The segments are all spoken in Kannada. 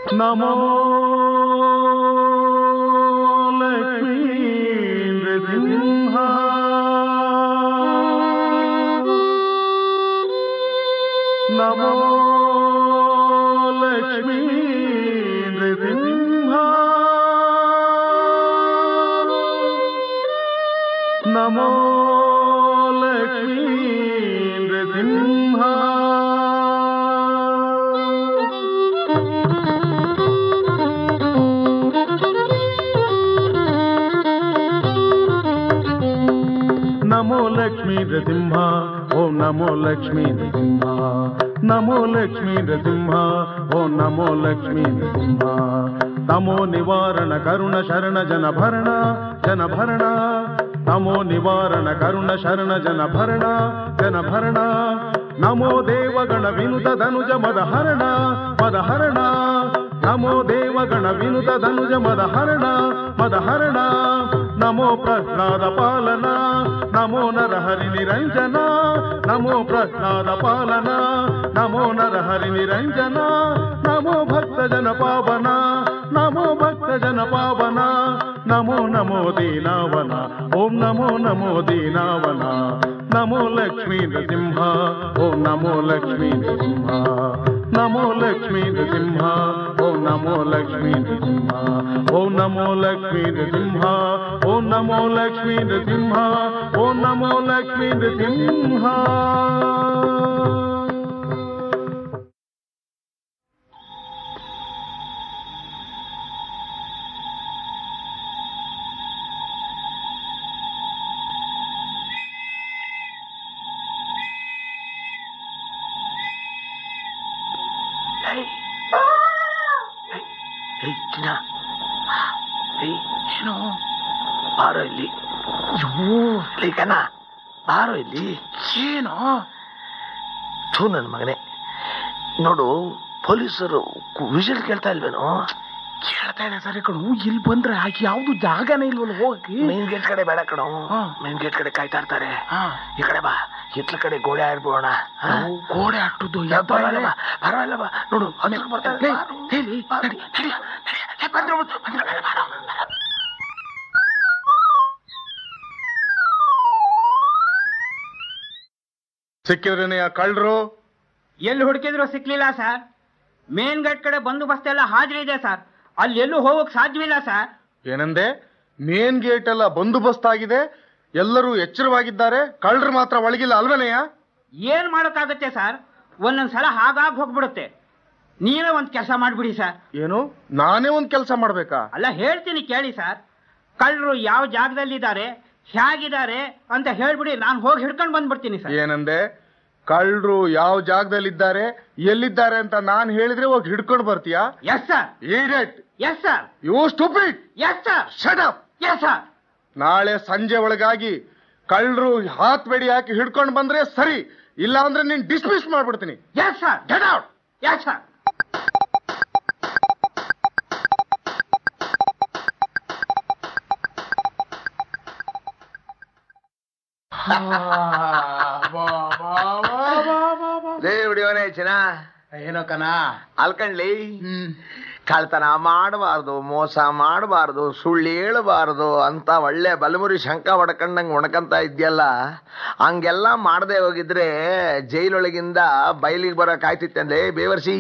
ನಮೋ ಲಕ್ಷ್ಮೀ ನೃಸಿಂಹ ನಮೋ ಲಕ್ಷ್ಮೀ ನೃಸಿಂಹ ನಮೋ ಲಕ್ಷ್ಮೀ ನೃಸಿಂಹ ನಮೋ ಲಕ್ಷ್ಮೀ ನೃಸಿಂಹ ಓಂ ನಮೋ ಲಕ್ಷ್ಮೀ ನೃಸಿಂಹ ನಮೋ ಲಕ್ಷ್ಮೀ ನೃಸಿಂಹ ಓಂ ನಮೋ ಲಕ್ಷ್ಮೀ ನೃಸಿಂಹ ತಮೋ ನಿವಾರಣ ಕರುಣ ಶರಣ ಜನ ಭರಣ ಜನ ಭರಣ ನಮೋ ನಿವಾರಣ ಕರುಣ ಶರಣ ಜನ ಭರಣ ಜನ ಭರಣ ನಮೋ ದೇವಗಣ ವಿನುತ ಧನುಜ ಮದ ಹರಣ ಮದ ಹರಣ ನಮೋ ದೇವಗಣ ವಿನುತ ಧನುಜ ಮದ ಹರಣ ಮದ ಹರಣ ನಮೋ ಪ್ರಹ್ಲಾದ ಪಾಲನ ನಮೋ ನರಹರಿ ನಿರಂಜನ ನಮೋ ಪ್ರಹ್ಲಾದ ಪಾಲನ ನಮೋ ನರಹರಿ ನಿರಂಜನ ನಮೋ ಭಕ್ತ ಜನ ಪಾವನ ನಮೋ ಭಕ್ತ ಜನ ಪಾವನ ನಮೋ ನಮೋ ದೀನಾವನ ಓಂ ನಮೋ ನಮೋ ದೀನಾವನ ನಮೋ ಲಕ್ಷ್ಮೀ ನೃಸಿಂಹ ಓಂ ನಮೋ ಲಕ್ಷ್ಮೀ ನೃಸಿಂಹ ನಮೋ ಲಕ್ಷ್ಮೀ ನೃಸಿಂಹ ಓಂ ನಮೋ ಲಕ್ಷ್ಮೀ ನೃಸಿಂಹ ಓಂ ನಮೋ ಲಕ್ಷ್ಮೀ ನೃಸಿಂಹ ಓಂ ನಮೋ ಲಕ್ಷ್ಮೀ ನೃಸಿಂಹ ಓಂ ನಮೋ ಲಕ್ಷ್ಮೀ ನೃಸಿಂಹ ಏಯ್ ಚಿನ್ನ ಏಯ್ ಏನು ಬಾರೋ ಇಲ್ಲಿ ಇಲ್ಲಿ ಕಣ ಬಾರೋ ಇಲ್ಲಿ ಏನು ಥೂ ನನ್ನ ಮಗನೇ ನೋಡು ಪೊಲೀಸರು ವಿಷಲ್ ಕೇಳ್ತಾ ಇಲ್ವೇನೋ ಕೇಳ್ತಾ ಇದೆ ಸರಿ ಕಣು ಇಲ್ಲಿ ಬಂದ್ರೆ ಆಕೆ ಯಾವ್ದು ಜಾಗನೇ ಇಲ್ವಲ್ಲ ಹೋಗಿ ಮೇನ್ ಗೇಟ್ ಕಡೆ ಬೇಡ ಕಣೋ ಹಾ. ಮೇನ್ ಗೇಟ್ ಕಡೆ ಕಾಯ್ತಾ ಇರ್ತಾರೆ ಹಾ. ಈ ಕಡೆ ಬಾ ಹಿತ್ಲ ಕಡೆ ಗೋಡೆ ಆಡ್ಬೋಣ ನಾವು ಗೋಡೆ ಅಟ್ಟುದು ಪರವಾಗಿಲ್ಲ ಬಾ ಪರವಾಗಿಲ್ಲ ಬಾ ನೋಡು ಹತ್ರ ಬರ್ತಾರೆ ಲೇ, ಬಾರೋ. ಲೇ, ಲೇ, ನಡಿ, ನಡಿ, ನಡಿ. ಲೇ, ಬಂದ್ರು, ಬಂದ್ರು, ಬಾರೋ, ಬಾರೋ. ಸಿಕ್ಕಿದ್ರೇನೆಯ ಕಳ್ರು ಎಲ್ಲಿ ಹುಡುಕಿದ್ರು ಸಿಕ್ಲಿಲ್ಲ ಸರ್ ಮೇನ್ ಗೇಟ್ ಕಡೆ ಬಂದೋಬಸ್ತ್ ಎಲ್ಲ ಹಾಜರಿದೆ ಸರ್ ಅಲ್ಲಿ ಎಲ್ಲೂ ಹೋಗಕ್ ಸಾಧ್ಯವಿಲ್ಲ ಸರ್ ಏನಂದೆ ಮೇನ್ ಗೇಟ್ ಎಲ್ಲ ಬಂದೋಬಸ್ತ್ ಆಗಿದೆ ಎಲ್ಲರೂ ಎಚ್ಚರವಾಗಿದ್ದಾರೆ ಕಳ್ಳರು ಮಾತ್ರ ಒಳಗಿಲ್ಲ ಅಲ್ವನೆಯ ಏನ್ ಮಾಡಕ್ಕಾಗತ್ತೆ ಸರ್ ಒಂದೊಂದ್ಸಲ ಹಾಗಾಗಿ ಹೋಗ್ಬಿಡುತ್ತೆ ನೀವೇ ಒಂದ್ ಕೆಲಸ ಮಾಡ್ಬಿಡಿ ಸರ್ ಏನು ನಾನೇ ಒಂದ್ ಕೆಲಸ ಮಾಡ್ಬೇಕಾ ಅಲ್ಲ ಹೇಳ್ತೀನಿ ಕೇಳಿ ಸರ್ ಕಳ್ಳರು ಯಾವ ಜಾಗದಲ್ಲಿದ್ದಾರೆ ಹೇಗಿದ್ದಾರೆ ಅಂತ ಹೇಳ್ಬಿಡಿ ನಾನು ಹೋಗಿ ಹಿಡ್ಕೊಂಡು ಬಂದ್ಬಿಡ್ತೀನಿ ಸರ್ ಏನಂದೆ ಕಳ್ಳರು ಯಾವ ಜಾಗದಲ್ಲಿದ್ದಾರೆ ಎಲ್ಲಿದ್ದಾರೆ ಅಂತ ನಾನ್ ಹೇಳಿದ್ರೆ ಹೋಗಿ ಹಿಡ್ಕೊಂಡು ಬರ್ತೀಯಾ yes sir idiot yes sir you stupid yes sir shut up yes sir ನಾಳೆ ಸಂಜೆ ಒಳಗಾಗಿ ಕಳ್ಳರು ಹಾತ್ ಬೆಡಿ ಹಾಕಿ ಹಿಡ್ಕೊಂಡು ಬಂದ್ರೆ ಸರಿ ಇಲ್ಲ ಅಂದ್ರೆ ನೀನ್ ಡಿಸ್ಮಿಸ್ ಮಾಡ್ಬಿಡ್ತೀನಿ yes sir get out yes sir ಲೇ ಹೊಡಿಯೋನೆ ಚಿನ್ನ ಏನೋ ಕಣ ಅಲ್ಕಂಡ್ಲಿ ಕಳ್ತನ ಮಾಡಬಾರ್ದು ಮೋಸ ಮಾಡಬಾರ್ದು ಸುಳ್ಳು ಹೇಳಬಾರ್ದು ಅಂತ ಒಳ್ಳೆ ಬಲಮುರಿ ಶಂಕ ಹೊಡ್ಕೊಂಡಂಗ್ ಒಣಕಂತ ಇದ್ಯಲ್ಲ ಹಂಗೆಲ್ಲ ಮಾಡದೆ ಹೋಗಿದ್ರೆ ಜೈಲೊಳಗಿಂದ ಬಯಲಿಗೆ ಬರೋ ಕಾಯ್ತಿತ್ತಂದ್ರೆ ಬೇವರ್ಸಿ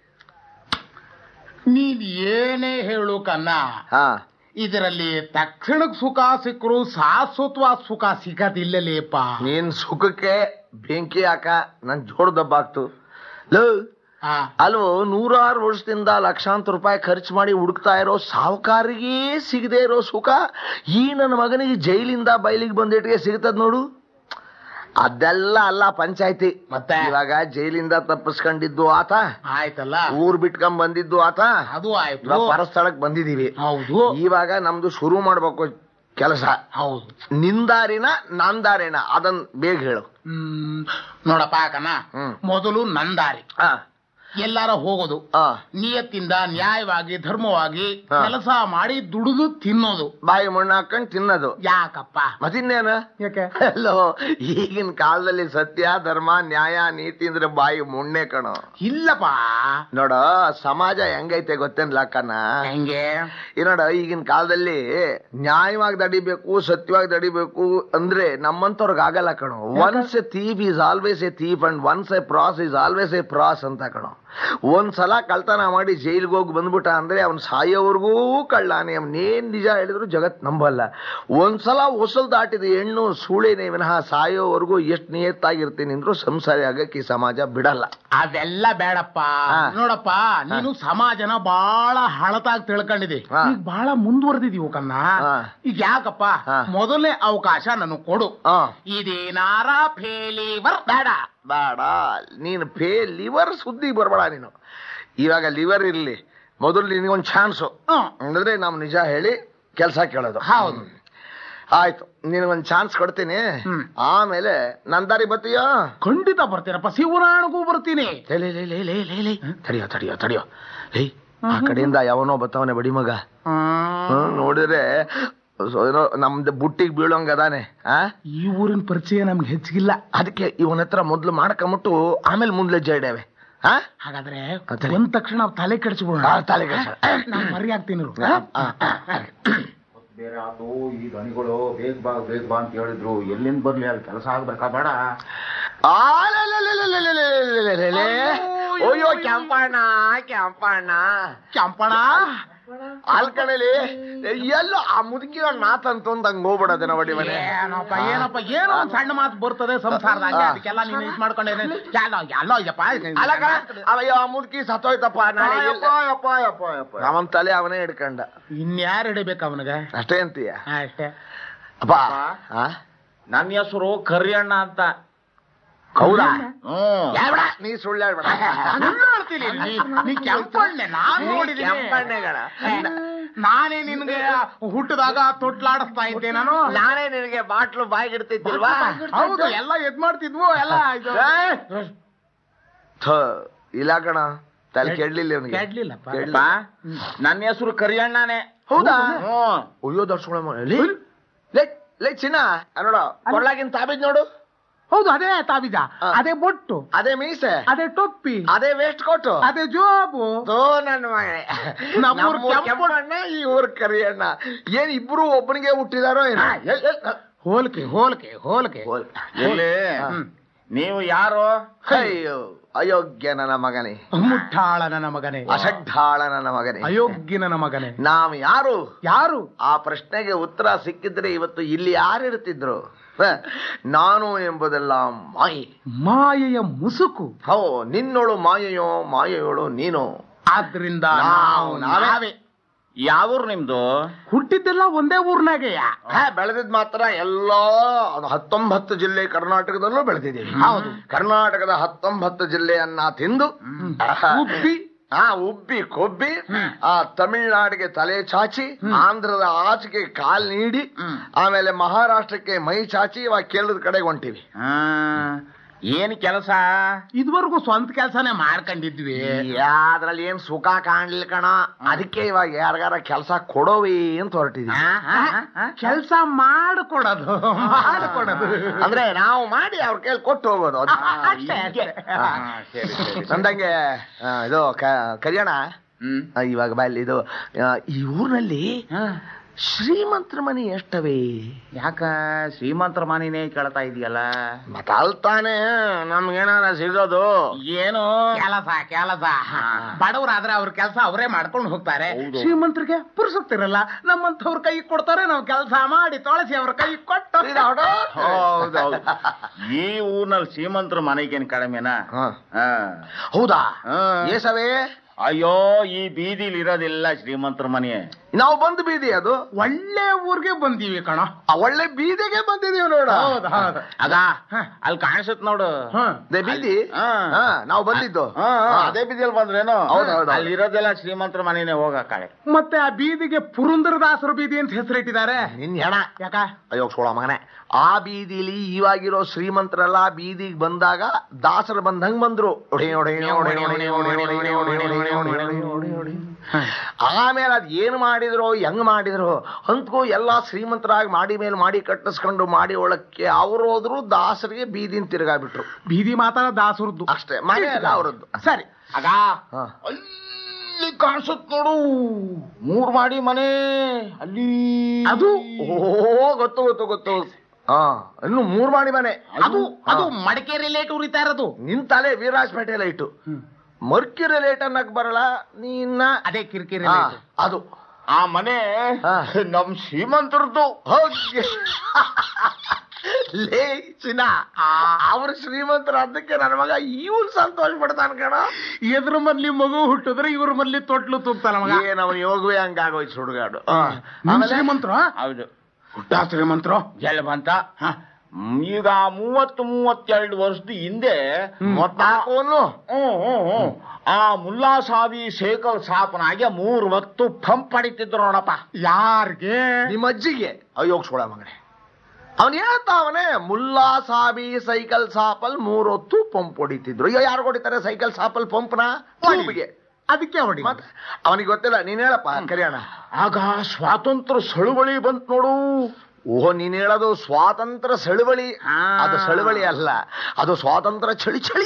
ನೀನ್ ಏನೇ ಹೇಳು ಕನ್ನ ಹಾ ಇದರಲ್ಲಿ ತಕ್ಷಣಕ್ ಸುಖ ಸಿಕ್ಕರು ಶಾಶ್ವತವಾದ ಸುಖ ಸಿಗದಿಲ್ಲಲೇಪ ನೀನ್ ಸುಖಕ್ಕೆ ಬೆಂಕಿ ಹಾಕ ನನ್ ಜೋಡ್ ದಬ್ಬಾಕ್ತು ಲೋ ಆ, ಅಲ್ವೋ ನೂರಾರು ವರ್ಷದಿಂದ ಲಕ್ಷಾಂತರ ರೂಪಾಯಿ ಖರ್ಚು ಮಾಡಿ ಹುಡುಕ್ತಾ ಇರೋ ಸಾಹುಕಾರಿಗೆ ಸಿಗದೆ ಇರೋ ಸುಖ ಈ ನನ್ನ ಮಗನಿಗೆ ಜೈಲಿಂದ ಬಯಲಿಗೆ ಬಂದಿಟ್ಟಿಗೆ ಸಿಗ್ತದ ನೋಡು ಅದೆಲ್ಲ ಅಲ್ಲ ಪಂಚಾಯ್ತಿ ಮತ್ತೆ? ಇವಾಗ ಜೈಲಿಂದ ತಪ್ಪಿಸ್ಕೊಂಡಿದ್ದು ಆತ ಆಯ್ತಲ್ಲ ಊರ್ ಬಿಟ್ಕೊಂಡ್ ಬಂದಿದ್ದು ಆತ ಅದು ಆಯ್ತು ಇವಾಗ ಪರಸ್ಥಳಕ್ ಬಂದಿದೀವಿ ಹೌದು ಇವಾಗ ನಮ್ದು ಶುರು ಮಾಡ್ಬೇಕು ಕೆಲಸ ಹೌದು ನಿಂದಾರಿನ ನಂದಾರಿನ ಅದನ್ ಬೇಗ ಹೇಳು ಹ್ಮ್ ನೋಡಪ್ಪ ಕಣ ಹ್ಮ್. ಮೊದಲು ನಂದಾರಿ ಆ ಎಲ್ಲಾರ ಹೋಗೋದು ಆ, ನಿಯತ್ತಿಂದ ನ್ಯಾಯವಾಗಿ ಧರ್ಮವಾಗಿ ಹಾ. ಕೆಲಸ ಮಾಡಿ ದುಡಿದು ತಿನ್ನೋದು ಬಾಯಿ ಮಣ್ಣು ಹಾಕೊಂಡ್ ತಿನ್ನೋದು ಯಾಕಪ್ಪ ಮತ್ತಿನ್ನೇನ ಯಾಕೆ ಅಲ್ಲೋ ಈಗಿನ ಕಾಲದಲ್ಲಿ ಸತ್ಯ ಧರ್ಮ ನ್ಯಾಯ ನೀತಿ ಅಂದ್ರೆ ಬಾಯಿ ಮುಣ್ಣೆ ಕಣೋ ಇಲ್ಲಪ್ಪ ನೋಡ ಸಮಾಜ ಹೆಂಗೈತೆ ಗೊತ್ತೇನ್ ಲಕ್ಕನ ಹೆಂಗೆ ಈ ನೋಡ ಈಗಿನ ಕಾಲದಲ್ಲಿ ನ್ಯಾಯವಾಗಿ ದಡಿಬೇಕು ಸತ್ಯವಾಗಿ ದಡಿಬೇಕು ಅಂದ್ರೆ ನಮ್ಮಂತವ್ರಿಗೆ ಆಗಲ್ಲ ಕಣೋ once a thief is always a thief and once a pros is always a pros ಅಂತ ಕಣೋ ಒಂದ್ಸಲ ಕಳ್ತನ ಮಾಡಿ ಜೈಲ್ಗೆ ಹೋಗಿ ಬಂದ್ಬಿಟ್ಟ ಅಂದ್ರೆ ಅವ್ನ್ ಸಾಯೋವರೆಗೂ ಕಳ್ಳಾನೆ ಅವ್ನೇನ್ ನಿಜ ಹೇಳಿದ್ರು ಜಗತ್ ನಂಬಲ್ಲ ಒಂದ್ಸಲ ಹೊಸಲ್ ದಾಟಿದ ಹೆಣ್ಣು ಸೂಳೆನೆ ವಿನಃ ಸಾಯೋವರೆಗೂ ಎಷ್ಟ್ ನಿಯತ್ತಾಗಿರ್ತೀನಿ ಅಂದ್ರು ಸಂಸಾರಿ ಆಗಕ್ಕೆ ಈ ಸಮಾಜ ಬಿಡಲ್ಲ ಅದೆಲ್ಲ ಬೇಡಪ್ಪ ಹಾ. ನೋಡಪ್ಪ ನೀನು ಸಮಾಜನ ಬಾಳ ಹಳತಾಗಿ ತಿಳ್ಕೊಂಡಿದೆ ಹಾ. ಈಗ ಬಹಳ ಮುಂದುವರೆದಿದೀವಿ ಕನ್ನ ಹಾ. ಈಗ ಯಾಕಪ್ಪ ಹಾ. ಮೊದಲನೇ ಅವಕಾಶ ನನಗ್ ಕೊಡು ಆ ಇದೇನಾರ ಫೇಲಿವರ್ ಬೇಡ ಬೇಡ ನೀನು ಪೇ ಲಿವರ್ ಸುದ್ದಿ ಬರ್ಬೇಡ ನೀನು ಇವಾಗ ಲಿವರ್ ಇರ್ಲಿ ಮೊದಲು ನಿನಗೊಂದು ಚಾನ್ಸು ಹ್ಮ್. ಅಂದ್ರೆ ನಾವು ನಿಜ ಹೇಳಿ ಕೆಲಸ ಕೇಳೋದು ಹೌದು ಆಯ್ತು ನಿನಗೊಂದು ಚಾನ್ಸ್ ಕೊಡ್ತೀನಿ ಹ್ಮ್. ಆಮೇಲೆ ನನ್ ದಾರಿ ಬತ್ತೀಯೋ ಖಂಡಿತ ಬರ್ತೀನಪ್ಪ ಶಿವನಾಣಗೂ ಬರ್ತೀನಿ ಲೇ, ಲೇ, ಲೇ, ಲೇ, ಲೇ, ಲೇ, ಲೇ. ತಡಿಯೋ ತಡಿಯೋ ತಡಿಯೋ ಲೇ ಆ ಕಡೆಯಿಂದ ಯಾವನೋ ಬತ್ತವನೆ ಬಡಿ ಮಗ ಹ್ಮ್, ನೋಡಿದ್ರೆ ಸೊ ಏನೋ ನಮ್ದು ಬುಟ್ಟಿಗೆ ಬೀಳೋಂಗ್ ಅದಾನೆ ಆ ಈ ಊರಿನ ಪರಿಚಯ ನಮ್ಗೆ ಹೆಚ್ಚಿಗಿಲ್ಲ ಅದಕ್ಕೆ ಇವನ ಹತ್ರ ಮೊದ್ಲು ಮಾಡ್ಕೊಂಬಿಟ್ಟು ಆಮೇಲೆ ಮುಂದ್ಲೆ ಜೈಡೇವೆ ಹಾ ಹಾಗಾದ್ರೆ ಮತ್ತೆ? ಒಂದ್ ತಕ್ಷಣ ನಾವು ತಲೆ ಕೆಡಿಸ್ಬಿಡೋಣ ಆ, ತಲೆ ಕೆಡ್ಸೋಣ. ನಾನು ಮರಿ ಆಗ್ತೀನಿ ಇರು. ಆ, ಆ. ಬೇರೆ ಆತು ಈ ದನಿಗಳು ಬೇಗ ಬಾ ಬೇಗ ಬಾ ಅಂತ ಹೇಳಿದ್ರು ಎಲ್ಲಿಂದ ಬರ್ಲಿ ಅಲ್ಲಿ ಕೆಲಸ ಆಗ್ಬೇಕಾ ಬೇಡ ಆಲೆಲೆಲೆಲೆಲೆಲೆಲೆಲೆಲೆ. ಅಯ್ಯೋ ಕೆಂಪಣ್ಣ ಕೆಂಪಣ್ಣ ಕೆಂಪಣ ಅಲ್ಕಣಲಿ ಎಲ್ಲೋ ಆ ಮುದುಕಿ ಮಾತಂತ ಹಂಗ ಹೋಗ್ಬಿಡೋದೇನ ಬಡಿ ಮನೆ ಏನಪ್ಪ ಏನಪ್ಪ ಏನೋ ಒಂದ್ ಸಣ್ಣ ಮಾತು ಬರ್ತದೆ ಸಂಸಾರದಾಗ ಹಾ. ಅದಕ್ಕೆಲ್ಲ ನೀನು ಇದು ಮಾಡ್ಕೊಂಡೇನೆ ಎಲ್ಲ ಎಲ್ಲ ಇದಪ್ಪ ಅಲ್ಲ ಕಣ ಅಯ್ಯೋ ಆ ಮುದುಕಿ ಸತ್ತೋಯ್ತಪ್ಪ ನಾಳೆ ಯಪ್ಪ ಅವನ್ ತಲೆ ಅವನೇ ಹಿಡ್ಕಂಡ ಇನ್ಯಾರು ಹಿಡಿಬೇಕು ಅವನಿಗೆ ಅಷ್ಟೇ ಅಂತೀಯ ಅಷ್ಟೇ ಅಪ್ಪ ಆ? ನನ್ನ ಹೆಸರು ಕರಿಯಣ್ಣ ಅಂತ ಹೌದಾ ಹ್ಮ್ ಹೇಳ್ಬೇಡ, ನೀ ಸುಳ್ಳು ಹೇಳ್ಬೇಡ ಸುಳ್ಳು ಹೇಳ್ತೀನಿ ನೀ- ನೀ ಕೆಂಪಣ್ಣೆ ನಾನ್ ನೀ ನೋಡಿದ್ದೀನಿ ಕೆಂಪಣ್ಣೆಗಳ. ನಾನೇ ನಿನ್ಗೆ ಹುಟ್ಟದಾಗ ತೊಟ್ಲಾಡಿಸ್ತಾ ಇದ್ದೆ ನಾನು ನಾನೇ ನಿನಗೆ ಬಾಟ್ಲು ಬಾಯಿಗೆ ಇಡ್ತಿದ್ದಿಲ್ವಾ ಹೌದು ಎಲ್ಲ ಎದ್ ಮಾಡ್ತಿದ್ವು ಎಲ್ಲ ಇದು ಏ? ಥು, ಇಲ್ಲ ಕಣ ತಲೆ ಕೆಡ್ಲಿಲ್ಲ ಇವನಿಗೆ ಕೆಡ್ಲಿಲ್ಲಪ್ಪ. ಅಪ್ಪ, ನನ್ನ ಹೆಸರು ಕರಿಯಣ್ಣನೇ ಹೌದಾ ಹ್ಮ್ ಅಯ್ಯೋ ದರ್ಶನ ಲೇ ಲೇ ಚಿನ್ನ ಆ ನೋಡು ಕೊಡ್ಲಾಗಿನ ತಾಬೀಜ್ ನೋಡು ಹೌದು ಅದೇ ತಾಬಿಜ ಹಾ. ಅದೇ ಬೊಟ್ಟು ಅದೇ ಮೀಸೆ ಅದೇ ಟೊಪ್ಪಿ ಅದೇ ವೇಸ್ಟ್ ಕೊಟ್ಟು ಅದೇ ಜೋಬು ತೋ ನನ್ನ ಮಗನೇ ನಮ್ಮೂರ್ ನಮ್ಮೂರ್ ಕೆಂಪಣ್ಣ. ಕೆಂಪಣ್ಣ ಈ ಊರ್ ಕರಿಯಣ್ಣ ಏನ್ ಇಬ್ರು ಒಬ್ಬನಿಗೆ ಹುಟ್ಟಿದಾರೋ ಏನೋ ಎಲ್- ಎಲ್- ಹೋಲಿಕೆ ಹೋಲಿಕೆ ಹೋಲಿಕೆ ಇಲ್ಲಿ ಹ್ಮ್. ನೀವು ಯಾರು ಅಯ್ಯೋ ಅಯೋಗ್ಯ ನನ್ನ ಮಗನೇ ಮುಟ್ಟಾಳ ನನ್ನ ಮಗನೇ ಅಸಡ್ಡಾಳ ನನ್ನ ಮಗನೇ ಅಯೋಗ್ಯ ನನ್ನ ಮಗನೇ ನಾವ್ ಯಾರು ಯಾರು ಆ ಪ್ರಶ್ನೆಗೆ ಉತ್ತರ ಸಿಕ್ಕಿದ್ರೆ ಇವತ್ತು ಇಲ್ಲಿ ಯಾರಿರ್ತಿದ್ರು ಹ, ನಾನು ಎಂಬುದೆಲ್ಲ ಮಾಯೆ ಮಾಯೆಯ ಮುಸುಕು ಹೋ ನಿನ್ನೋಳು ಮಾಯೆಯೋ ಮಾಯೆಯೋಳು ನೀನು ಆದ್ರಿಂದ ನಾವು ನಾವು ನಾವೇ. ನಾವೇ ಯಾವೂರ್ ನಿಮ್ದು ಹುಟ್ಟಿದ್ದೆಲ್ಲ ಒಂದೇ ಊರ್ನಾಗೆಯ ಹ, ಬೆಳೆದಿದ್ ಮಾತ್ರ ಎಲ್ಲಾ ಅದು ಹತ್ತೊಂಬತ್ತು ಜಿಲ್ಲೆ ಕರ್ನಾಟಕದಲ್ಲೂ ಬೆಳೆದಿದ್ದೀವಿ ಹೌದು. ಕರ್ನಾಟಕದ ಹತ್ತೊಂಬತ್ತು ಜಿಲ್ಲೆಯನ್ನ ತಿಂದು ಉಬ್ಬಿ ಆ ಉಬ್ಬಿ ಕೊಬ್ಬಿ ಆ ತಮಿಳ್ನಾಡಿಗೆ ತಲೆ ಚಾಚಿ ಆಂಧ್ರದ ಆಚೆಗೆ ಕಾಲ್ ನೀಡಿ ಆಮೇಲೆ ಮಹಾರಾಷ್ಟ್ರಕ್ಕೆ ಮೈ ಚಾಚಿ ಇವಾಗ ಕೇರಳದ ಕಡೆಗೆ ಹೊಂಟಿವಿ ಆ, ಏನ್ ಕೆಲಸ ಇದುವರೆಗೂ ಸ್ವಂತ ಕೆಲಸನೇ ಮಾಡ್ಕೊಂಡಿದ್ವಿ ಅದ್ರಲ್ಲಿ ಏನ್ ಸುಖ ಕಾಣ್ಲಿಲ್ಲ ಕಣ ಅದಕ್ಕೆ ಇವಾಗ ಯಾರಿಗಾರ ಕೆಲಸ ಕೊಡೋವಿ ಅಂತ ಹೊರಟಿದ್ವಿ ಕೆಲಸ ಮಾಡಿಕೊಡೋದು ಮಾಡಿಕೊಡೋದು ಅಂದ್ರೆ ನಾವು ಮಾಡಿ ಅವ್ರ ಕೈಲಿ ಕೊಟ್ಟು ಹೋಗೋದು ಅದು. ಅಷ್ಟೇ ಅಷ್ಟೇ ಹಾ, ಸರಿ ಸರಿ ನಂದಂಗೆ ಆ, ಇದು ಕ- ಕರಿಯಣ ಹ್ಮ್ ಆ, ಇವಾಗ ಬಾಯಲ್ಲಿ ಇದು ಆ, ಈ ಊರಿನಲ್ಲಿ ಶ್ರೀಮಂತರ ಮನೆ ಎಷ್ಟವೆ ಯಾಕ ಶ್ರೀಮಂತರ ಮನೆನೇ ಕೇಳ್ತಾ ಇದೆಯಲ್ಲ ಮತ್ತ ಅಲ್ತಾನೆ ನಮ್ಗೇನಾರ ಸಿಗೋದು ಏನು ಕೆಲಸ ಕೆಲಸ ಬಡವರಾದ್ರೆ ಅವ್ರ ಕೆಲಸ ಅವರೇ ಮಾಡ್ಕೊಂಡು ಹೋಗ್ತಾರೆ ಹೌದು. ಶ್ರೀಮಂತರಿಗೆ ಪುರುಸಕ್ತಿರಲ್ಲ ನಮ್ಮಂತವ್ರ ಕೈ ಕೊಡ್ತಾರೆ ನಾವು ಕೆಲಸ ಮಾಡಿ ತೊಳಸಿ ಅವ್ರ ಕೈ ಕೊಟ್ಟು ಹೌದೌದು ಈ ಊರ್ನಲ್ಲಿ ಶ್ರೀಮಂತರ ಮನೆಗೇನ್ ಕಡಿಮೆನಾ ಹಾ. ಹಾ. ಹೌದಾ ಹಾ. ಏಸವೇ ಅಯ್ಯೋ ಈ ಬೀದಿಲಿ ಇರೋದಿಲ್ಲ ಶ್ರೀಮಂತರ ಮನೆ ನಾವು ಬಂದ್ ಬೀದಿ ಅದು ಒಳ್ಳೆ ಊರಿಗೆ ಬಂದೀವಿ ಕಣ ಆ ಒಳ್ಳೆ ಬೀದಿಗೆ ಬಂದಿದೀವಿ ನೋಡ ಹೌದು ಹೌದು ಆಗ ಅಲ್ಲಿ ಕಾಣಿಸುತ್ತ ನೋಡು ಹ. ಅದೇ ಬೀದಿ ಹಾ. ಹಾ, ನಾವು ಬಂದಿದ್ದು ಹಾ, ಹಾ, ಅದೇ ಬೀದಿಯಲ್ಲಿ ಬಂದ್ರೇನು ಹೌದು, ಹೌದು. ಅಲ್ಲಿ ಇರೋದೆಲ್ಲ ಶ್ರೀಮಂತರ ಮನೆನೇ ಹೋಗಕ್ಕಾಳೆ ಮತ್ತೆ ಆ ಬೀದಿಗೆ ಪುರಂದರದಾಸರ ಬೀದಿ ಅಂತ ಹೆಸರಿಟ್ಟಿದ್ದಾರೆ ನಿನ್ ಹೆಣ ಯಾಕ ಅಯ್ಯೋ ಸೋಳ ಮಗನೇ ಆ ಬೀದಿಲಿ ಇವಾಗಿರೋ ಶ್ರೀಮಂತರೆಲ್ಲ ಬೀದಿಗೆ ಬಂದಾಗ ದಾಸರು ಬಂದಂಗ್ ಬಂದ್ರು ಒಡೆ, ಒಡೆ, ಒಡೆ, ಒಡೆ, ಒಡೆ, ಒಡೆ, ಒಡೆ, ಒಡೆ, ಒಡೆ, ಒಡೆ, ಒಡೆ, ಒಡೆ, ಒಡೆ. ಆಮೇಲೆ ಅದ್ ಏನ್ ಮಾಡಿದ್ರು ಹೆಂಗ್ ಮಾಡಿದ್ರು ಅಂತೂ ಎಲ್ಲಾ ಶ್ರೀಮಂತರಾಗಿ ಮಾಡಿ ಮೇಲೆ ಮಾಡಿ ಕಟ್ಟಿಸ್ಕೊಂಡು ಮಾಡಿ ಒಳಕ್ಕೆ ಅವ್ರು ಹೋದ್ರು ದಾಸರಿಗೆ ಬೀದಿನ ತಿರ್ಗಾಬಿಟ್ರು ಬೀದಿ ಮಾತಾಡ ದಾಸರದ್ದು ಅಷ್ಟೇ ಮನೆ ಅಲ್ಲ ಅವರದ್ದು ಸರಿ ಆಗ ಹಾ. ಅಲ್ಲಿ ಕಾಣಿಸುತ್ತ ನೋಡು ಮೂರ್ ಮಾಡಿ ಮನೆ ಅಲ್ಲಿ ಅದು ಓ ಗೊತ್ತು ಗೊತ್ತು ಗೊತ್ತು ಹಾ ಇನ್ನು ಮೂರ್ ಮಾಡಿ ಮನೆ ಅದು ಅದು ಮಡಿಕೇರಿ ಲೇಟ್ ಉರಿತಾ ಇರೋದು ನಿನ್ ತಲೆ ವೀರಾಜಪೇಟೆ ಲೈಟು ಮರ್ಕ್ಯುರಿ ಲೈಟ್ ಅನ್ನಕ್ ಬರಲ್ಲ ನೀನ್ನ ಅದೇ ಕಿರಿಕಿರಿ ಹಾ, light. ಅದು ಆ ಮನೆ ಹಾ. ನಮ್ ಶ್ರೀಮಂತರದ್ದು ಹೋಗಿ ಲೇ ಚಿನ್ನ ಅವ್ರ ಶ್ರೀಮಂತರು ಅದಕ್ಕೆ ನನ್ನ ಮಗ ಇವನ್ ಸಂತೋಷ ಪಡ್ತಾನ ಕಣ ಎದ್ರ ಮಲ್ಲಿ ಮಗು ಹುಟ್ಟಿದ್ರೆ ಇವ್ರ ಮಲ್ಲಿ ತೊಟ್ಲು ತುಪ್ತಾನ ಮಗ ಏನ್ ಅವನ್ ಯೋಗವೇ ಹಂಗಾಗೋಯ್ತು ಸುಡುಗಾಡು ನಿಮ್ ಶ್ರೀಮಂತ್ರ ಹೌದು ಹುಟ್ಟ ಶ್ರೀಮಂತ್ರ ಎಲ್ಲಿ ಬಂತ ಹ. ಹ್ಮ್, ಈಗ ಮೂವತ್ತು ಮೂವತ್ತೆರಡು ವರ್ಷದ ಹಿಂದೆ ಮೂವತ್ನಾಲ್ಕು ಅನ್ನು ಹ್ಮ್, ಹ್ಮ್, ಹ್ಮ್. ಆ ಮುಲ್ಲಾ ಸಾಬಿ ಶೇಖಲ್ ಸಾಪನಾಗೆ ಮೂರ್ ಹೊತ್ತು ಪಂಪ್ ಹೊಡಿತಿದ್ರು ನೋಡಪ್ಪ ಯಾರಿಗೆ ನಿಮ್ಮ ಅಜ್ಜಿಗೆ ಅಯ್ಯೋ ಸೋಳ ಮಗನೇ ಅವನ್ ಹೇಳ್ತಾವನೆ ಮುಲ್ಲಾ ಸಾಬಿ ಸೈಕಲ್ ಸಾಪಲ್ ಮೂರೊತ್ತು ಪಂಪ್ ಹೊಡಿತಿದ್ರು ಈಗ ಯಾರು ಹೊಡಿತಾರೆ ಸೈಕಲ್ ಸಾಪಲ್ ಪಂಪ್ನ ಟ್ಯೂಬ್ಗೆ ಅದಕ್ಕೆ ಹೊಡಿ ಮತ್ತೆ ಅವನಿಗೆ ಗೊತ್ತಿಲ್ಲ ನೀನ್ ಹೇಳಪ್ಪ ಕರಿಯೋಣ ಆಗ ಸ್ವಾತಂತ್ರ್ಯ ಸಳುವಳಿ ಬಂತ್ ನೋಡು ಓಹೋ ನೀನ್ ಹೇಳೋದು ಸ್ವಾತಂತ್ರ್ಯ ಸಳುವಳಿ ಆ. ಅದು ಸಳುವಳಿ ಅಲ್ಲ ಅದು ಸ್ವಾತಂತ್ರ್ಯ ಚಳಿ ಚಳಿ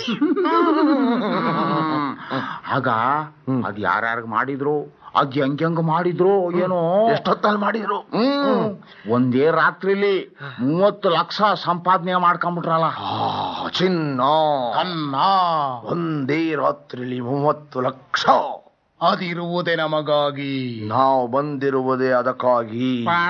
ಆಗ ಅದ್ ಯಾರ್ಯಾರಿಗೆ ಮಾಡಿದ್ರು ಅದ್ ಹೆಂಗ್ ಹೆಂಗ್ ಮಾಡಿದ್ರು ಏನೋ ಎಷ್ಟೊತ್ತಲ್ಲಿ ಮಾಡಿದ್ರು ಹ್ಮ್ ಒಂದೇ ರಾತ್ರಿಲಿ ಮೂವತ್ತು ಲಕ್ಷ ಸಂಪಾದನೆ ಮಾಡ್ಕೊಂಡ್ಬಿಟ್ರಲ್ಲ ಆ, ಚಿನ್ನ ಅನ್ನ ಒಂದೇ ರಾತ್ರಿಲಿ ಮೂವತ್ತು ಲಕ್ಷ ಅದಿರುವುದೇ ನಮಗಾಗಿ ನಾವು ಬಂದಿರುವುದೇ ಅದಕ್ಕಾಗಿ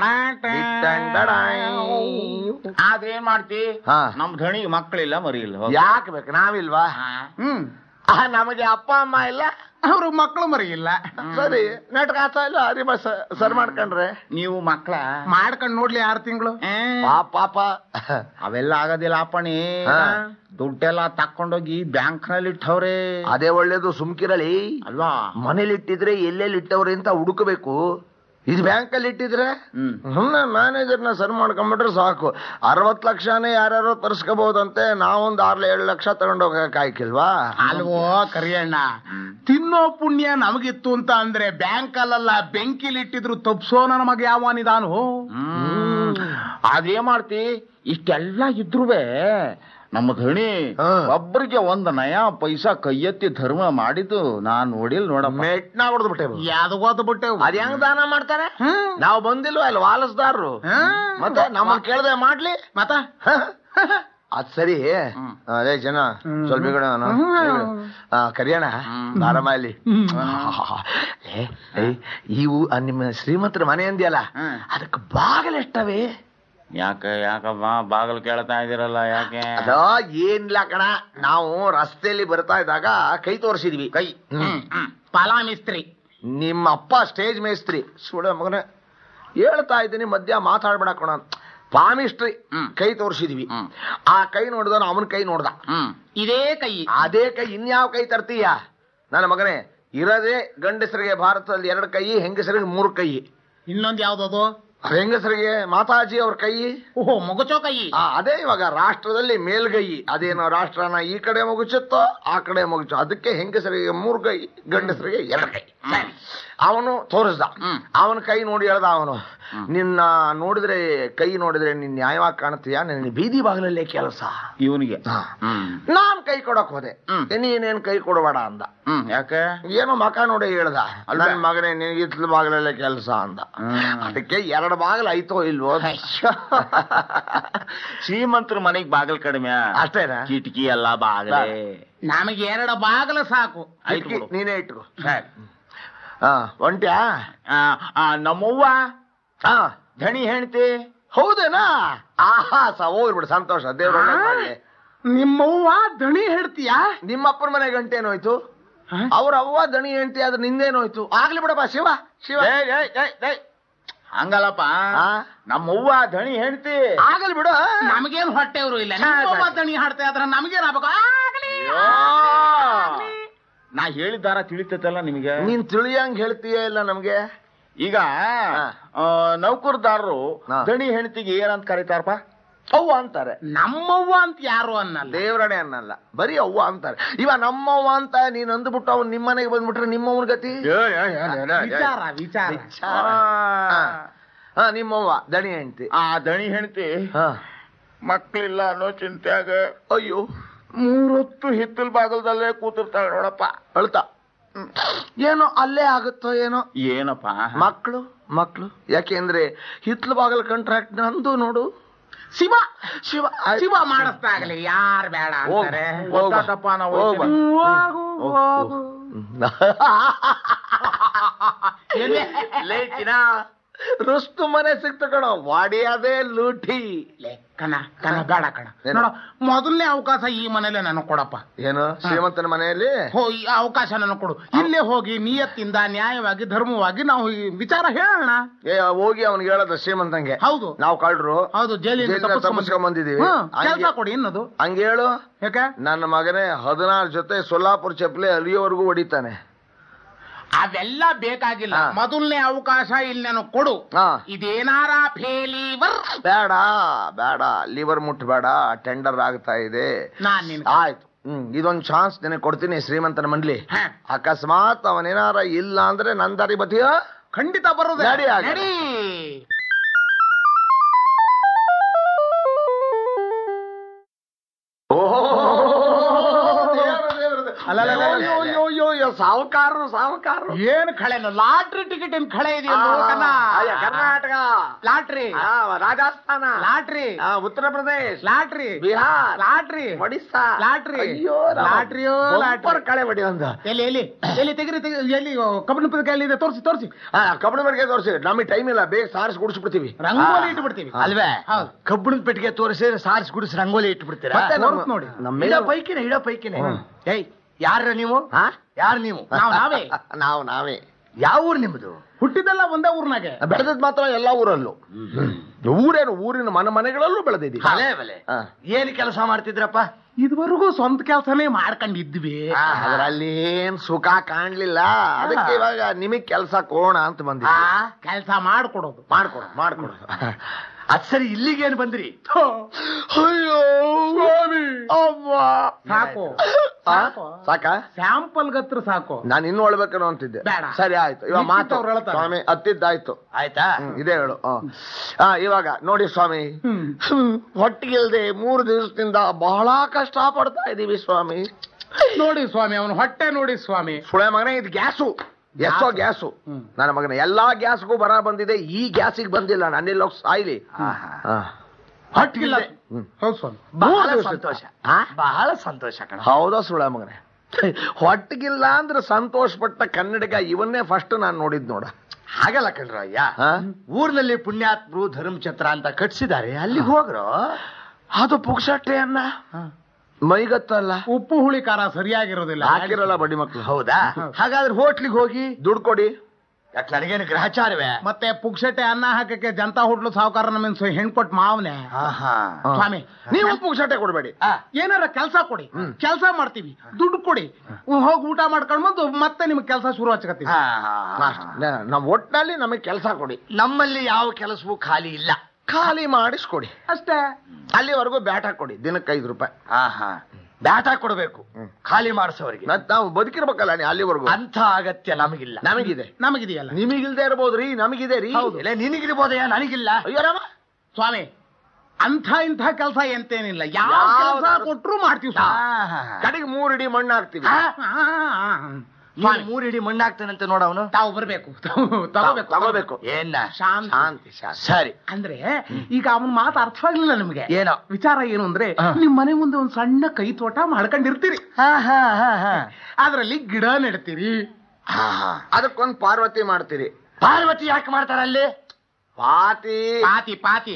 ಆದ್ರೇನ್ ಮಾಡ್ತಿ ಹಾ. ನಮ್ ಧಣಿ ಮಕ್ಕಳಿಲ್ಲ ಮರಿಯಿಲ್ಲ ಹೋಗು. ಯಾಕೆ ಬೇಕು ನಾವಿಲ್ವಾ ಹಾ. ಹ್ಮ್ ಆ, ನಮಗೆ ಅಪ್ಪ ಅಮ್ಮ ಇಲ್ಲ ಅವ್ರ ಮಕ್ಕಳು ಮರಿ ಇಲ್ಲ ಸರಿ ನಾಟಕ ಆತ ಇಲ್ಲ ಅರಿಮ ಸರ್ ಮಾಡ್ಕೊಂಡ್ರೆ ನೀವು ಮಕ್ಕಳ ಮಾಡ್ಕೊಂಡ್ ನೋಡ್ಲಿ ಆರು ತಿಂಗಳು ಪಾಪ ಪಾಪ ಅವೆಲ್ಲ ಆಗೋದಿಲ್ಲ ಅಪ್ಪಣಿ ಹಾ. ದುಡ್ಡೆಲ್ಲ ತಕೊಂಡೋಗಿ ಬ್ಯಾಂಕ್ ನಲ್ಲಿ ಇಟ್ಟವ್ರೆ ಅದೇ ಒಳ್ಳೇದು ಸುಮ್ಕಿರಲಿ ಅಲ್ವಾ ಮನೇಲಿ ಇಟ್ಟಿದ್ರೆ ಎಲ್ಲೆಲ್ಲಿ ಇಟ್ಟವ್ರೆ ಅಂತ ಹುಡುಕಬೇಕು ಇದು ಬ್ಯಾಂಕಲ್ಲಿ ಇಟ್ಟಿದ್ರೆ ಹ್ಮ್ ಸುಮ್ಮನೆ ಮ್ಯಾನೇಜರ್ನ ಸರ್ ಮಾಡ್ಕೊಂಡ್ಬಿಟ್ರೆ ಸಾಕು ಅರವತ್ ಲಕ್ಷನೇ ಯಾರ್ಯಾರೋ ತರಿಸ್ಕೋಬಹುದಂತೆ ನಾವೊಂದ್ ಆರ್ಲ ಏಳು ಲಕ್ಷ ತಗೊಂಡೋಗಕ್ ಆಯ್ಕಿಲ್ವಾ ಅಲ್ವೋ ಕರಿಯಣ್ಣ ತಿನ್ನೋ ಪುಣ್ಯ ನಮಗಿತ್ತು ಅಂತ ಅಂದ್ರೆ ಬ್ಯಾಂಕ್ ಅಲ್ಲಲ್ಲ ಬೆಂಕಿಲಿ ಇಟ್ಟಿದ್ರು ತಪ್ಸೋ ನಮಗ ಯಾವನಿದಾನು ಹ್ಮ್ ಅದೇ ಮಾಡ್ತಿ ಇಷ್ಟೆಲ್ಲ ಇದ್ರುವೆ ನಮ್ಮ ಧಣಿ ಹಾ. ಒಬ್ಬರಿಗೆ ಒಂದ್ ನಯ ಪೈಸಾ ಕೈ ಎತ್ತಿ ಧರ್ಮ ಮಾಡಿದ್ದು ನಾನ್ ನೋಡಿಲ್ ನೋಡಮ್ಮ ಮೆಟ್ನ ಹೊಡೆದು ಬಿಟ್ಟೆ ಯಾವ್ದು ಓದ್ ಬಿಟ್ಟೆ ಅದ್ ಹೆಂಗ್ ದಾನ ಮಾಡ್ತಾರೆ ನಾವು ಬಂದಿಲ್ವಾ ಅಲ್ಲಿ ವಾಲಸ್ದಾರರು ಮತ್ತೆ ನಮ್ಮ ಕೇಳ್ದೆ ಮಾಡ್ಲಿ ಮತ್ತ ಅದ್ ಸರಿ ಅದೇ ಜನ ಸ್ವಲ್ಪ ಈ ಕಡೆ ನಾನು, ಈ ಕಡೆ. ಆ, ಕರಿಯೋಣ ಆರಾಮ ಅಲ್ಲಿ ಏ, ಏ, ಇವು ಆ, ನಿಮ್ಮ ಶ್ರೀಮಂತರ ಮನೆ ಅಂದ್ಯಲ್ಲ ಹ್ಮ್. ಅದಕ್ಕೆ ಬಾಗಿಲು ಎಷ್ಟವೆ ಯಾಕೆ ಯಾಕಮ್ಮ ಬಾಗಲ್ ಕೇಳ್ತಾ ಇದೀರಲ್ಲ ಯಾಕೆ ಅದ ಏನಿಲ್ಲ ಕಣ ನಾವು ರಸ್ತೆಯಲ್ಲಿ ಬರ್ತಾ ಇದ್ದಾಗ ಕೈ ತೋರಿಸಿದ್ವಿ ಕೈ ಪಾಲಾ ಮಿಸ್ತ್ರಿ ನಿಮ್ಮ ಅಪ್ಪ ಸ್ಟೇಜ್ ಮೇಸ್ತ್ರಿ ಸುಡ ಮಗನ ಹೇಳ್ತಾ ಇದ್ದೀನಿ ಮಧ್ಯ ಮಾತಾಡ್ಬೇಡ ಕಣ ಪಾಮಿಸ್ಟ್ರಿ ಹ್ಮ್. ಕೈ ತೋರಿಸಿದ್ವಿ ಹ್ಮ್. ಆ ಕೈ ನೋಡ್ದ ಅವನ ಕೈ ನೋಡ್ದ ಹ್ಮ್ ಇದೇ ಕೈ ಅದೇ ಕೈ ಇನ್ಯಾವ ಕೈ ತರ್ತೀಯ ನನ್ನ ಮಗನೇ ಇರದೇ ಗಂಡಸರಿಗೆ ಭಾರತದಲ್ಲಿ ಎರಡು ಕೈ ಹೆಂಗಸರಿಗೆ ಮೂರು ಕೈ ಇನ್ನೊಂದ್ ಯಾವ್ದದು ಹೆಂಗಸರಿಗೆ ಮಾತಾಜಿ ಅವ್ರ ಕೈ ಓಹೋ ಮೊಗಚೋ ಕೈ ಆ, ಅದೇ ಇವಾಗ ರಾಷ್ಟ್ರದಲ್ಲಿ ಮೇಲ್ಗೈ ಅದೇನೋ ರಾಷ್ಟ್ರನ ಈ ಕಡೆ ಮುಗುಚುತ್ತೋ ಆ ಕಡೆ ಮುಗುಚೋ ಅದಕ್ಕೆ ಹೆಂಗಸರಿಗೆ ಮೂರು ಕೈ ಗಂಡಸರಿಗೆ ಎರಡು ಕೈ ಅವನು ತೋರಿಸ್ದ ಹ್ಮ್. ಅವನ ಕೈ ನೋಡಿ ಹೇಳ್ದ ಅವನು ನಿನ್ನ ನೋಡಿದ್ರೆ ಕೈ ನೋಡಿದ್ರೆ ನಿನ್ ನ್ಯಾಯವಾಗಿ ಕಾಣ್ತೀಯ ನಿನ್ನ ಬೀದಿ ಬಾಗಿಲಲ್ಲೇ ಕೆಲಸ ಇವನಿಗೆ ಹಾ. ಹ್ಮ್ ನಾನ್ ಕೈ ಕೊಡಕ್ ಹೋದೆ ಹ್ಮ್. ನೀನೇನ್ ಕೈ ಕೊಡಬೇಡ ಅಂದ ಹ್ಮ್ ಯಾಕೆ ಏನೋ ಮಕ ನೋಡಿ ಹೇಳ್ದ ಅಲ್ವಾ? ನನ್ ಮಗನೇ ನಿನಗೆ ಇತ್ಲ ಬಾಗಿಲಲ್ಲೇ ಕೆಲಸ ಅಂದ ಹ್ಮ್. ಅದಕ್ಕೆ ಎರಡು ಬಾಗಿಲು ಆಯ್ತೋ ಇಲ್ವೋ ಶ್ರೀಮಂತರ ಮನೆಗ್ ಬಾಗಲ್ ಕಡಿಮೆ ಅಷ್ಟೇನಾ ಕಿಟಕಿ ಎಲ್ಲ ಬಾಗಲೇ ನಮಗೆ ಎರಡು ಬಾಗಲ ಸಾಕು ಆಯ್ತು ಇಟ್ಕೊ, ಬಿಡು. ನೀನೇ ಇಟ್ಕೋ ಸರಿ. ಹಾ ಒಂಟ್ಯಾ ಆ, ಆ, ನಮ್ಮವ್ವ ಹಾ ಧಣಿ ಹೆಣ್ತಿ ಹೌದೇನಾ ಆಹಾ ಸ ಹೋಗ್ಬಿಡು ಸಂತೋಷ ದೇವ್ರ ನಿಮ್ಮವ್ವ ದಣಿ ಹೇಳ್ತೀಯಾ ನಿಮ್ಮಪ್ಪನ ಮನೆ ಗಂಟೆ ಏನೋಯ್ತು ಅವ್ರ ಅವ್ವ ದಣಿ ಹೆಂಡತಿ ಆದ್ರೆ ನಿಂದೇನೋಯ್ತು ಆಗ್ಲಿ ಬಿಡಪ್ಪ ಶಿವ ಶಿವ ಏಯ್, ಏಯ್, ಏಯ್, ಏಯ್. ಹಂಗಲ್ಲಪ್ಪ ಆ? ನಮ್ಮವ್ವ ದಣಿ ಹೆಂಡ್ತಿ ಆಗಲಿ ಬಿಡು ನಮಗೇನ್ ಹೊಟ್ಟೆವ್ರು ಇಲ್ಲ ನಿಮ್ಮ ದಣಿ ಹಾಡ್ತಾ ಇದ್ರ ನಮಗೇನ್ ಆಗ್ಬೇಕು ಆಗ್ಲಿ ಅಯ್ಯೋ. ನಾ ಹೇಳಿದಾರ ತಿಳಿತೈತಲ್ಲ ನಿಮಗೆ ನೀನ್ ತಿಳಿಯಂಗ್ ಹೇಳ್ತೀಯ ಇಲ್ಲ ನಮ್ಗೆ ಈಗ ಆ, ನೌಕರದಾರರು ಹಾ. ದಣಿ ಹೆಂಡತಿಗೆ ಏನಂತ ಕರೀತಾರಪ್ಪ ಅವ್ವ ಅಂತಾರೆ ನಮ್ಮವ್ವ ಅಂತ ಯಾರು ಅನ್ನಲ್ಲ ದೇವರಣೆ ಅನ್ನಲ್ಲ ಬರೀ ಅವ್ವ ಅಂತಾರೆ ಇವ ನಮ್ಮವ್ವ ಅಂತ ನೀನ್ ಅಂದ್ಬಿಟ್ಟು ಅವ್ನು ನಿಮ್ಮನೆಗೆ ಬಂದ್ಬಿಟ್ರೆ ನಿಮ್ಮವನ ಗತಿ ವಿಚಾರ ವಿಚಾರ ಹಾ. ಹಾ ನಿಮ್ಮವ್ವ ದಣಿ ಹೆಂಡತಿ ಆ ದಣಿ ಹೆಂಡತಿ ಹಾ ಮಕ್ಳಿಲ್ಲ ಅನ್ನೋ ಚಿಂತ್ಯಾಗ ಅಯ್ಯೋ ಮೂರೊತ್ತು ಹಿತ್ತಲ್ ಬಾಗಲದಲ್ಲೇ ಕೂತಿರ್ತಾಳೆ ನೋಡಪ್ಪ ಅಳ್ತಾ ಏನೋ ಅಲ್ಲೇ ಆಗುತ್ತೋ ಏನೋ ಏನಪ್ಪ ಮಕ್ಕಳು ಮಕ್ಕಳು ಯಾಕೆಂದ್ರೆ ಹಿತ್ಲು ಬಾಗಲ್ ಕಾಂಟ್ರಾಕ್ಟ್ ನಂದು ನೋಡು ಶಿವ ಶಿವ ಶಿವ ಮಾಡಿಸ್ದಾಗ್ಲಿ ಯಾರ್ ಬೇಡ ಹೋಗ್. ಅಂತಾರೆ ಗೊತ್ತಾತಪ್ಪ ನಾವು ಹೋಗ್ ಬಾ. ಹೋಗು, ಹೋಗು. ಲೇಚಿನ ರುಸ್ತು ಮನೆ ಸಿಕ್ತು ಕಣ ವಾಡಿಯಾದೆ ಲೂಟಿ ಲೇ, ಕಣ ಕಣ ಬೇಡ ಕಣ ಏನು? ನೋಡ ಮೊದಲನೇ ಅವಕಾಶ ಈ ಮನೇಲೆ ನನಗ್ ಕೊಡಪ್ಪ ಏನು ಶ್ರೀಮಂತನ ಮನೆಯಲ್ಲಿ ಹೋ ಈ ಅವಕಾಶ ನನಗ್ ಕೊಡು ಇಲ್ಲೇ ಹೋಗಿ ನಿಯತ್ತಿಂದ ನ್ಯಾಯವಾಗಿ ಧರ್ಮವಾಗಿ ನಾವು ಈ ವಿಚಾರ ಹೇಳೋಣ ಏ ಹೋಗಿ ಅವ್ನಿಗೆ ಹೇಳೋದು ಶ್ರೀಮಂತಂಗೆ ಹೌದು ನಾವು ಕಳ್ರು ಹೌದು ಜೈಲಿಂದ ಜೈಲಿಂದ ತಪ್ಪಿಸ್ಕೊಂಡ್ ಬಂದಿದೀವಿ. ಕೆಲಸ ಹಂಗೆ- ಕೊಡಿ ಅನ್ನೋದು ಹಂಗೆ ಹೇಳು ಯಾಕೆ ನನ್ನ ಮಗನೇ ಹದಿನಾರು ಜೊತೆ ಸೊಲ್ಲಾಪುರ ಚಪ್ಪಲಿ ಅಲಿಯೋವರೆಗೂ ಹೊಡಿತಾನೆ ಅವೆಲ್ಲ ಬೇಕಾಗಿಲ್ಲ ಹಾ. ಮೊದಲನೇ ಅವಕಾಶ ಇಲ್ಲಿ ನನಗ್ ಕೊಡು ಹಾ. ಇದೇನಾರ ಫೇಲಿವರ್ ಬೇಡ ಬೇಡ ಲಿವರ್ ಮುಟ್ಬೇಡ ಟೆಂಡರ್ ಆಗ್ತಾ ಇದೆ ನಾನ್ ನಿನ್ ಆಯ್ತು ಹ್ಮ್ ಇದೊಂದ್ ಚಾನ್ಸ್ ನಿನಗೆ ಕೊಡ್ತೀನಿ ಶ್ರೀಮಂತನ ಮನ್ಲಿ ಹಾ. ಅಕಸ್ಮಾತ್ ಅವನೇನಾರ ಇಲ್ಲ ಅಂದ್ರೆ ನನ್ ದಾರಿ ಬತ್ತೀಯ ಖಂಡಿತ ಬರುದು ನಡಿ ಹಾಗಾದ್ರೆ. ನಡಿ ಸಾವುಕಾರರು ಸಾವುಕಾರರು ಏನ್ ಖಳೆನು ಲಾಟ್ರಿ ಟಿಕೆಟ್ ಏನ್ ಖಳೆ ಇದೆಯಲ್ಲ ಕನ್ನ ಕರ್ನಾಟಕ ಲಾಟ್ರಿ ಆ, ರಾಜಸ್ಥಾನ ಲಾಟ್ರಿ ಆ, Uttar Pradesh lottery Bihar lottery Odisha lottery ಅಯ್ಯೋ ರಾಮ. ಲಾಟ್ರಿಯೋ ಬಂಪರ್ ಲಾಟ್ರಿ ಕಳೆ ಬಡಿ ಒಂದು ಎಲ್ಲಿ ಎಲ್ಲಿ ಎಲ್ಲಿ ತೆಗಿರಿ ತೆಗಿರಿ ಎಲ್ಲಿ ಕಬ್ಬಿಣ ಪದಕ ಎಲ್ಲಿದೆ ತೋರಿಸಿ ತೋರಿಸಿ ಆ, ಕಬ್ಬಣ ಬೆಳಗ್ಗೆ ತೋರಿಸಿ ನಮಗೆ ಟೈಮ್ ಇಲ್ಲ ಬೇಗ ಸಾರಿಸಿ ಗುಡಿಸ್ಬಿಡ್ತೀವಿ ರಂಗೋಲಿ ಇಟ್ಬಿಡ್ತೀವಿ ಅಲ್ವೇ ಹೌದು ಕಬ್ಬಿಣದ ಪೆಟ್ಟಿಗೆ ತೋರಿಸಿ ಸಾರಿಸಿ ಗುಡಿಸಿ ರಂಗೋಲಿ ಇಟ್ಬಿಡ್ತೀರಾ ಮತ್ತೆ ನಮ್ಮ- ತೋರ್ಸ್ ನೋಡಿ. ನಮ್ಮ ಇಡ ಪೈಕಿನೇ ಇಡ ಪೈಕಿನೇ ಏಯ್ ಯಾರ ನೀವು ಹಾ? ಯಾರು ನೀವು ನಾವ್ ನಾವೇ ನಾವು ನಾವೇ ಯಾವ ಊರು ನಿಮ್ದು ಹುಟ್ಟಿದೆಲ್ಲ ಒಂದೇ ಊರ್ನಾಗೆ ಬೆಳೆದದ್ ಮಾತ್ರ ಎಲ್ಲಾ ಊರಲ್ಲೂ ಊರೇನು ಊರಿನ ಮನೆ ಮನೆಗಳಲ್ಲೂ ಬೆಳೆದಿದ್ದೀವಿ ಭಲೆ ಭಲೆ ಹಾ. ಏನ್ ಕೆಲಸ ಮಾಡ್ತಿದ್ರಪ್ಪ ಇದುವರೆಗೂ ಸ್ವಂತ ಕೆಲಸನೇ ಮಾಡ್ಕೊಂಡಿದ್ವಿ ಅದರಲ್ಲಿ ಏನ್ ಸುಖ ಕಾಣ್ಲಿಲ್ಲ ಅದಕ್ಕೆ ಇವಾಗ ನಿಮಗ್ ಕೆಲ್ಸ ಕೋಣ ಅಂತ ಬಂದಿದ್ವಿ ಕೆಲಸ ಮಾಡ್ಕೊಡೋದು ಮಾಡ್ಕೊಡು ಮಾಡ್ಕೊಡು ಅದ್ ಸರಿ ಇಲ್ಲಿಗೇನ್ ಬಂದ್ರಿ ಅಯ್ಯೋ ಅವ್ವ. ಸಾಕು ಆ? ಸಾಕು ಸಾಕ ಸ್ಯಾಂಪಲ್ ಗತ್ರ ಸಾಕು ನಾನು ಇನ್ನೂ ಒಳ್ಬೇಕೇನೋ ಅಂತಿದ್ದೆ ಬೇಡ. ಸರಿ ಆಯ್ತು ಇವಾಗ ಮಾತು ಮಿಕ್ಕಿದ್ದವ್ರು ಹೇಳ್ತಾರೆ. ಸ್ವಾಮಿ ಹತ್ತಿದ್ದಾಯ್ತು ಆಯ್ತಾ ಹ್ಮ್, ಇದೇ ಹೇಳು ಹ. ಆ, ಇವಾಗ ನೋಡಿ ಸ್ವಾಮಿ ಹ್ಮ್, ಹೊಟ್ಟಿಗಿಲ್ದೆ ಮೂರು ದಿವಸದಿಂದ ಬಹಳ ಕಷ್ಟ ಪಡ್ತಾ ಇದೀವಿ ಸ್ವಾಮಿ ನೋಡಿ ಸ್ವಾಮಿ ಅವನು ಹೊಟ್ಟೆ ನೋಡಿ ಸ್ವಾಮಿ ಸುಳೆ ಮಗನೇ ಇದು ಗ್ಯಾಸು ಎಷ್ಟೋ ಗ್ಯಾಸು ಹ್ಮ್. ನನ್ನ ಮಗನ ಎಲ್ಲಾ ಗ್ಯಾಸ್ಗೂ ಬರ ಬಂದಿದೆ ಈ ಗ್ಯಾಸಿಗೆ ಬಂದಿಲ್ಲ ನನ್ನೆಲ್ಲ ಸಾಯ್ಲಿ ಹಾ. ಹೊಟ್ಟಿಗಿಲ್ಲ ಹ್ಮ್. ಹೌದು ಸ್ವಾಮಿ ಬಹಳ ದಿವ್ಸ ಸಂತೋಷ ಆ? ಬಹಳ ಸಂತೋಷ ಕಣ ಹೌದಾ ಸುಳೆ ಮಗನೇ ಹೊಟ್ಟಿಗಿಲ್ಲ ಅಂದ್ರೆ ಸಂತೋಷ ಪಟ್ಟ ಕನ್ನಡಿಗ ಇವನ್ನೇ ಫಸ್ಟ್ ನಾನು ನೋಡಿದ್ ನೋಡ ಹಾಗಲ್ಲ ಕಣ್ರ ಅಯ್ಯ ಹಾ? ಊರ್ನಲ್ಲಿ ಪುಣ್ಯಾತ್ಮರು ಧರ್ಮಛತ್ರ ಅಂತ ಕಟ್ಸಿದ್ದಾರೆ ಅಲ್ಲಿಗೆ ಹೋಗ್ರು ಅದು ಪುಕ್ಸಟ್ಟೆ ಅನ್ನ ಮೈಗತ್ತಲ್ಲ ಉಪ್ಪು ಹುಳಿ ಖಾರ ಸರಿಯಾಗಿರೋದಿಲ್ಲ ಹಾಕಿರಲ್ಲ ಬಡ್ಡಿ ಮಕ್ಳು ಹೌದಾ ಹಾಗಾದ್ರೆ ಹೋಟ್ಲಿಗೆ ಹೋಗಿ ದುಡ್ಡು ಕೊಡಿ ಯಾಕೆ ನನಗೇನು ಗ್ರಹಚಾರವೇ ಮತ್ತೆ ಪುಕ್ಷಟೆ ಅನ್ನ ಹಾಕಕ್ಕೆ ಜನತಾ ಹೋಟ್ಲು ಸಾವುಕಾರ ನಮ್ಮ ಹೆಣ್ಕೊಟ್ ಮಾವನೆ ಆಹಾ. ಸ್ವಾಮಿ ನೀವು ಪುಕ್ಸಟ್ಟೆ ಕೊಡ್ಬೇಡಿ ಆ, ಏನಾರ ಕೆಲಸ ಕೊಡಿ ಕೆಲಸ ಮಾಡ್ತೀವಿ ದುಡ್ಡು ಕೊಡಿ ಹೋಗಿ ಊಟ ಮಾಡ್ಕೊಂಡ್ ಬಂದು ಮತ್ತೆ ನಿಮ್ಗೆ ಕೆಲಸ ಶುರು ಹಚ್ಕತ್ತೀವಿ ಆ, ಆ, ಆ. ನಮ್ಮ ಒಟ್ಟಿನಲ್ಲಿ ನಮಗೆ ಕೆಲಸ ಕೊಡಿ ನಮ್ಮಲ್ಲಿ ಯಾವ ಕೆಲಸವೂ ಖಾಲಿ ಇಲ್ಲ ಖಾಲಿ ಮಾಡಿಸ್ಕೊಡಿ ಅಷ್ಟೇ ಅಲ್ಲಿವರೆಗೂ ಬ್ಯಾಟ ಕೊಡಿ ದಿನಕ್ಕೆ ಐದು ರೂಪಾಯಿ ಆಹಾ ಬ್ಯಾಟ ಕೊಡಬೇಕು ಖಾಲಿ ಮಾಡಿಸೋರಿಗೆ ಮತ್ ನಾವು ಬದುಕಿರ್ಬೇಕಲ್ಲ ನೀ ಅಲ್ಲಿವರೆಗೂ ಅಂತ ಅಗತ್ಯ ನಮಗಿಲ್ಲ ನಮಗಿದೆ ನಮಗಿದೆಯಲ್ಲ ನಿಮಗಿಲ್ದೇ ಇರ್ಬೋದ್ರಿ ನಮಗಿದೆ ರೀ ಇಲ್ಲ ನಿನಗಿರ್ಬೋದಯ್ಯ ನನಗಿಲ್ಲ ಅಯ್ಯೋ ರಾಮ ಸ್ವಾಮಿ ಅಂಥ ಇಂಥ ಕೆಲಸ ಎಂತೇನಿಲ್ಲ ಯಾವ ಯಾವ್ದಾದ್ರು- ಕೆಲಸ ಕೊಟ್ರು ಮಾಡ್ತೀವಿ ಸ್ವಾಮಿ. ಆಹಾ. ಕಡೆಗೆ ಮೂರಿಡಿ ಮಣ್ಣು ಹಾಕ್ತಿವಿ ಆ, ಆ, ಆ, ಆ. ನೀನು ಮೂರಿಡಿ ಮಣ್ಣಾಗ್ತಾನಂತೆ ನೋಡವನು ತಾವು ಬರ್ಬೇಕು ತಾವು ತಗೋಬೇಕು ತಗೋಬೇಕು ಏನ ಶಾಂತಿ ಶಾಂತಿ ಶಾಂತಿ ಸರಿ ಅಂದ್ರೆ ಈಗ ಅವನ ಮಾತು ಅರ್ಥವಾಗ್ಲಿಲ್ಲ ನಿಮ್ಗೆ ಏನೋ ವಿಚಾರ ಏನು ಅಂದ್ರೆ ನಿಮ್ ಮನೆ ಮುಂದೆ ಒಂದ್ ಸಣ್ಣ ಕೈ ತೋಟ ಮಾಡ್ಕೊಂಡಿರ್ತೀರಿ ಹಾ ಹಾ ಹಾ ಹಾ ಅದ್ರಲ್ಲಿ ಗಿಡ ನೆಡ್ತೀರಿ ಹಾ, ಹಾ. ಅದಕ್ಕೊಂದು ಪಾರ್ವತಿ ಮಾಡ್ತೀರಿ ಪಾರ್ವತಿ ಯಾಕೆ ಮಾಡ್ತಾರ ಅಲ್ಲಿ ಪಾತಿ ಪಾತಿ ಪಾತಿ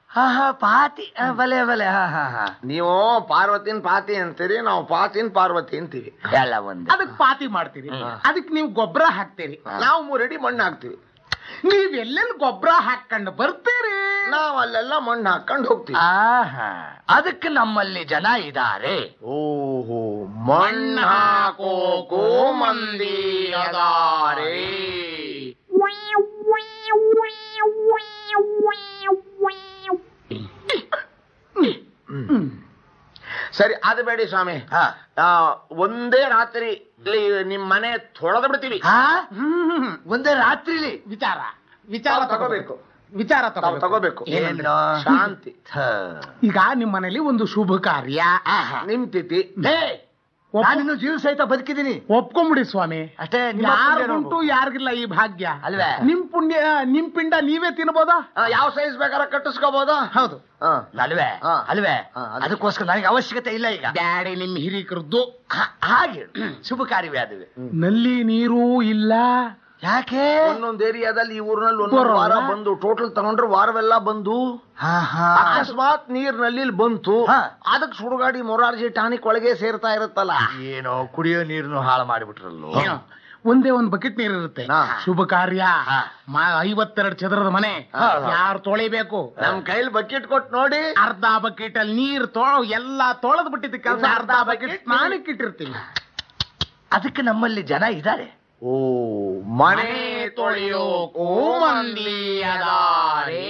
ಹಾ ಹಾ ಪಾತಿ ಆ, ಬಲೆ ಬಲೆ ಹಾ ಹಾ ಹಾ ನೀವು ಪಾರ್ವತಿನ್ ಪಾತಿ ಅಂತೀರಿ ನಾವು ಪಾತಿನ್ ಪಾರ್ವತಿ ಅಂತೀವಿ ಎಲ್ಲ ಒಂದೇ ಅದಕ್ ಪಾತಿ ಮಾಡ್ತೀರಿ ಅದಕ್ ನೀವು ಗೊಬ್ಬರ ಹಾಕ್ತೀರಿ ನಾವು ಮೂರಡಿ ಮಣ್ಣು ಹಾಕ್ತಿವಿ ನೀವ್ ಎಲ್ಲೆಲ್ಲಿ ಗೊಬ್ಬರ ಹಾಕೊಂಡು ಬರ್ತೀರಿ ನಾವು ಅಲ್ಲೆಲ್ಲ ಮಣ್ಣು ಹಾಕೊಂಡು ಹೋಗ್ತೀವಿ ಆಹಾ ಅದಕ್ಕೆ ನಮ್ಮಲ್ಲಿ ಜನ ಇದ್ದಾರೆ ಓಹೋ ಮಣ್ಣು ಹಾಕೋಕೋ ಮಂದಿ ಅದಾರೆ ಸರಿ ಅದು ಬೇಡಿ ಸ್ವಾಮಿ ಹಾ. ಆ, ಒಂದೇ ರಾತ್ರಿ ಇಲ್ಲಿ ನಿಮ್ ಮನೆ ತೊಳೆದು ಬಿಡ್ತೀವಿ ಹಾ ಹ್ಮ್ ಒಂದೇ ರಾತ್ರಿಲಿ ವಿಚಾರ ವಿಚಾರ ತಾವು ತಗೋಬೇಕು. ವಿಚಾರ ತಾವು ತಗೋಬೇಕು ತಗೋಬೇಕು ಏನು ಶಾಂತಿ ಥ. ಈಗ ನಿಮ್ ಮನೇಲಿ ಒಂದು ಶುಭ ಕಾರ್ಯ ನಿಮ್ ತಿಥಿ ಲೇ, ಒಪ್ಪ- ನಾನಿನ್ನು ಜೀವ ಸಹಿತ ಬದುಕಿದ್ದೀನಿ ಒಪ್ಕೊಂಬಿಡಿ ಸ್ವಾಮಿ ಅಷ್ಟೇ ನಿಮ್ಮ ಪುಣ್ಯ ಯಾರಿಗುಂಟು ನೋಡು. ಯಾರಿಗಿಲ್ಲ ಈ ಭಾಗ್ಯ ಅಲ್ವೇ? ನಿಮ್ ಪುಣ್ಯ ನಿಮ್ ಪಿಂಡ ನೀವೇ ತಿನ್ಬೋದಾ ಆ, ಯಾವ ಸೈಜ್ ಬೇಕಾದ್ರೆ ಕಟ್ಟಿಸ್ಕೋಬಹುದಾ ಹೌದು ಹಾ. ಅಲ್ವೇ ಹಾ. ಅಲ್ವೇ ಹಾ, ಅದಕ್ಕೆ. ಅದಕ್ಕೋಸ್ಕರ ನನಗೆ ಅವಶ್ಯಕತೆ ಇಲ್ಲ ಈಗ ಡ್ಯಾಡಿ ನಿಮ್ ಹಿರಿಕರದ್ದು ಹಾ- ಹಾಗೆ ಶುಭ ಕಾರ್ಯವೇ ಅದುವೆ ನಲ್ಲಿ ನೀರು ಇಲ್ಲ ಯಾಕೆ ಒಂದೊಂದ್ ಏರಿಯಾದಲ್ಲಿ ಈ ಊರಿನಲ್ಲಿ ಒಂದೊಂದು ಬರೋಲ್ಲ? ವಾರ ಬಂದು ಟೋಟಲ್ ತಗೊಂಡ್ರೆ ವಾರವೆಲ್ಲ ಬಂದು ಹಾ ಹಾ ಅಕಸ್ಮಾತ್ ನೀರ್ ನಲ್ಲಿ ಬಂತು ಹಾ. ಅದಕ್ಕೆ ಸುಡುಗಾಡಿ ಮೊರಾರ್ಜಿ ಟಾನಿಕ್ ಒಳಗೆ ಸೇರ್ತಾ ಇರುತ್ತಲ್ಲ ಏನೋ ಕುಡಿಯೋ ನೀರನ್ನು ಹಾಳು ಮಾಡಿಬಿಟ್ರಲ್ಲೋ ಏನು? ಒಂದೇ ಒಂದ್ ಬಕೆಟ್ ನೀರ್ ಇರುತ್ತೆ ಹಾ. ಶುಭ ಕಾರ್ಯ ಹಾ. ಮ- ಐವತ್ತೆರಡು ಚದರದ ಮನೆ ಹಾ. ಯಾರು ತೊಳಿಬೇಕು ನಮ್ ಕೈಲಿ ಬಕೆಟ್ ಕೊಟ್ಟು ನೋಡಿ ಅರ್ಧ ಬಕೆಟ್ ಅಲ್ಲಿ ನೀರ್ ತೊಳ ಎಲ್ಲಾ ತೊಳೆದ್ ಬಿಟ್ಟಿದ್ದ ಕೆಲಸ ಇನ್ನು ಅರ್ಧ ಅರ್ಧ ಬಕೆಟ್ bucket ಸ್ನಾನಕ್ಕೆ ಇಟ್ಟಿರ್ತೀವಿ ಅದಕ್ಕೆ ನಮ್ಮಲ್ಲಿ ಜನ ಇದ್ದಾರೆ ಓ ಮನೆ ತೊಳೆಯೋಕೋ ಮಂದಿ ಅದಾರೆ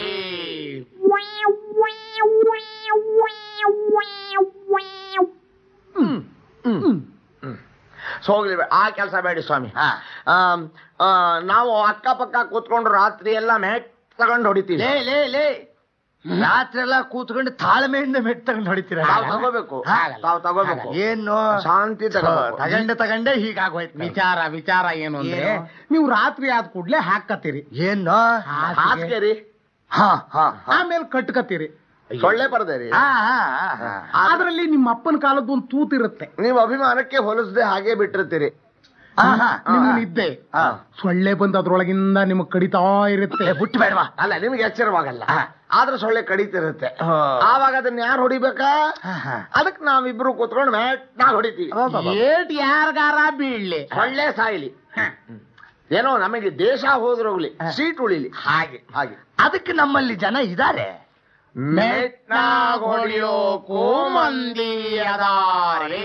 ಹೋಗ್ಲಿ ಬೇ- ಆ ಕೆಲಸ ಬೇಡಿ ಸ್ವಾಮಿ ಹಾ. ಆಮ್, ಆ, ನಾವು ಅಕ್ಕಪಕ್ಕ ಕೂತ್ಕೊಂಡು ರಾತ್ರಿ ಎಲ್ಲ ಮೆಟ್ ತಗೊಂಡು ಹೊಡಿತೀವಿ ಲೇ ಲೇ ಲೇ ರಾತ್ರಿ ಎಲ್ಲ ಕೂತ್ಕೊಂಡು ತಾಳ್ಮೆಯಿಂದ ಮೆಟ್ ತಗೊಂಡು ಹೊಡಿತೀರ ತಾವು ತಗೋಬೇಕು ಹಾಗಲ್ಲ. ತಾವು ತಗೋಬೇಕು ಏನು ಶಾಂತಿ ತಗೋಬೇಕು ತಗಂಡೆ ತಗಂಡೆ ಹೀಗಾಗೋಯ್ತು ವಿಚಾರ ವಿಚಾರ ಏನು ಅಂದ್ರೆ ಏನು? ನೀವು ರಾತ್ರಿ ಆದ ಕೂಡ್ಲೆ ಹಾಕತ್ತೀರಿ ಏನು ಹಾಸಿಗೆ. ಹಾಸಿಗೆ ರೀ ಹಾ ಹಾ ಹಾ. ಆಮೇಲೆ ಕಟ್ಕತ್ತೀರಿ ಸೊಳ್ಳೆ ಪರದೆ ರೀ ಹಾ, ಹಾ, ಹಾ, ಹಾ. ಅದ್ರಲ್ಲಿ ನಿಮ್ಮ ಅಪ್ಪನ ಕಾಲದ ಒಂದು ತೂತಿರುತ್ತೆ ನೀವು ಅಭಿಮಾನಕ್ಕೆ ಹೊಲಿಸದೆ ಹಾಗೆ ಬಿಟ್ಟಿರ್ತೀರಿ ಹಾ, ಹಾ. ನಿಮ್ಗೆ ನಿದ್ದೆ ಹಾ. ಸೊಳ್ಳೆ ಬಂದು ಅದ್ರೊಳಗಿಂದ ನಿಮಗ್ ಕಡಿತಾ ಇರುತ್ತೆ ಏ, ಬುಟ್ಟು ಬೇಡವಾ ಅಲ್ಲ ನಿಮ್ಗೆ ಎಚ್ಚರವಾಗಲ್ಲ ಹಾ. ಆದ್ರೆ ಸೊಳ್ಳೆ ಕಡಿತಿರುತ್ತೆ ಹಾ. ಆವಾಗ ಅದನ್ನ ಯಾರು ಹೊಡಿಬೇಕಾ ಹಾ, ಹಾ. ಅದಕ್ಕೆ ನಾವಿಬ್ರು ಕೂತ್ಕೊಂಡು ಮ್ಯಾಟ್ ನಾವ್ ಹೊಡಿತೀವಿ ಏಟ್ ಯಾರ್ಗಾರ ಬೀಳ್ಲಿ ಸೊಳ್ಳೆ ಸಾಯ್ಲಿ ಏನೋ ನಮಗೆ ದೇಶ ಹೋದ್ರೋಗ್ಲಿ ಸೀಟ್ ಉಳಿಲಿ ಹಾಗೆ ಹಾಗೆ ಅದಕ್ಕೆ ನಮ್ಮಲ್ಲಿ ಜನ ಇದ್ದಾರೆ ಮೆಟ್ನಾಗ್ ಹೊಡಿಯೋಕೋ ಮಂದಿ ಅದಾರೆ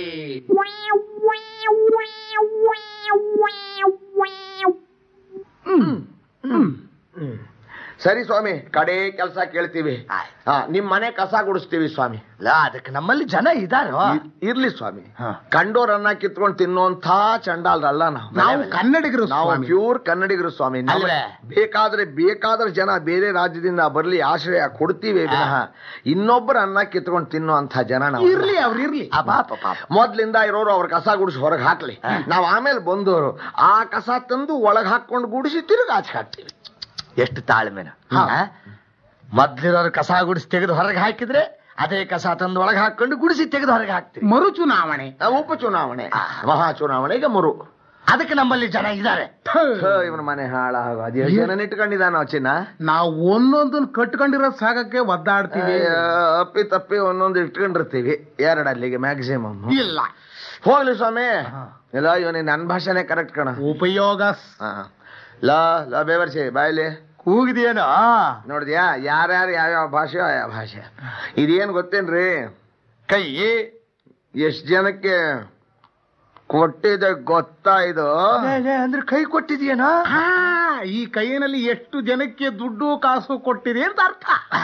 ಸರಿ ಸ್ವಾಮಿ ಕಡೆ ಕೆಲಸ ಕೇಳ್ತೀವಿ ಆಯ್ತು. ಹಾ ನಿಮ್ ಮನೆ ಕಸ ಗುಡಿಸ್ತೀವಿ ಸ್ವಾಮಿ ಅಲ್ಲ ಅದಕ್ಕೆ ನಮ್ಮಲ್ಲಿ ಜನ ಇದ್ದಾರೆ ಇರ್- ಇರ್ಲಿ ಸ್ವಾಮಿ ಹಾ. ಕಂಡೋರನ್ನ ಕಿತ್ಕೊಂಡು ತಿನ್ನೋಂಥ ಚಂಡಾಲ್ರಲ್ಲ ನಾವು ನಾವು ಕನ್ನಡಿಗರು ನಾವು ಸ್ವಾಮಿ. ಪ್ಯೂರ್ ಕನ್ನಡಿಗರು ಸ್ವಾಮಿ ನಮಗೆ ಅಲ್ವೇ? ಬೇಕಾದ್ರೆ ಬೇಕಾದ್ರೆ ಜನ ಬೇರೆ ರಾಜ್ಯದಿಂದ ಬರ್ಲಿ ಆಶ್ರಯ ಕೊಡ್ತೀವಿ ವಿನಃ ಇನ್ನೊಬ್ಬರ ಅನ್ನ ಕಿತ್ಕೊಂಡು ತಿನ್ನೋ ಅಂತ ಜನ ನಾವು ಇರ್ಲಿ ಅವ್ರು ಇರ್ಲಿ ಆ ಪಾಪ ಪಾಪ ಮೊದ್ಲಿಂದ ಇರೋರು ಅವ್ರ ಕಸ ಗುಡಿಸಿ ಹೊರಗೆ ಹಾಕ್ಲಿ ನಾವ್ ಆಮೇಲೆ ಬಂದವರು ಆ ಕಸ ತಂದು ಒಳಗ್ ಹಾಕೊಂಡು ಗುಡಿಸಿ ತಿರುಗಿ ಆಚೆ ಹಾಕ್ತೀವಿ ಎಷ್ಟು ತಾಳ್ಮೆನ ಹಾ? ಮೊದ್ಲಿರೋರು ಕಸ ಗುಡಿಸಿ ತೆಗೆದು ಹೊರಗೆ ಹಾಕಿದ್ರೆ ಅದೇ ಕಸ ತಂದು ಒಳಗೆ ಹಾಕೊಂಡು ಗುಡಿಸಿ ತೆಗೆದು ಹೊರಗೆ ಹಾಕ್ತೀವಿ ಮರು ಚುನಾವಣೆ ಆ, ಉಪಚುನಾವಣೆ ಮಹಾ ಚುನಾವಣೆಗೆ ಮುರು ಅದಕ್ಕೆ ನಮ್ಮಲ್ಲಿ ಜನ ಇದ್ದಾರೆ ಇವನ ಮನೆ ಹಾಳಾಗ ಅದೇ ಜನ ಇಟ್ಕೊಂಡಿದ್ದಾನ ಚಿನ್ನ ನಾವು ಒಂದೊಂದನ್ನ ಕಟ್ಕೊಂಡಿರೋ ಸಾಗಕ್ಕೆ ಒದ್ದಾಡ್ತೀವಿ ಅಯ್ಯೋ, ಅಪ್ಪಿ ತಪ್ಪಿ ಒಂದೊಂದು ಇಟ್ಕೊಂಡಿರ್ತೀವಿ ಎರಡು ಅಲ್ಲಿಗೆ ಮ್ಯಾಕ್ಸಿಮಮ್ ಇಲ್ಲ ಹೋಗ್ಲಿ ಸ್ವಾಮಿ ಇಲ್ಲ ಇವನಿಗೆ ನನ್ನ ಭಾಷೆನೇ ಕರೆಕ್ಟ್ ಕಣ ಉಪಯೋಗ ಹಾ. ಲಾ ಲಾ ಬೇವರ್ಸಿ ಬಾಯ್ಲಿ ಕೂಗಿದೆಯೇನೋ ನೋಡಿದ್ಯಾ ಯಾರ್ಯಾರು ಯಾವ್ಯಾವ ಭಾಷೆ ಯಾವ ಭಾಷೆ ಇದೇನ್ ಗೊತ್ತೇನ್ರಿ ಕೈ ಎಷ್ಟ್ ಜನಕ್ಕೆ ಕೊಟ್ಟಿದೆ ಗೊತ್ತಾ ಇದು ಲೇ, ಲೇ, ಅಂದ್ರೆ ಕೈ ಕೊಟ್ಟಿದೆಯೇನೋ ಹಾ ಈ ಕೈಯಲ್ಲಿ ಎಷ್ಟು ಜನಕ್ಕೆ ದುಡ್ಡು ಕಾಸು ಕೊಟ್ಟಿದೆ ಅಂತ ಅರ್ಥ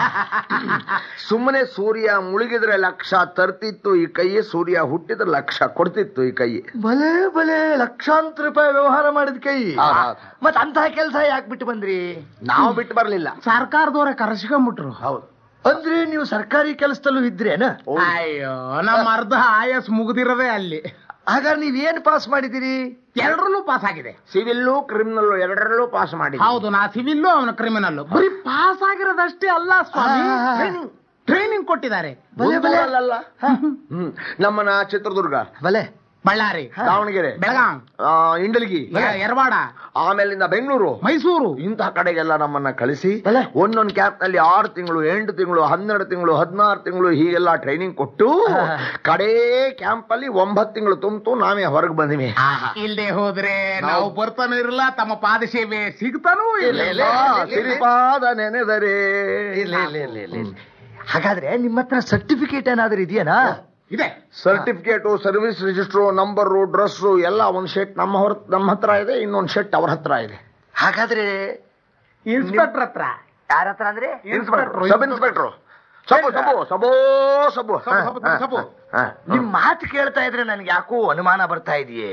ಸುಮ್ಮನೆ ಸೂರ್ಯ ಮುಳುಗಿದ್ರೆ ಲಕ್ಷ ತರ್ತಿತ್ತು ಈ ಕೈ ಸೂರ್ಯ ಹುಟ್ಟಿದ್ರೆ ಲಕ್ಷ ಕೊಡ್ತಿತ್ತು ಈ ಕೈ ಬಲೆ ಬಲೆ ಲಕ್ಷಾಂತರ ರೂಪಾಯಿ ವ್ಯವಹಾರ ಮಾಡಿದ ಕೈ ಹೌದ್ ಹೌದ್. ಮತ್ ಅಂತಹ ಕೆಲಸ ಯಾಕೆ ಬಿಟ್ಟು ಬಂದ್ರಿ ನಾವು ಬಿಟ್ಟು ಬರ್ಲಿಲ್ಲ ಸರ್ಕಾರದವ್ರೆ ಕರೆಸ್ಕೊಂಡ್ಬಿಟ್ರು ಹೌದು ಅಂದ್ರೆ ನೀವು ಸರ್ಕಾರಿ ಕೆಲಸದಲ್ಲೂ ಇದ್ರೇನ ಅಯ್ಯೋ ನಮ್ಮ ಅರ್ಧ ಆಯಸ್ ಮುಗ್ದಿರೋದೇ ಅಲ್ಲಿ ಹಾಗಾದ್ರೆ ನೀವೇನ್ ಪಾಸ್ ಮಾಡಿದಿರಿ ಎರಡರಲ್ಲೂ ಪಾಸ್ ಆಗಿದೆ ಸಿವಿಲ್ಲು ಕ್ರಿಮಿನಲ್ ಎರಡರಲ್ಲೂ ಪಾಸ್ ಮಾಡಿ ಹೌದು ನಾ ಸಿವಿಲ್ಲು ಅವನ ಕ್ರಿಮಿನಲ್ ಬರೀ ಪಾಸ್ ಆಗಿರೋದಷ್ಟೇ ಅಲ್ಲ ಸ್ವಾಮಿ ಹಾ. ಟ್ರೈನಿಂಗ್ ಕೊಟ್ಟಿದ್ದಾರೆ ಬಲೆ ಬಲೆ ಅಲ್ಲ ಹ್ಮ್ ನಮ್ಮನ ಚಿತ್ರದುರ್ಗ ಬಲೆ ಬಳ್ಳಾರಿ ದಾವಣಗೆರೆ ಬೆಳಗಾಂ ಆ, ಇಂಡಲ್ಗಿ ಎ- ಎರವಾಡ ಆಮೇಲಿಂದ ಬೆಂಗಳೂರು ಮೈಸೂರು ಇಂತಹ ಕಡೆಗೆಲ್ಲ ನಮ್ಮನ್ನ ಕಳಿಸಿ ಒಂದೊಂದು ಕ್ಯಾಂಪ್ ನಲ್ಲಿ ಆರು ತಿಂಗಳು ಎಂಟು ತಿಂಗಳು ಹನ್ನೆರಡು ತಿಂಗಳು ಹದಿನಾರು ತಿಂಗಳು ಹೀಗೆಲ್ಲ ಟ್ರೈನಿಂಗ್ ಕೊಟ್ಟು ಕಡೇ ಕ್ಯಾಂಪ್ ಅಲ್ಲಿ ಒಂಬತ್ತು ತಿಂಗಳು ತುಂಬಿತು ನಾವೇ ಹೊರಗೆ ಬಂದಿವಿ ಇಲ್ದೆ ಹೋದ್ರೆ ನಾವು ಬರ್ತಾನೂ ಇರಲ್ಲ ತಮ್ಮ ಪಾದ ಸೇವೆ ಸಿಗ್ತಾನೂ ಇಲ್ಲ ಸಿರಿಪಾದ ನೆನೆದರೆ ಇಲ್ಲ ಇಲ್ಲ ಇಲ್ಲ ಇಲ್ಲ ಇಲ್ಲ. ಹಾಗಾದ್ರೆ ನಿಮ್ಮ ಹತ್ರ ಸರ್ಟಿಫಿಕೇಟ್ ಏನಾದ್ರೂ ಇದೆಯೇನಾ ಇದೆ certificate service register number dress ಎಲ್ಲ ಒಂದ್ ಶೆಟ್ ನಮ್ಮ ಹೊರ ನಮ್ಮ ಹತ್ರ ಇದೆ ಇನ್ನೊಂದ್ ಶೆಟ್ ಅವ್ರ ಹತ್ರ ಇದೆ ಹಾಗಾದ್ರೆ ಇನ್ಸ್ಪೆಕ್ಟರ್ ಹತ್ರ ಯಾರ ಹತ್ರ ಅಂದ್ರೆ ಇನ್ಸ್ಪೆಕ್ಟರ್ ಸಬ್ ಇನ್ಸ್ಪೆಕ್ಟ್ರು ಸಬು ಸಬು ಸಬೋ ಸಬು ಸಬು, ಸಬು, ಹಾ, ಸಬು. ಹಾ, ನಿಮ್ ಮಾತು ಕೇಳ್ತಾ ಇದ್ರೆ ನನ್ಗೆ ಯಾಕೋ ಅನುಮಾನ ಬರ್ತಾ ಇದೆಯೇ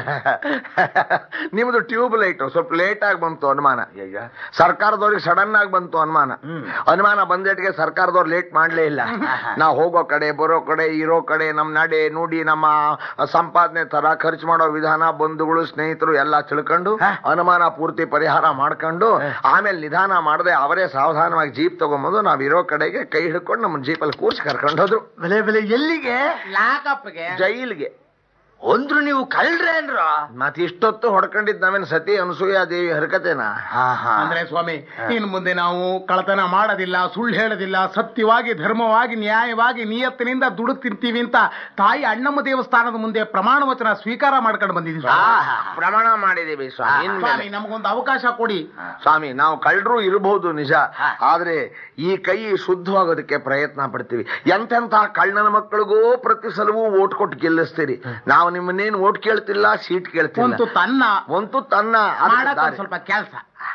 ನಿಮ್ದು ಟ್ಯೂಬ್ ಲೈಟ್ ಸ್ವಲ್ಪ ಲೇಟ್ ಆಗಿ ಬಂತು ಅನುಮಾನ ಈಗ ಸರ್ಕಾರದವ್ರಿಗೆ ಸಡನ್ ಆಗಿ ಬಂತು ಅನುಮಾನ ಅನುಮಾನ ಬಂದೇಟಿಗೆ ಸರ್ಕಾರದವ್ರು ಲೇಟ್ ಮಾಡ್ಲೇ ಇಲ್ಲ ನಾವು ಹೋಗೋ ಕಡೆ ಬರೋ ಕಡೆ ಇರೋ ಕಡೆ ನಮ್ ನಡೆ ನುಡಿ ನಮ್ಮ ಸಂಪಾದನೆ ತರ ಖರ್ಚು ಮಾಡೋ ವಿಧಾನ ಬಂಧುಗಳು ಸ್ನೇಹಿತರು ಎಲ್ಲ ತಿಳ್ಕೊಂಡು ಅನುಮಾನ ಪೂರ್ತಿ ಪರಿಹಾರ ಮಾಡ್ಕೊಂಡು ಆಮೇಲೆ ನಿಧಾನ ಮಾಡದೆ ಅವರೇ ಸಾವಧಾನವಾಗಿ ಜೀಪ್ ತಗೊಂಬಂದು ನಾವ್ ಇರೋ ಕಡೆಗೆ ಕೈ ಹಿಡ್ಕೊಂಡು ನಮ್ಮ ಜೀಪಲ್ಲಿ ಕೂರ್ಸಿ ಕರ್ಕೊಂಡು ಹೋದ್ರು ಬೆಲೆ ಬೆಲೆ ಎಲ್ಲಿಗೆ ಲಾಕಪ್ಗೆ ಜೈಲ್ಗೆ ಒಂದ್ರು ನೀವು ಕಳ್ರೇನ್ರ ಮತ್ತೆ ಇಷ್ಟೊತ್ತು ಹೊಡ್ಕೊಂಡಿದ್ ನಾವೇನ್ ಸತಿ ಅನಸೂಯ ದೇವಿ ಹರಕತೆನಾ ಹಾ ಹಾ ಅಂದ್ರೆ ಸ್ವಾಮಿ ಇನ್ನು ಮುಂದೆ ನಾವು ಕಳತನ ಮಾಡೋದಿಲ್ಲ ಸುಳ್ಳು ಹೇಳೋದಿಲ್ಲ ಸತ್ಯವಾಗಿ ಧರ್ಮವಾಗಿ ನ್ಯಾಯವಾಗಿ ನಿಯತ್ತಿನಿಂದ ದುಡುಕ್ತಿರ್ತೀವಿ ಅಂತ ತಾಯಿ ಅಣ್ಣಮ್ಮ ದೇವಸ್ಥಾನದ ಮುಂದೆ ಪ್ರಮಾಣ ವಚನ ಸ್ವೀಕಾರ ಮಾಡ್ಕೊಂಡು ಬಂದಿದ್ದೀವಿ ಸ್ವಾಮಿ. ಪ್ರಮಾಣ ಮಾಡಿದೀವಿ ಸ್ವಾಮಿ ಇನ್ಮೇಲೆ. ಸ್ವಾಮಿ ನಮಗೊಂದು ಅವಕಾಶ ಕೊಡಿ ಸ್ವಾಮಿ ನಾವು ಕಳ್ಳರು ಇರಬಹುದು ನಿಜ ಆದ್ರೆ ಈ ಕೈ ಶುದ್ಧವಾಗೋದಕ್ಕೆ ಪ್ರಯತ್ನ ಪಡ್ತೀವಿ ಎಂತೆಂತ ಕಳ್ಳನ ಮಕ್ಕಳಿಗೂ ಪ್ರತಿ ಸಲವೂ ಓಟ್ ಕೊಟ್ಟು ಗೆಲ್ಲಿಸ್ತೀರಿ ನಾವು ನಿಮ್ಮನ್ನೇನು ಓಟ್ ಕೇಳ್ತಿಲ್ಲ ಸೀಟ್ ಕೇಳ್ತಿಲ್ಲ ಒಂದು ತನ್ನ ಒಂತು ತನ್ನ ಅದಕ್ಕೆ ಮಾಡಕ್ ದಾರಿ. ಒಂದ್ ಸ್ವಲ್ಪ ಕೆಲಸ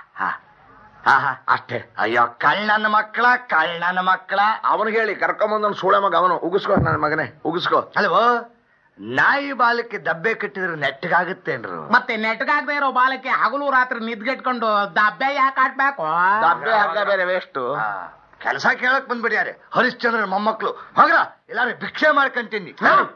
ಅಷ್ಟೇ ಅಯ್ಯೋ ಕಳ್ಳನ ಮಕ್ಕಳ ಕಳ್ಳನ ಮಕ್ಕಳ ಅವನಿಗೆ ಹೇಳಿ ಕರ್ಕೊಂಬಂದನ್ ಸೂಳೆ ಮಗ ಅವನು ಉಗಿಸ್ಕೋ ನನ್ನ ಮಗನೇ ಉಗಿಸ್ಕೋ ಅಲ್ವೋ ನಾಯಿ ಬಾಲಕ್ಕೆ ದಬ್ಬೆ ಕಟ್ಟಿದ್ರೆ ನೆಟ್ಟಗಾಗುತ್ತೇನ್ರು ಮತ್ತೆ ನೆಟ್ಗಾಗದೆ ಇರೋ ಬಾಲಕ್ಕೆ ಹಗಲು ರಾತ್ರಿ ನಿದ್ಗೆಟ್ಕೊಂಡು ದಬ್ಬೆ ಯಾಕೆ ಆಡ್ಬೇಕು ಡಬ್ಬೆ ಹಗ್ಗ ಬೇರೆ ವೇಸ್ಟ್ ಕೆಲಸ ಕೇಳಕ್ ಬಂದ್ಬಿಡ್ಯಾರೆ ಹರಿಶ್ಚಂದ್ರನ್ ಮೊಮ್ಮಕ್ಳು ಹೋಗ್ರ ಎಲ್ಲಾರು ಭಿಕ್ಷೆ ಮಾಡ್ಕೊಂತೀನಿ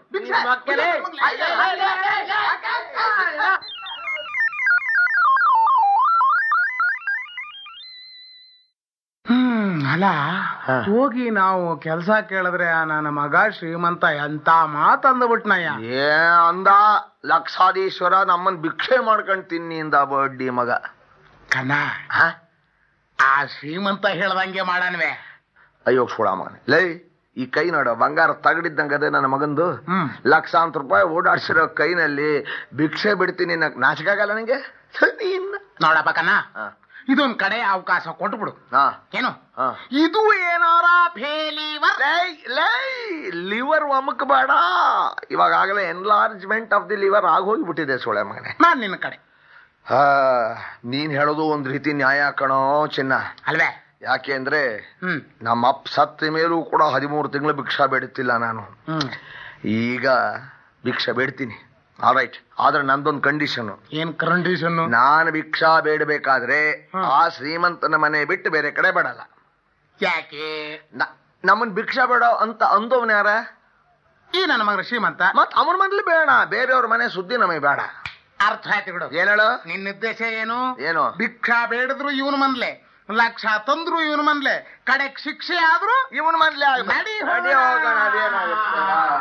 ಹ್ಮ್ ಅಲ್ಲ ಹಾ. ಹೋಗಿ ನಾವು ಕೆಲಸ ಕೇಳಿದ್ರೆ ಆ ನನ್ನ ಮಗ ಶ್ರೀಮಂತ ಎಂತ ಮಾತಂದ್ಬಿಟ್ನಯ್ಯ ಏ ಅಂದ ಲಕ್ಷಾಧೀಶ್ವರ ನಮ್ಮನ್ ಭಿಕ್ಷೆ ಮಾಡ್ಕೊಂಡ್ ತಿನ್ನಿ ಇಂದ ಬಡ್ಡಿ ಮಗ ಕಣ್ಣ ಹ? ಆ ಶ್ರೀಮಂತ ಹೇಳ್ದಂಗೆ ಮಾಡನ್ವೆ ಅಯ್ಯೋ ಸುಳ ಮಗನೇ ಲೈ ಈ ಕೈ ನೋಡ ಬಂಗಾರ ತಗಡಿದ್ದಂಗದೆ ನನ್ನ ಮಗಂದು ಹ್ಮ್. ಲಕ್ಷಾಂತರ ರೂಪಾಯಿ ಓಡಾಡ್ಸಿರೋ ಕೈನಲ್ಲಿ ಭಿಕ್ಷೆ ಬಿಡ್ತೀನಿ ನಕ್ ನಾಚಿಕಾಗಲ್ಲ ನನಗೆ ನೀನ್ ನೋಡಪ್ಪ ಕಣ್ಣ ಹಾ. ಇದೊಂದ್ ಕಡೆ ಅವಕಾಶ ಕೊಟ್ಬಿಡು ಹಾ. ಏನು ಹಾ. ಇದು ಏನಾರ ಫೇಲಿವರ್ ಲೈ ಲೈ ಲಿವರ್ ಒಮಕ್ ಬೇಡ ಇವಾಗಲೇ ಎನ್ಲಾರ್ಜ್ಮೆಂಟ್ ಆಫ್ ದಿ ಲಿವರ್ ಆಗೋಗ್ಬಿಟ್ಟಿದೆ ಸೋಳೆ ಮಗನೇ ನಾನ್ ನಿನ್ನ ಕಡೆ ಹಾ ನೀನ್ ಹೇಳೋದು ಒಂದ್ ರೀತಿ ನ್ಯಾಯ ಕಣೋ ಚಿನ್ನ ಅಲ್ವೇ ಯಾಕೆ ಅಂದ್ರೆ ಹ್ಮ್ ನಮ್ಮ ಅಪ್ಪ ಸತ್ತ ಮೇಲೂ ಕೂಡ ಹದಿಮೂರು ತಿಂಗಳು ಭಿಕ್ಷಾ ಬೇಡುತ್ತಿಲ್ಲ ನಾನು ಹ್ಮ್ ಈಗ ಭಿಕ್ಷಾ ಬೇಡ್ತೀನಿ ರೈಟ್ ಆದ್ರೆ ನಂದೊಂದು ಕಂಡೀಷನ್ ಏನ್ ಕಂಡೀಷನ್ ನಾನು ಭಿಕ್ಷಾ ಬೇಡಬೇಕಾದ್ರೆ ಹ್ಮ್. ಆ ಶ್ರೀಮಂತನ ಮನೆ ಬಿಟ್ಟು ಬೇರೆ ಕಡೆ ಬೇಡಲ್ಲ ಯಾಕೆ ನ- ನಮ್ಮನ್ ಭಿಕ್ಷಾ ಬೇಡ ಅಂತ ಅಂದವನ್ ಯಾರ ಈ ನನ್ನ ಮಗ ಶ್ರೀಮಂತ ಮತ್ ಅವನ ಮನೇಲಿ ಬೇಡ ಬೇರೆಯವ್ರ ಮನೆ ಸುದ್ದಿ ನಮಗೆ ಬೇಡ ಅರ್ಥ ಆಯ್ತು ಬಿಡು ಏನ್ ಹೇಳು ನಿನ್ನ ಉದ್ದೇಶ ಏನು ಏನು ಭಿಕ್ಷಾ ಬೇಡಿದ್ರು ಇವನು ಮನ್ಲೆ ಲಕ್ಷ ತಂದ್ರು ಇವನು ಮನ್ಲೆ ಕಡೆಕ್ ಶಿಕ್ಷೆ ಆದ್ರೂ ಇವನ ಮನೇಲಿ ಆಗ್ಬೇಕು. ನಡಿ ನಡಿ ಹೋಗೋಣ, ಅದೇನಾಗುತ್ತೆ.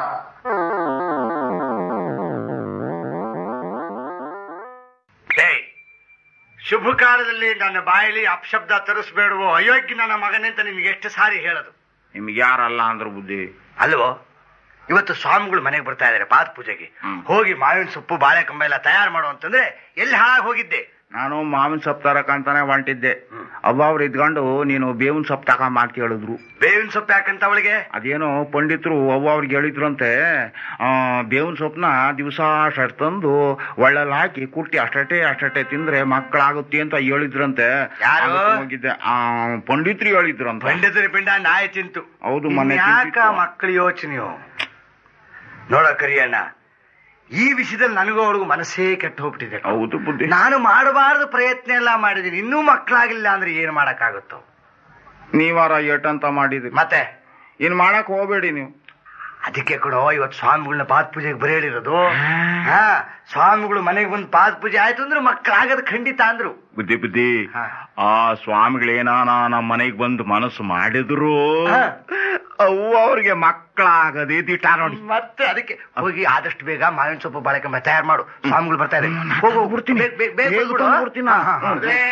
ಶುಭ ಕಾಲದಲ್ಲಿ ನನ್ನ ಬಾಯಲ್ಲಿ ಅಪಶಬ್ದ ತರಿಸ್ಬೇಡುವೋ ಅಯೋಗ್ಯ ನನ್ನ ಮಗನೇ ಅಂತ ನಿಮ್ಗೆ ಎಷ್ಟು ಸಾರಿ ಹೇಳೋದು ನಿಮ್ಗೆ ಯಾರಲ್ಲ ಅಂದ್ರ ಬುದ್ಧಿ ಅಲ್ವೋ ಇವತ್ತು ಸ್ವಾಮಿಗಳು ಮನೆಗೆ ಬರ್ತಾ ಇದಾರೆ ಪಾದ ಪೂಜೆಗೆ ಹ್ಮ್. ಹೋಗಿ ಮಾವಿನ ಸೊಪ್ಪು ಬಾಳೆಕಂಬ ಎಲ್ಲ ತಯಾರು ಮಾಡು ಅಂತಂದ್ರೆ ಎಲ್ಲಿ ಹಾಳಾಗಿ ಹೋಗಿದ್ದೆ ನಾನು ಮಾವಿನ ಸೊಪ್ಪು ತರಕಂತಾನೆ ಹೊಂಟಿದ್ದೆ ಅವ್ವ ಅವ್ರು ಇದ್ಕೊಂಡು ನೀನು ಬೇವಿನ ಸೊಪ್ಪು ತಗೊಂಬ ಅಂತ ಹೇಳಿದ್ರು ಬೇವಿನ ಸೊಪ್ಪು ಯಾಕಂತ ಅವಳಿಗೆ ಅದೇನೋ ಪಂಡಿತರು ಅವ್ವ ಅವ್ರಿಗೆ ಹೇಳಿದ್ರಂತೆ ಆ, ಬೇವಿನ ಸೊಪ್ಪನ್ನ ದಿವಸ ಅಷ್ಟು ತಂದು ಒಳ್ಳೆಲ್ಲ ಹಾಕಿ ಕುಟ್ಟಿ ಅಷ್ಟೇ ಅಷ್ಟೇ ತಿಂದ್ರೆ ಮಕ್ಕಳಾಗುತ್ತೆ ಅಂತ ಹೇಳಿದ್ರಂತೆ ಯಾರು? ಅದಕ್ಕೆ ಹೋಗಿದ್ದೆ ಆ ಪಂಡಿತ್ರು ಹೇಳಿದ್ರಂತ ಪಂಡಿತರ ಪಿಂಡ ನಾಯಿ ತಿಂತು ಹೌದು, ಮೊನ್ನೆ ಯಾಕ ತಿಂತಿತ್ತು. ಮಕ್ಕಳ ಯೋಚನೆಯೋ ನೋಡ ಕರಿಯಣ್ಣ ಈ ವಿಷಯದಲ್ಲಿ ನನಗೂ ಅವ್ರಿಗೂ ಮನಸ್ಸೇ ಕೆಟ್ಟು ಹೋಗ್ಬಿಟ್ಟಿದೆ ಹೌದು ಬುದ್ಧಿ ನಾನು ಮಾಡಬಾರದು ಪ್ರಯತ್ನ ಎಲ್ಲ ಮಾಡಿದೀನಿ ಇನ್ನೂ ಮಕ್ಕಳಾಗಿಲ್ಲ ಅಂದ್ರೆ ಏನ್ ಮಾಡಕ್ಕಾಗುತ್ತೋ ನೀವಾರ ಏಟಂತ ಮಾಡಿದ್ರಿ ಮತ್ತೆ ಇನ್ ಮಾಡಕ್ ಹೋಗ್ಬೇಡಿ ನೀವು ಅದಕ್ಕೆ ಕೂಡ ಇವತ್ತು ಸ್ವಾಮಿಗಳನ್ನ ಪಾದ ಪೂಜೆಗೆ ಬರೆಯಲಿರೋದು ಹಾ ಸ್ವಾಮಿಗಳು ಮನೆಗೆ ಬಂದು ಪಾದ ಪೂಜೆ ಆಯ್ತು ಅಂದ್ರೆ ಮಕ್ಕಳಾಗದು ಖಂಡಿತ ಅಂದ್ರು ಬುದ್ಧಿ ಬುದ್ಧಿ ಹಾ. ಆ ಸ್ವಾಮಿಗಳೇನಾನ ನಮ್ಮ ಮನೆಗ್ ಬಂದು ಮನಸ್ಸು ಮಾಡಿದ್ರು ಹಾ. ಅವ್ವ ಅವ್ರಿಗೆ ಮಕ್ಕಳಾಗದೆ ದಿಟ ನೋಡಿ ಮತ್ತೆ ಅದಕ್ಕೆ ಹೋಗಿ ಆದಷ್ಟು ಬೇಗ ಮಾವಿನ ಸೊಪ್ಪು ಬಾಳೆಕಂಬ ತಯಾರು ಮಾಡು ಸ್ವಾಮಿಗಳು ಬರ್ತಾ ಇದ್ದಾರೆ ಹೋಗು ಬಿಡ್ತೀನಿ. ಬೇಗ ಬೇಗ ಬೇಗ ಬೇಗ ಬಂದ್ಬಿಡು. ತಂದ್ಬಿಡ್ತೀನಿ ನಾನು. ಹಾ, ಹಾ, ಹಾ. ಲೇ,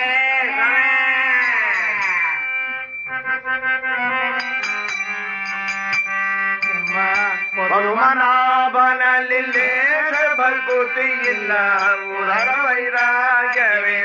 ಮನುಮನಾಭನಲ್ಲಿ ಲೇಷ ಬಲ್ಬುತಿ ಇಲ್ಲ ಉದರ ವೈರಾಗ್ಯವೇ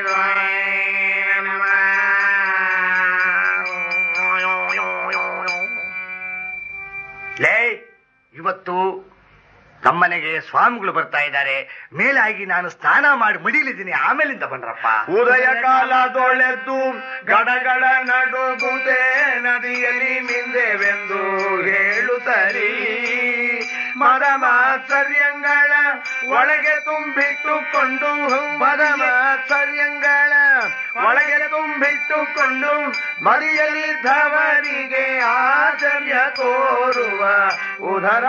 ಲೇ ಇವತ್ತು ನಮ್ಮನೆಗೆ ಸ್ವಾಮಿಗಳು ಬರ್ತಾ ಇದ್ದಾರೆ ಮೇಲಾಗಿ ನಾನು ಸ್ನಾನ ಮಾಡಿ ಮಡಿಲಿದ್ದೀನಿ ಆಮೇಲಿಂದ ಬನ್ರಪ್ಪ ಉದಯ ಕಾಲದೊಳೆದ್ದು ಗಡಗಡ ನಡುಗುದೆ ನದಿಯಲ್ಲಿ ಮಿಂದೆವೆಂದು ಹೇಳುತ್ತಲೀ ಮದ ಮಾತ್ಸರ್ಯಂಗಳ ಒಳಗೆ ತುಂಬಿಟ್ಟುಕೊಂಡು ಮದ ಮಾತ್ಸರ್ಯಂಗಳ ಒಳಗೆ ತುಂಬಿಟ್ಟುಕೊಂಡು ಮರಿಯಲಿದ್ದವರಿಗೆ ಆಚರ್ಯ ತೋರುವ ಉದರ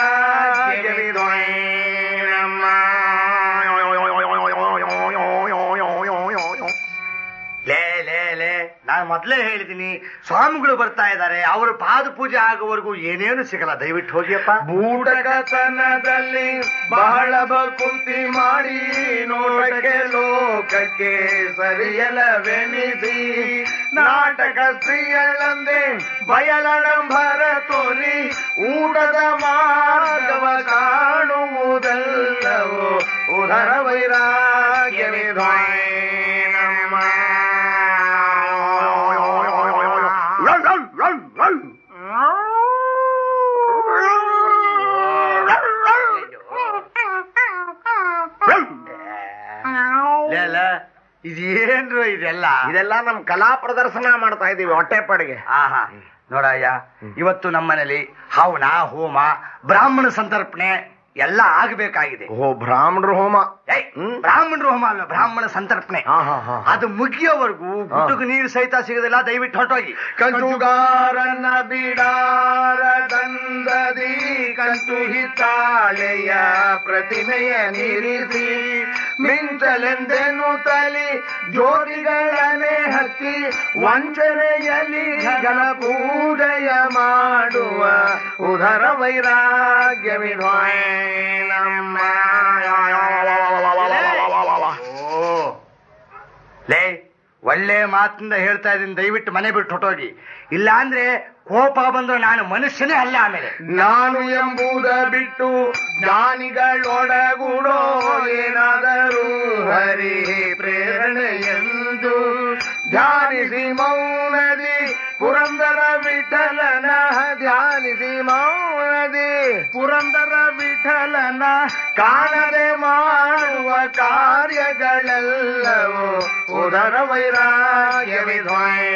ವೈರಾಗ್ಯ ಲೇ ಲೇ ಲೇ ನಾನು ಮೊದಲೇ ಹೇಳಿದ್ದೀನಿ ಸ್ವಾಮಿಗಳು ಬರ್ತಾ ಇದ್ದಾರೆ ಅವರ ಪಾದ ಪೂಜೆ ಆಗುವವರೆಗೂ ಏನೇನು ಸಿಗಲ್ಲ ದಯವಿಟ್ಟು ಹೋಗಿಯಪ್ಪ ಬೂಟಕತನದಲ್ಲಿ ಬಹಳ ಬಕುಂತಿ ಮಾಡಿ ನೋಟಕ್ಕೆ ಲೋಕಕ್ಕೆ ಸರಿಯಲವೆನಿಸಿ ನಾಟಕ ಸ್ತ್ರೀಯಳಂದೆ ಬಯಲಡಂಬರ ತೋರಿ ಊಟದ ಮಾರ್ಗವ ಕಾಣುವುದಲ್ಲವೋ ಉದರ ವೈರಾಗ್ಯವಿದಾಯ ಲೇ, ಲೇ, ಇದೇನ್ರು ಇದೆಲ್ಲ ಇದೆಲ್ಲ ನಮ್ ಕಲಾ ಪ್ರದರ್ಶನ ಮಾಡ್ತಾ ಇದೀವಿ ಹೊಟ್ಟೆಪಾಡಿಗೆ ಆಹಾ ನೋಡಯ್ಯ ಇವತ್ತು ನಮ್ಮನೇಲಿ ಹವನ ಹೋಮ ಬ್ರಾಹ್ಮಣ ಸಂತರ್ಪಣೆ ಎಲ್ಲ ಆಗಬೇಕಾಗಿದೆ ಓ ಬ್ರಾಹ್ಮಣರು ಹೋಮ ಏಯ್, ಬ್ರಾಹ್ಮಣರು ಹೋಮ ಅಲ್ಲ ಬ್ರಾಹ್ಮಣ ಸಂತರ್ಪಣೆ ಹಾ, ಹಾ, ಹಾ. ಅದು ಮುಗಿಯೋವರೆಗೂ ಗುಟುಕು ನೀರು ಸಹಿತ ಸಿಗೋದಿಲ್ಲ ದಯವಿಟ್ಟು ಹೊರಟೋಗಿ ಕಂಚುಗಾರನ ಬಿಡಾರ ದಂದದಿ ಕಂಚು ಹಿತ್ತಾಳೆಯ ಪ್ರತಿಮೆಯ ನಿರಿಸಿ ಮಿಂಚಲೆಂದೆನು ತಲಿ ಜ್ಯೋತಿಗಳನೆ ಹತ್ತಿ ವಂಚನೆಯಲ್ಲಿ ಗಲ ಪೂಜೆಯ ಮಾಡುವ ಉದರ ವೈರಾಗ್ಯವಿದ್ವಾಯ್ ನಮ್ಮ ಓ ಲೇ ಒಳ್ಳೆ ಮಾತಿಂದ ಹೇಳ್ತಾ ಇದ್ದೀನಿ ದಯವಿಟ್ಟು ಮನೆ ಬಿಟ್ಟು ಹೊಟ್ಟೋಗಿ ಇಲ್ಲ ಅಂದ್ರೆ ಕೋಪ ಬಂದ್ರೆ ನಾನು ಮನುಷ್ಯನೇ ಅಲ್ಲ ಆಮೇಲೆ ನಾನು ಎಂಬುದ ಬಿಟ್ಟು ಜ್ಞಾನಿಗಳೊಡಗೂಡೋ ಏನಾದರೂ ಹರಿ ಪ್ರೇರಣೆ ಎಂದು ಧ್ಯಾನಿಸಿ ಮೌನದಿ ಪುರಂದರ ವಿಠಲನ ಧ್ಯಾನಿಸಿ ಮೌನದಿ ಪುರಂದರ ವಿಠಲನ ಕಾಣದೆ ಮಾಡುವ ಕಾರ್ಯಗಳೆಲ್ಲವೂ ಉದರ ವೈರಾಗ್ಯವಿದ್ವಾಯ್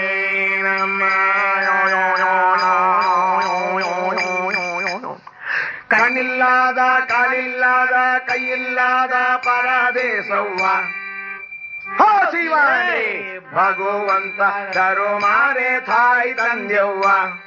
ನಮ್ಮ ಕಣ್ಣಿಲ್ಲದ ಕಾಲಿಲ್ಲದ ಕೈಯಿಲ್ಲದ ಪರದೇಶವ್ವ ಹೋ ಶಿವನೇ ಭಗವಂತ ಕರುಮಾರೆ ತಾಯಿ ತಂದೆವ್ವ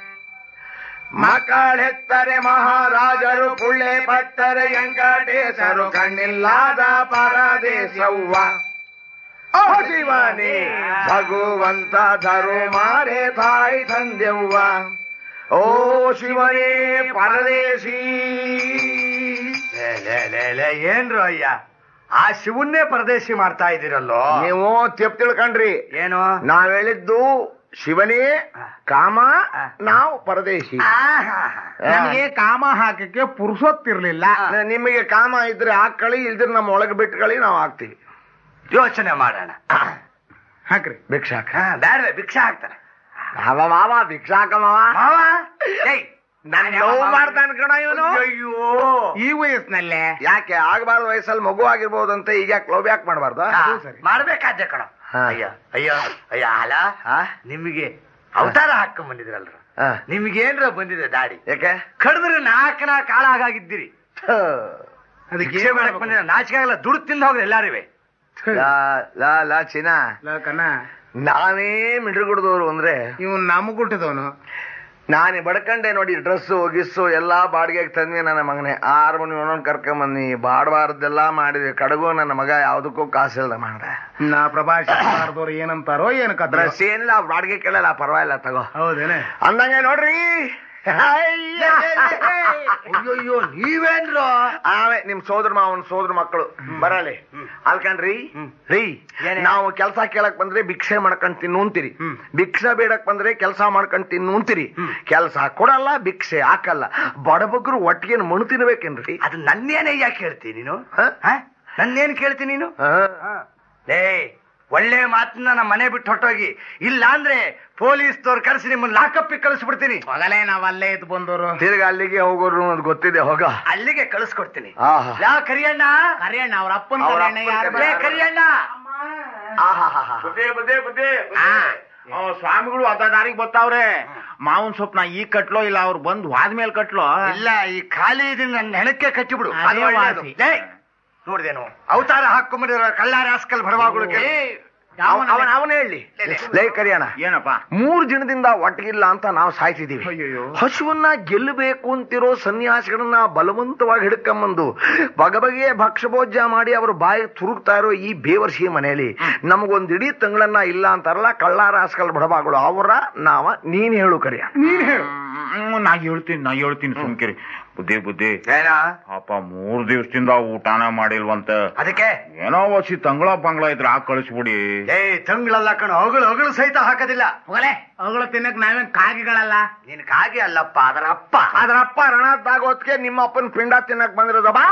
ಮಕ್ಕಳೆತ್ತರೆ ಮಹಾರಾಜರು ಪುಳ್ಳೆ ಪಟ್ಟರೆ ವೆಂಕಟೇಶರು ಕಣ್ಣಿಲ್ಲದ ಪರದೇಶವ್ವ ಓ ಶಿವನೇ ಭಗವಂತ ಧರುಮಾರೆ ತಾಯಿ ತಂದೆವ್ವ ಓ ಶಿವನೇ ಪರದೇಶಿ ಲೇ, ಲೇ, ಲೇ, ಲೇ, ಏನ್ರು ಅಯ್ಯ ಆ ಶಿವನ್ನೇ ಪರದೇಶಿ ಮಾಡ್ತಾ ಇದ್ದೀರಲ್ಲೋ ನೀವು ತೆಪ್ ತಿಳ್ಕಂಡ್ರಿ ಏನು ನಾವ್ ಹೇಳಿದ್ದು ಶಿವನೇ ಕಾಮ ನಾವು ಪರದೇಶಿ ಆಹಾ. ನಮಗೆ ಕಾಮ ಹಾಕಕ್ಕೆ ಪುರುಸೊತ್ತಿರ್ಲಿಲ್ಲ ನಿಮಗೆ ಕಾಮ ಇದ್ರೆ ಹಾಕಳಿ ಇಲ್ದ್ರೆ ನಮ್ಮ ಒಳಗೆ ಬಿಟ್ಕಳಿ ನಾವು ಹಾಕ್ತಿವಿ ಯೋಚನೆ ಮಾಡೋಣ ಹಾಕ್ರಿ ಭಿಕ್ಷಾಕ ಹಾ, ಬ್ಯಾಡ್ವೆ ಭಿಕ್ಷೆ ಹಾಕ್ತಾರೆ ಮಾವ ಮಾವ ಭಿಕ್ಷಾಕ ಮಾವ ಮಾವ ಏಯ್, ನನ್ ಯಾವ ಲವ್ ಮಾವ? ಮಾಡ್ತಾನ ಕಣ ಇವನು ಅಯ್ಯೋ ಈ ವಯಸ್ಸಿನಲ್ಲೇ ಯಾಕೆ ಆಗಬಾರ್ದು ವಯಸ್ಸಲ್ಲಿ ಮಗು ಆಗಿರ್ಬೋದಂತ ಈಗ ಯಾಕೆ ಲವ್ ಯಾಕೆ ಮಾಡಬಾರ್ದು ಹಾ, ಸರಿ. ಮಾಡ್ಬೇಕಾದ್ದೆ ಕಣ ಹಾ. ಅಯ್ಯ ಅಯ್ಯೋ ಅಯ್ಯ ಅಲ ನಿಮಗೆ ಅವತಾರ ಹಾಕೊಂಡ್ ಬಂದಿದ್ರಲ್ರ ನಿಮ್ಗೇನ್ರ ಬಂದಿದೆ ದಾಡಿ ಯಾಕೆ ಕಡಿದ್ರೆ ನಾಲ್ಕ ನಾಲ್ಕು ಕಾಳಾಗಿದ್ದೀರಿ ಅದಕ್ಕೆ ಏನ್ ಮಾಡಕ್ ಬಂದಿರ ನಾಚಿಕೆ ಆಗಲ್ಲ ದುಡ್ಡು ತಿಂದು ಹೋಗ್ರಿ ಎಲ್ಲಾರಿವೆ ಲಾ ಲಾ ಲಾ ಚಿನ್ನ ಕನ್ನ ನಾನೇ ಮಿಡ್ರುಗುಡ್ದವ್ರು ಅಂದ್ರೆ ಇವ್ ನಮಗ್ ಹುಟ್ಟಿದವನು ನಾನು ಬಡ್ಕಂಡೆ ನೋಡಿ ಡ್ರೆಸ್ಸು ಗಿಸ್ಸು ಎಲ್ಲಾ ಬಾಡಿಗೆಗೆ ತಂದ್ವಿ ನನ್ನ ಮಗನೇ ಆರು ಮನೆ ಒಂದೊಂದು ಕರ್ಕೊಂಬಂದಿ ಬಾಡಬಾರ್ದೆಲ್ಲ ಮಾಡಿದ್ವಿ ಕಡಗು ನನ್ನ ಮಗ ಯಾವ್ದಕ್ಕೂ ಕಾಸಿಲ್ದ ಮಾಡ್ದೆ ನಾ ಪ್ರಭಾಷಿದವ್ರು ಏನಂತಾರೋ ಏನ್ ಕದ್ರ ಡ್ರೆಸ್ ಏನಿಲ್ಲ ಬಾಡಿಗೆ ಕೇಳಲ್ಲ ಪರವಾಗಿಲ್ಲ ತಗೋ ಹೌದೇನೆ ಅಂದಂಗೆ ನೋಡ್ರಿ ಅಯ್ಯಯ್ಯೋ ನೀವೇನ್ರು ಆವೆ ನಿಮ್ ಸೋದರ ಮಾವನ್ ಸೋದರ ಮಕ್ಕಳು ಬರಲಿ ಅಲ್ಕಂಡ್ರಿ ರೀ ಏನೇ? ನಾವು ಕೆಲಸ ಕೇಳಕ್ ಬಂದ್ರೆ ಭಿಕ್ಷೆ ಮಾಡ್ಕೊಂಡ್ ತಿನ್ನು ಅಂತೀರಿ ಭಿಕ್ಷೆ ಬೇಡಕ್ ಬಂದ್ರೆ ಕೆಲಸ ಮಾಡ್ಕೊಂಡ್ ತಿನ್ನು ಅಂತೀರಿ ಕೆಲಸ ಕೊಡಲ್ಲ ಭಿಕ್ಷೆ ಹಾಕಲ್ಲ ಬಡಬಗ್ರು ಒಟ್ಟಿಗೆ ಮಣ್ಣು ತಿನ್ಬೇಕೇನ್ರಿ ಅದು ನನ್ನೇನೇ ಯಾಕೆ ಹೇಳ್ತೀನಿ ನೀನು ಹ? ಹ? ನನ್ನೇನ್ ಕೇಳ್ತೀನಿ ನೀನು ಆ, ಲೇ ಒಳ್ಳೆ ಮಾತನ್ನ ನಮ್ಮ ಮನೆ ಬಿಟ್ಟು ಹೊಟ್ಟೋಗಿ ಇಲ್ಲ ಅಂದ್ರೆ ಪೊಲೀಸ್ದವ್ರು ಕರೆಸಿ ನಿಮ್ಮನ್ನ ಲಾಕಪ್ಪಿಗೆ ಕಳಿಸ್ಬಿಡ್ತೀನಿ ಮೊದಲೇ ನಾವ್ ಅಲ್ಲೇ ಇದ್ದು ಬಂದವರು ತಿರ್ಗಾ ಅಲ್ಲಿಗೆ ಹೋಗೋರು ಅನ್ನೋದು ಗೊತ್ತಿದೆ ಹೋಗ ಅಲ್ಲಿಗೆ ಕಳಿಸ್ಕೊಡ್ತೀನಿ ಆಹಾ. ಲಾ ಕರಿಯಣ್ಣ ಕರಿಯಣ್ಣ ಅವ್ರ ಅಪ್ಪನ ಅವ್ರ ಕರಿಯಣ್ಣ ಅಪ್ಪನ್ ಯಾರು ಲೇ ಕರಿಯಣ್ಣ ಆಹಾಹಾಹಾ. ಬುದ್ಧಿ ಬುದ್ಧಿ ಬುದ್ಧಿ ಆ, ಸ್ವಾಮಿಗಳು ಅದ ದಾರಿಗೆ ಬರ್ತಾವ್ರೆ ಮಾವನ್ ಸೊಪ್ನ ಈಗ ಕಟ್ಲೋ ಇಲ್ಲ ಅವ್ರು ಬಂದು ಹೋದ್ಮೇಲೆ ಕಟ್ಲೋ ಇಲ್ಲ ಈ ಖಾಲಿ ಇದನ್ನ ನನ್ನ ಹೆಣಕ್ಕೆ ಕಟ್ಟಿಬಿಡು ಅದೇ ಅದು ಒಳ್ಳೇದು. ವಾಸಿ. ಲೇ, ನೋಡ್ದೇನು ಅವತಾರ ಹಾಕೊಂಡ್ಬಿಟ್ಟಿರೋ ಕಳ್ಳಾರ ಹಾಸ್ಕಲ್ ಭರವಾಗಳು ಅವನ ಅವನ ಹೇಳಿ ಲೇ ಕರಿಯಣ ಏನಪ್ಪ ಮೂರ್ ದಿನದಿಂದ ಒಟ್ಟಿಗಿಲ್ಲ ಅಂತ ನಾವು ಸಾಯ್ತಿದೀವಿ ಅಯ್ಯಯ್ಯೋ. ಹಸುವನ್ನ ಗೆಲ್ಲಬೇಕು ಅಂತಿರೋ ಸನ್ಯಾಸಿಗಳನ್ನ ಬಲವಂತವಾಗಿ ಹಿಡ್ಕೊಂಬಂದು ಬಗೆಬಗೆಯ ಭಕ್ಷ್ಯಭೋಜ್ಯ ಮಾಡಿ ಅವರು ಬಾಯಿ ತುರುಕ್ತಾ ಇರೋ ಈ ಬೇವರ್ಸಿ ಮನೆಯಲ್ಲಿ ನಮಗೊಂದ್ ಇಡೀ ತಿಂಗಳನ್ನ ಇಲ್ಲ ಅಂತಾರಲ್ಲ ಕಳ್ಳಾರ ಹಾಸ್ಕಲ್ ಬಡಬಾಗಳು ಅವರ ನಾವ ನೀನ್ ಹೇಳು ಕರಿಯ ನೀನ್ ಹೇಳು ನಾ ಹೇಳ್ತೀನಿ ನಾ ಹೇಳ್ತೀನಿ ಸುಮ್ಕಿರಿ ಬುದ್ಧಿ ಬುದ್ಧಿ ಏನ ಪಾಪ ಮೂರ್ ದಿವಸದಿಂದ ಊಟನ ಮಾಡಿಲ್ವಂತ ಅದಕ್ಕೆ ಏನೋ ವಸಿ ತಂಗಳ ಬಂಗ್ಲ ಇದ್ರೆ ಆ ಕಳಿಸ್ಬಿಡಿ ಏ ತಂಗಳಲ್ಲ ಕಣ ಹೊಗಳು ಹೊಗಳು ಸಹಿತ ಹಾಕೋದಿಲ್ಲ ಹೋಗಲೇ ಅವುಗಳು ತಿನ್ನಕ್ ನಾವೇನ್ ಕಾಗಿಗಳಲ್ಲ ನಿನ್ ಕಾಗೆ ಅಲ್ಲಪ್ಪ ಅದರ ಅಪ್ಪ ಅದ್ರ ಅಪ್ಪ ರಣದ್ದಾಗ ಹೊತ್ತಿಗೆ ನಿಮ್ಮ ಅಪ್ಪನ ಪಿಂಡ ತಿನ್ನಕ್ ಬಂದಿರೋದ ಬಾ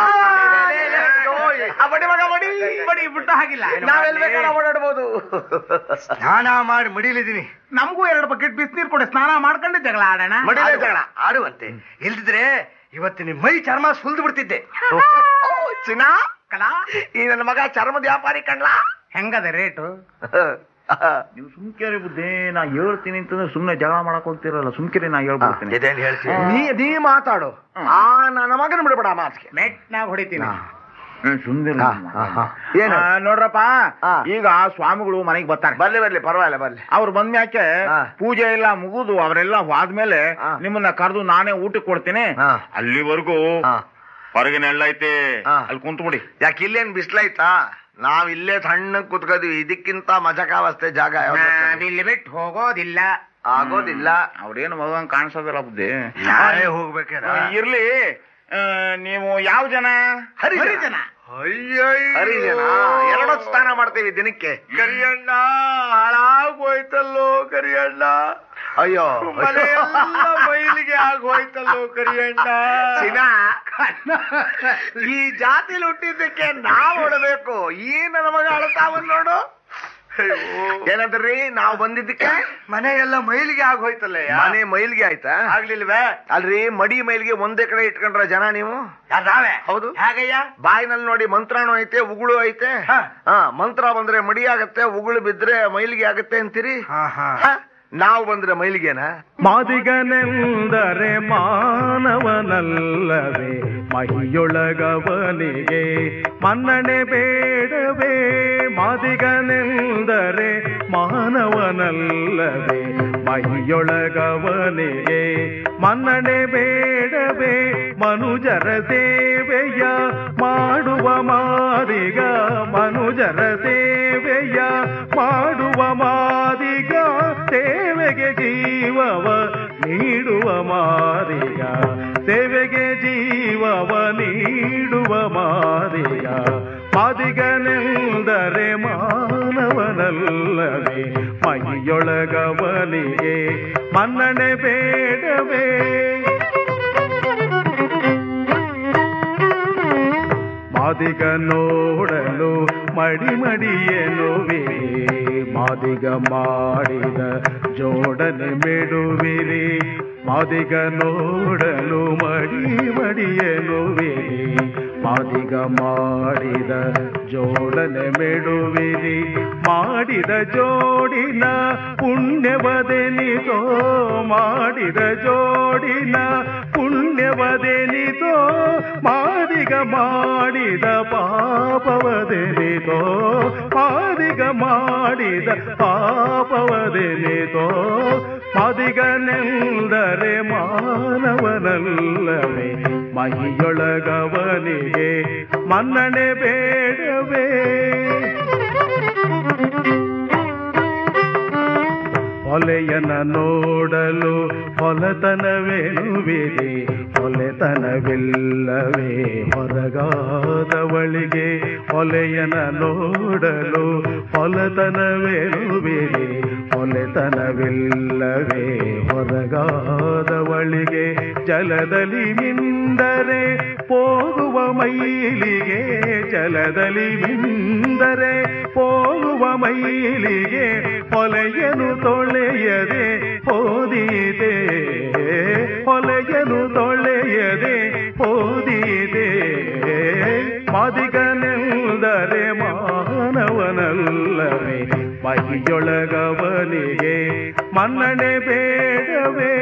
ಆ ಬಡಿ ಮಗ ಬಡಿ ಬಡಿ ಬಿಟ್ಟು ಹಾಗಿಲ್ಲ ನಾವೆಲ್ಲ ಬೇಕಾದ್ರೆ ಓಡಾಡ್ಬೋದು ಸ್ನಾನ ಮಾಡಿ ಮಡಿಲಿದೀನಿ ನಮಗೂ ಎರಡು ಬಕೆಟ್ ಬಿಸಿನೀರ್ ಕೊಡಿ ಸ್ನಾನ ಮಾಡ್ಕೊಂಡು ಜಗಳ ಆಡೋಣ ಮಡಿಲೇ ಜಗಳ ಆಡುವಂತೆ ಇಲ್ದಿದ್ರೆ ಇವತ್ತು ನಿಮ್ ಮೈ ಚರ್ಮ ಸುಲ್ದು ಬಿಡ್ತಿದ್ದೆ ಚಿನ್ನ ಕಲ ಈ ನನ್ನ ಮಗ ಚರ್ಮದ ವ್ಯಾಪಾರಿ ಕಣ್ಲ ಹೆಂಗದ ರೇಟು ನೀವು ಸುಮ್ಕಿರಿ ಬುದ್ಧಿ ನಾ ಹೇಳ್ತೀನಿ ಅಂತಂದ್ರೆ ಸುಮ್ನೆ ಜಗಳ ಮಾಡಕ್ ಹೋಗ್ತಿರಲ್ಲ ಸುಮ್ಕಿರಿ ನಾ ಹೇಳ್ಬಿಡ್ತೀನಿ ಇದೇನ್ ಹೇಳ್ತೀನಿ ನೀ ನೀ ಮಾತಾಡು ಆ ನನ್ನ ಮಗನ ಬಿಡ್ಬೇಡ ಮಾತಿಗೆ ಮೆಟ್ನಾಗ ಹೊಡಿತೀನಿ ಹ್ಮ್, ಸುಮ್ನಿರು. ಹಾ, ಹಾ, ಹಾ. ಏನು? ಆ, ನೋಡ್ರಪ್ಪ ಹಾ. ಈಗ ಸ್ವಾಮಿಗಳು ಮನೆಗೆ ಬರ್ತಾರೆ ಬರ್ಲಿ ಬರ್ಲಿ ಪರವಾಗಿಲ್ಲ ಬರ್ಲಿ ಅವ್ರು ಬಂದ್ಮ್ಯಾಕೆ ಹಾ. ಪೂಜೆ ಎಲ್ಲ ಮುಗುದು ಅವರೆಲ್ಲ ಹೋದ್ಮೇಲೆ ಹಾ. ನಿಮ್ಮನ್ನ ಕರೆದು ನಾನೇ ಊಟಕ್ಕೆ ಕೊಡ್ತೀನಿ ಹಾ. ಅಲ್ಲಿವರೆಗೂ ಹಾ. ಹೊರಗೆ ನೆಳ್ಳೈತೆ ಹಾ. ಅಲ್ಲಿ ಕುಂತ್ಬಿಡಿ ಯಾಕೆ ಇಲ್ಲೇನ್ ಬಿಸ್ಲಾಯ್ತಾ ನಾವ್ ಇಲ್ಲೇ ಸಣ್ಣ ಕುತ್ಕೋದ್ವಿ ಇದಕ್ಕಿಂತ ಮಜಕಾವಸ್ಥೆ ಜಾಗ ಯಾವ್ದು ಗೊತ್ತಾ? ನಾವಿಲ್ಲಿ ಬಿಟ್ಟು ಹೋಗೋದಿಲ್ಲ ಆಗೋದಿಲ್ಲ ಅವ್ರೇನು ಮಗಂಗ್ ಕಾಣಿಸೋದಿಲ್ಲ ಬುದ್ಧಿ ನಾನೇ ಹೋಗ್ಬೇಕೇನ ಆ, ಇರ್ಲಿ ಆ, ನೀವು ಯಾವ ಜನ ಹರಿಜನ ಹರಿಜನ ಎರಡೊತ್ತು ಸ್ನಾನ ಮಾಡ್ತೇವೆ ದಿನಕ್ಕೆ ಕರಿಯಣ್ಣ ಹಾಳಾಗೋಯ್ತಲ್ಲೋ ಕರಿಯಣ್ಣ ಅಯ್ಯೋ ಬಯಲಿಗೆ ಆಗೋಯ್ತಲ್ಲೋ ಕರಿಯಣ್ಣ ಚಿನ್ನ ಈ ಜಾತಿಲಿ ಹುಟ್ಟಿದ್ದಕ್ಕೆ ನಾವ್ ಹೊಡಬೇಕು ಈ ನನ್ನ ಮಗ ಅಳತಾವನ್ ನೋಡು ಏನಂದ್ರಿ ನಾವು ಬಂದಿದ್ದಕ್ಕೆ ಮನೆ ಎಲ್ಲ ಮೈಲಿಗೆ ಆಗೋಯ್ತಲ್ಲ ಮನೆ ಮೈಲ್ಗೆ ಆಯ್ತಾ ಆಗ್ಲಿಲ್ವೇ ಅಲ್ರಿ ಮಡಿ ಮೈಲ್ಗೆ ಒಂದೇ ಕಡೆ ಇಟ್ಕೊಂಡ್ರ ಜನ ನೀವು ಯಾರ್ ನಾವೇ ಹೌದು. ಹೇಗಯ್ಯ ಬಾಯಿನಲ್ಲಿ ನೋಡಿ ಮಂತ್ರನೂ ಐತೆ ಉಗುಳು ಐತೆ ಹಾ. ಹಾ ಮಂತ್ರ ಬಂದ್ರೆ ಮಡಿ ಆಗತ್ತೆ ಉಗುಳು ಬಿದ್ರೆ ಮೈಲಿಗೆ ಆಗತ್ತೆ ಅಂತೀರಿ ಹಾ ಹಾ ಹ? ನಾವು ಬಂದ್ರೆ ಮೈಲಿಗೆನ ಮಾದಿಗನೆಂದರೆ ಮಾನವನಲ್ಲವೇ ಮಹಿಯೊಳಗವನಿಗೆ ಮನ್ನಣೆ ಬೇಡವೇ ಮಾದಿಗನೆಂದರೆ ಮಾನವನಲ್ಲವೇ ಮಹಿಯೊಳಗವನಿಗೆ ಮನ್ನಣೆ ಬೇಡವೇ ಮನುಜರ ಸೇವೆಯ ಮಾಡುವ ಮಾದಿಗ ಮನುಜರ ಸೇವೆಯ ಮಾಡುವ ಮಾದಿಗ ಸೇವೆಗೆ ಜೀವವ ನೀಡುವ ಮಾದಿಗ ಸೇವೆಗೆ ಜೀವವ ನೀಡುವ ಮಾದಿಗ ಮಾದಿಗನೆಂದರೆ ಮಾನವನಲ್ಲವೇ ಮೈಯೊಳಗವನಿಗೆ ಮನ್ನಣೆ ಬೇಡವೇ ಮಾದಿಗ ನೋಡಲು ಮಡಿ ಮಡಿಯೆನುವಿರಿ ಮಾದಿಗ ಮಾಡಿದ ಜೋಡನೆ ಮೆಡುವಿರಿ ಮಾದಿಗ ನೋಡಲು ಮಡಿ ಮಡಿಯೆನುವಿರಿ ಮಾದಿಗ ಮಾಡಿದ ಜೋಡನೆ ಮೆಡುವಿರಿ ಮಾಡಿದ ಜೋಡಿನ ಪುಣ್ಯವದೆನಿತೋ ಮಾಡಿದ ಜೋಡಿನ ಪುಣ್ಯವದೆನಿತೋ ಮಾದಿಗ ಮಾಡಿದ ಪಾಪವದೆನಿತೋ ಮಾದಿಗ ಮಾಡಿದ ಪಾಪವದೆನಿತೋ ಮಾದಿಗನೆಂದರೆ ಮಾನವನಲ್ಲವೇ ಮಹಿಯೊಳಗವನಿಗೆ ಮನ್ನಣೆ ಬೇಡವೇ ಹೊಲೆಯನ ನೋಡಲು ಹೊಲತನವೇನುವಿದೆ ಹೊಲೆತನವಿಲ್ಲವೇ ಹೊರಗಾದವಳಿಗೆ ಹೊಲೆಯನ ನೋಡಲು ಹೊಲತನವೇನುವಿದೆ ಹೊಲೆತನವಿಲ್ಲವೇ ಹೊರಗಾದವಳಿಗೆ ಜಲದಲ್ಲಿ ಮಿಂದರೆ ಹೋಗುವ ಮೈಲಿಗೆ ಜಲದಲ್ಲಿ ಮಿಂದರೆ ಹೋಗುವ ಮೈಲಿಗೆ ಹೊಲೆಯನು ತೊಳೆಯದೆ ಹೋದಿದೆ ಹೊಲೆಯನು ತೊಳೆಯದೆ ಹೋದಿದೆ ಮಾದಿಗನೆಂದರೆ ಮಾನವನಲ್ಲವೇ ಮೈಯೊಳಗವನಿಗೆ ಮನ್ನಣೆ ಬೇಡವೇ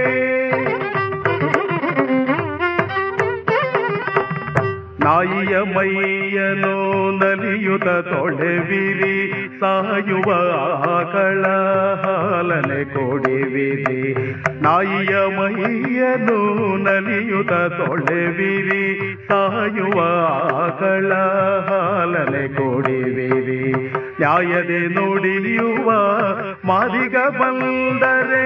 ನಾಯಿಯ ಮೈಯನು ನಲಿಯುತ ತೊಳೆವಿರಿ ಸಾಯುವ ಆಕಳ ಹಾಲನೆ ಕೊಡಿವಿರಿ ನಾಯಿಯ ಮೈಯನು ನಲಿಯುತ ತೊಳೆವಿರಿ ಸಾಯುವ ಆಕಳ ಹಾಲನೆ ಕೊಡಿವಿರಿ ನ್ಯಾಯದೆ ನುಡಿಯುವ ಮಾದಿಗ ಬಂದರೆ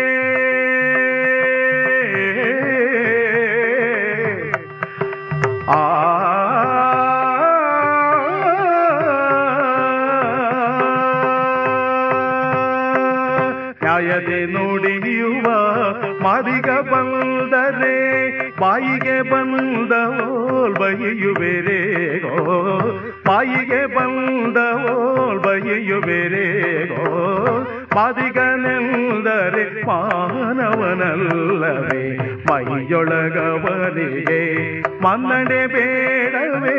ಆ ನ್ಯಾಯದೆ ನುಡಿಯುವ ಮಾದಿಗ ಬಂದರೆ ಬಾಯಿಗೆ ಬಂದವೋಲ್ ಬಯ್ಯುವೆರೇಗೋ ಬಾಯಿಗೆ ಬಂದವೋಲ್ ಬಯ್ಯುವೆರೇಗೋ ಮಾದಿಗನೆಂದರೆ ಮಾನವನಲ್ಲವೇ ಮೈಯೊಳಗವನಿಗೆ ಮನ್ನಣೆ ಬೇಡವೇ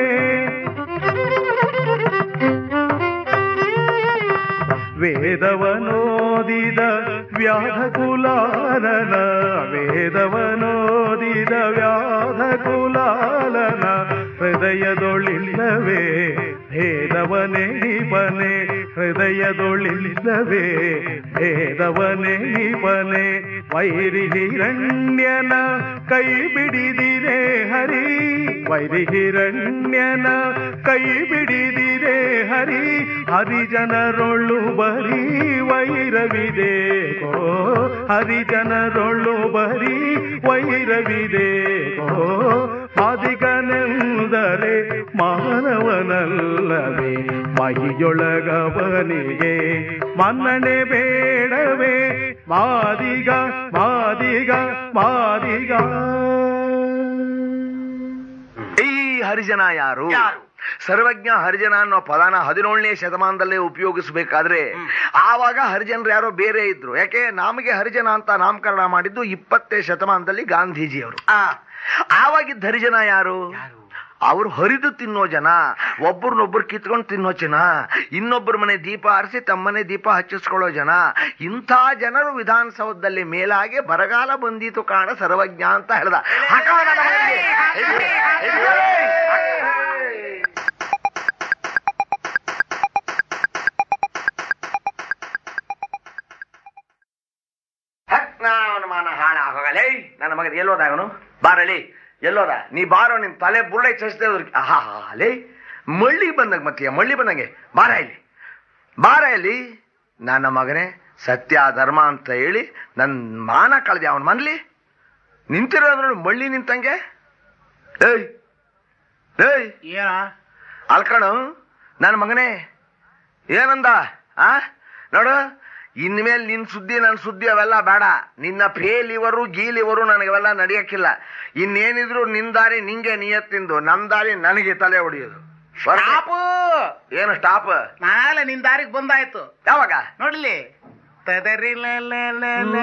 ವೇದವನೋದಿದ ವ್ಯಾಧ ಕುಲಾಲನ ವೇದವನೋದಿದ ವ್ಯಾಧ ಕುಲಾಲನ ಹೃದಯದೊಳಿಲ್ಲವೇ ಭೇದವನೇ ಬನೆ ಹೃದಯದೊಳಿಲ್ಲವೇ ಭೇದವನೇ ಬನೆ ವೈರಿ ಹಿರಣ್ಯನ ಕೈ ಬಿಡಿದಿರೆ ಹರಿ ವೈರಿ ಹಿರಣ್ಯನ ಕೈ ಬಿಡಿದಿರೆ ಹರಿ ಹರಿಜನರೊಳ್ಳು ಬರೀ ವೈರವಿದೆ ಕೋ ಹರಿಜನರೊಳ್ಳು ಬರೀ ವೈರವಿದೆ ಕೋ ಮಾದಿಗನೆಂದರೆ ಮಾನವನಲ್ಲವೇ ಮಹಿಯೊಳಗವನಿಗೆ ಮನ್ನಣೆ ಬೇಡವೇ ಮಾದಿಗ ಮಾದಿಗ ಮಾದಿಗ ಈ ಹರಿಜನ ಯಾರು ಸರ್ವಜ್ಞ ಹರಿಜನ ಅನ್ನೋ ಪದಾನ ಹದಿನೇಳನೇ ಶತಮಾನದಲ್ಲೇ ಉಪಯೋಗಿಸಬೇಕಾದ್ರೆ ಆವಾಗ ಹರಿಜನರು ಯಾರೋ ಬೇರೆ ಇದ್ರು ಯಾಕೆ ನಮಗೆ ಹರಿಜನ ಅಂತ ನಾಮಕರಣ ಮಾಡಿದ್ದು ಇಪ್ಪತ್ತನೇ ಶತಮಾನದಲ್ಲಿ ಗಾಂಧೀಜಿಯವರು ಆವಾಗಿದ್ದ ಹರಿಜನ ಯಾರು ಅವ್ರು ಹರಿದು ತಿನ್ನೋ ಜನ ಒಬ್ಬರನ್ನೊಬ್ರು ಕಿತ್ಕೊಂಡು ತಿನ್ನೋ ಜನ ಇನ್ನೊಬ್ಬರ ಮನೆ ದೀಪ ಆರಿಸಿ ತಮ್ಮನೆ ದೀಪ ಹಚ್ಚಿಸ್ಕೊಳ್ಳೋ ಜನ ಇಂಥ ಜನರು ವಿಧಾನಸೌಧದಲ್ಲಿ ಮೇಲಾಗೆ ಬರಗಾಲ ಬಂದೀತು ಕಾಣ ಸರ್ವಜ್ಞ ಅಂತ ಹೇಳ್ದ ಹಾಕೋಣ ಮನೆಯಲ್ಲಿ. ಅವನ ಮಾನ ಹಾಳ ಆಗೋಗಲೇ ನನ್ನ ಮಗನ ಎಲ್ಲೋದ ಅವನು ಬಾರಲಿ ಎಲ್ಲೋದ ನೀ ಬಾರೋ ನಿನ್ ತಲೆ ಬುರುಳೆ ಚಸ್ತೆ ಆಹಾ ಲೇ ಮಳ್ಳಿ ಬಂದಾಗ ಮತ್ತೀಯ ಮಳ್ಳಿ ಬಂದಂಗೆ ಬಾರ ಇಲ್ಲಿ ಬಾರ ಇಲ್ಲಿ ನನ್ನ ಮಗನೇ ಸತ್ಯ ಧರ್ಮ ಅಂತ ಹೇಳಿ ನನ್ ಮಾನ ಕಳೆದೆ ಅವನ ಮನ್ಲಿ ನಿಂತಿರೋದ್ರು ಮಳ್ಳಿ ನಿಂತಂಗೆ ಏಯ್ ಏಯ್ ಏನ ಅಲ್ಕಣು ನನ್ನ ಮಗನೇ ಏನಂದ ಆ ನೋಡು ಇನ್ಮೇಲೆ ನಿನ್ ಸುದ್ದಿ ನನ್ನ ಸುದ್ದಿ ಅವೆಲ್ಲ ಬೇಡ ನಿನ್ನ ಫೇಲ್ ಇವರು ಗೀಲ್ ಇವರು ನನಗವೆಲ್ಲ ನಡೆಯಕ್ಕಿಲ್ಲ ಇನ್ನೇನಿದ್ರು ನಿನ್ ದಾರಿ ನಿಂಗೆ ನಿಯತ್ತಿಂದು ನನ್ ದಾರಿ ನನಗೆ ತಲೆ ಹೊಡೆಯೋದು ಸ್ಟಾಪು ಏನು ಸ್ಟಾಪ್ ನಾಳೆ ನಿನ್ ದಾರಿಗೆ ಬಂದಾಯ್ತು ಯಾವಾಗ ನೋಡ್ಲಿ ತದರಿ ಲ ಲ ಲ ಲ.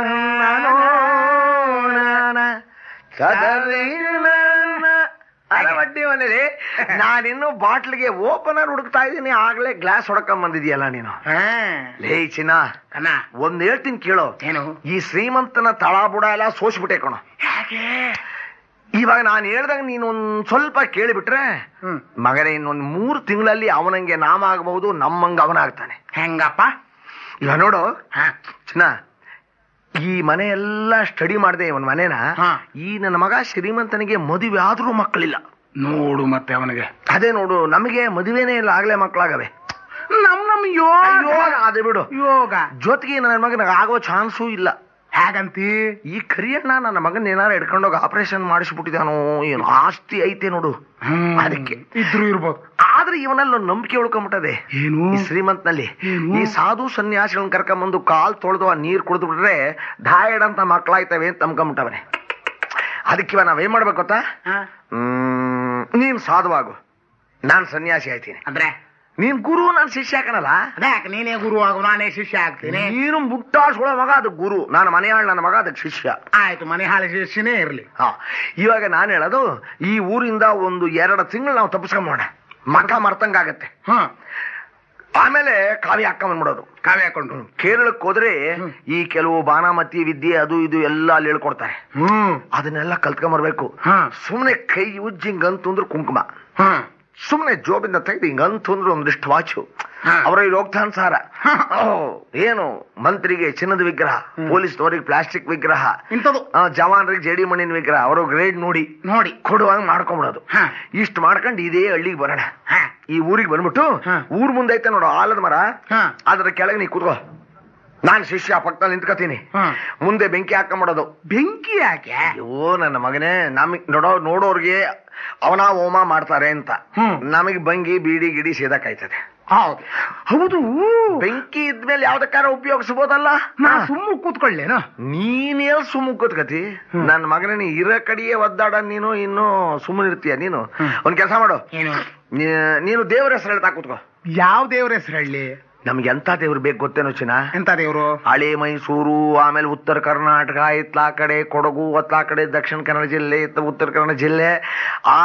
ಅರೆ ಬಡ್ಡಿ ಮನೇಲಿ ನಾನಿನ್ನು ಬಾಟ್ಲಿಗೆ ಓಪನರ್ ಹುಡುಕ್ತಾ ಇದ್ದೀನಿ ಆಗ್ಲೇ ಗ್ಲಾಸ್ ಹೊಡ್ಕೊಂಡ್ ಬಂದಿದ್ಯಲ್ಲ ನೀನು ಹಾ. ಲೇ ಚಿನ್ನ ಕನ್ನ ಒಂದ್ ಹೇಳ್ತೀನಿ ಕೇಳೋ ಏನು ಈ ಶ್ರೀಮಂತನ ತಳ ಬುಡ ಎಲ್ಲ ಸೋಸ್ಬಿಟ್ಟೆ ಕಣೋ ಇವಾಗ ನಾನು ಹೇಳ್ದಾಗ ನೀನು ಒಂದ್ ಸ್ವಲ್ಪ ಕೇಳಿಬಿಟ್ರೆ ಹ್ಮ್ ಮಗನೇ ಇನ್ನೊಂದ್ ಮೂರು ತಿಂಗಳಲ್ಲಿ ಅವನಂಗೆ ನಾಮ ಆಗಬಹುದು ನಮ್ಮಂಗ ಅವನಾಗ್ತಾನೆ ಹೆಂಗಪ್ಪ ಈಗ ನೋಡು ಹಾ ಚಿನ್ನ ಈ ಮನೆ ಎಲ್ಲ ಸ್ಟಡಿ ಮಾಡಿದೆ ಇವನ್ ಮನೇನ ಹಾ. ಈ ನನ್ನ ಮಗ ಶ್ರೀಮಂತನಿಗೆ ಮದುವೆ ಆದ್ರೂ ಮಕ್ಕಳಿಲ್ಲ ನೋಡು ಮತ್ತೆ ಅವನಿಗೆ ಅದೇ ನೋಡು ನಮಗೆ ಮದುವೆನೇ ಇಲ್ಲ ಆಗ್ಲೇ ಮಕ್ಕಳಾಗವೆ ನಮ್ ನಮ್ ಯೋಗ ಯೋಗ ಅದೇ ಬಿಡು ಯೋಗ ಜೊತೆಗೆ ನನ್ನ ಮಗನಿಗೆ ಆಗೋ ಚಾನ್ಸು ಇಲ್ಲ ಹೇಗಂತಿ ಈ ಕರಿಯಣ್ಣ ನನ್ನ ಮಗನ ಏನಾರು ಹಿಡ್ಕೊಂಡೋಗಿ ಆಪರೇಷನ್ ಮಾಡಿಸ್ಬಿಟ್ಟಿದಾನೋ ಏನು ಆಸ್ತಿ ಐತೆ ನೋಡು ಅದಕ್ಕೆ ಇದ್ರು ಇರ್ಬೋದು ಆದ್ರೆ ಇವನಲ್ಲಿ ಒಂದು ನಂಬಿಕೆ ಉಳ್ಕೊಂಬಿಟ್ಟದೆ ಏನು ಈ ಶ್ರೀಮಂತನಲ್ಲಿ ಏನು? ಈ ಸಾಧು ಸನ್ಯಾಸಿಗಳನ್ನ ಕರ್ಕೊಂಬಂದು ಕಾಲ್ ತೊಳೆದು ಆ ನೀರ್ ಕುಡಿದು ಬಿಟ್ರೆ ಧಾಯಡ್ ಅಂತ ಮಕ್ಕಳಾಯ್ತವೆ ಅಂತ ನಂಬ್ಕೊಂಬಿಟ್ಟವನೆ ಅದಕ್ಕೆ ಇವ ನಾವೇನ್ ಮಾಡ್ಬೇಕು ಗೊತ್ತಾ ಹ? ಹ್ಮ್, ನೀನ್ ಸಾಧುವಾಗು ನಾನ್ ಸನ್ಯಾಸಿ ಆಯ್ತೀನಿ ಅಂದ್ರೆ ನೀನ್ ಗುರು ನಾನ್ ಶಿಷ್ಯ ಹಾಕನಲ್ಲ ಅದ್ಯಾಕೆ ನೀನೇ ಗುರು ಆಗು ನಾನೇ ಶಿಷ್ಯ ಆಗ್ತೀನಿ ನೀನು ಮುಟ್ಟಾಡ್ಸ್ಕೊಳ್ಳೋ ಮಗ ಅದಕ್ಕೆ ಗುರು ನಾನು ಮನೆಯಾಳ್ ನನ್ನ ಮಗ ಅದಕ್ಕೆ ಶಿಷ್ಯ ಆಯ್ತು ಮನೆ ಹಾಳು ಶಿಷ್ಯನೇ ಇರ್ಲಿ ಹಾ ಇವಾಗ ನಾನು ಹೇಳೋದು ಈ ಊರಿಂದ ಒಂದು ಎರಡು ತಿಂಗಳು ನಾವು ತಪ್ಪಿಸ್ಕೊಂಬೋಣ ಮಕ ಮರ್ತಂಗಾಗತ್ತೆ ಹ ಆಮೇಲೆ ಕಾವಿ ಹಾಕೊಂಡ್ಬಿಡೋದು ಕಾವ್ಯ ಹಾಕೊಂಡು ಕೇರಳಕ್ಕೆ ಹೋದ್ರೆ ಈ ಕೆಲವು ಬಾನಾಮತಿ ವಿದ್ಯೆ ಅದು ಇದು ಎಲ್ಲ ಅಲ್ಲಿ ಹೇಳ್ಕೊಡ್ತಾರೆ ಹ್ಮ್ ಅದನ್ನೆಲ್ಲ ಕಲ್ತ್ಕೊಂಬರ್ಬೇಕು ಹಾ. ಸುಮ್ನೆ ಕೈ ಉಜ್ಜಿ ಹಿಂಗಂತು ಅಂದ್ರೆ ಕುಂಕುಮ ಹ ಸುಮ್ನೆ ಜೋಬಿಂದ ತೆಗೆದು ಹಿಂಗಂತು ಅಂದ್ರೆ ಒಂದಿಷ್ಟು ವಾಚು ಹಾ. ಅವರ ಹೋಗ್ತಾನ್ ಸಾರ ಓ, ಏನು ಮಂತ್ರಿಗೆ ಚಿನ್ನದ ವಿಗ್ರಹ ಪೊಲೀಸ್ನವರಿಗೆ ಪ್ಲಾಸ್ಟಿಕ್ ವಿಗ್ರಹ ಇಂಥದ್ದು ಆ, ಜವಾನರಿಗೆ ಜೇಡಿ ಮಣ್ಣಿನ ವಿಗ್ರಹ ಅವರು ಗ್ರೇಡ್ ನೋಡಿ ನೋಡಿ ಕೊಡುವಾಗ ಮಾಡ್ಕೊಂಬಿಡೋದು ಹಾ. ಇಷ್ಟು ಮಾಡ್ಕೊಂಡು ಇದೇ ಹಳ್ಳಿಗೆ ಬರೋಣ ಹ ಈ ಊರಿಗೆ ಬಂದ್ಬಿಟ್ಟು ಹಾ. ಊರ್ ಮುಂದೆ ಐತೆ ನೋಡು ಆಲದ ಮರ ಹಾ. ಅದರ ಕೆಳಗೆ ನೀ ಕೂತ್ಕೋ ನಾನ್ ಶಿಷ್ಯ ಪಕ್ಕದಲ್ಲಿ ನಿಂತ್ಕೋತೀನಿ ಹಾ. ಮುಂದೆ ಬೆಂಕಿ ಹಾಕೊಂಬಿಡೋದು ಬೆಂಕಿ ಯಾಕೆ ಅಯ್ಯೋ ನನ್ನ ಮಗನೇ ನಮಗ್ ನೋಡೋ ನೋಡೋರ್ಗೆ ಅವನ ಹೋಮ ಮಾಡ್ತಾರೆ ಅಂತ ಹ್ಮ್. ನಮಗೆ ಬಂಗಿ ಬೀಡಿ ಗಿಡಿ ಸೇದಕ್ಕಾಯ್ತದೆ ಹೌದು ಹೌದು ಬೆಂಕಿ ಇದ್ಮೇಲೆ ಯಾವ್ದಕ್ಕಾರ ಉಪಯೋಗಿಸಬಹುದಲ್ಲ ನಾ ಸುಮ್ಮ ಕೂತ್ಕೊಳ್ಳೇನು ನೀನೇಲ್ ಸುಮ್ಮ ಕೂತ್ಕತಿ ನನ್ನ ಮಗನ ನೀ ಇರೋ ಕಡೆಯೇ ಒದ್ದಾಡ ನೀನು ಇನ್ನು ಸುಮ್ಮನೆ ಇರ್ತೀಯ ನೀನು ಒಂದ್ ಕೆಲಸ ಮಾಡು ಏನು ನೀ- ನೀನು ದೇವ್ರ ಹೆಸರು ಹೇಳ್ತಾ ಕೂತ್ಕೋ ಯಾವ ದೇವ್ರ ಹೆಸರು ಹೇಳಿ ನಮ್ಗೆ ಎಂತ ದೇವ್ರು ಬೇಕು ಗೊತ್ತೇನೋ ಚಿನ್ನ ಎಂತ ದೇವ್ರು ಹಳೆ ಮೈಸೂರು ಆಮೇಲೆ ಉತ್ತರ ಕರ್ನಾಟಕ ಇತ್ಲಾ ಕಡೆ ಕೊಡಗು ಅತ್ಲಾ ಕಡೆ ದಕ್ಷಿಣ ಕನ್ನಡ ಜಿಲ್ಲೆ ಇತ್ತ ಉತ್ತರ ಕನ್ನಡ ಜಿಲ್ಲೆ ಆ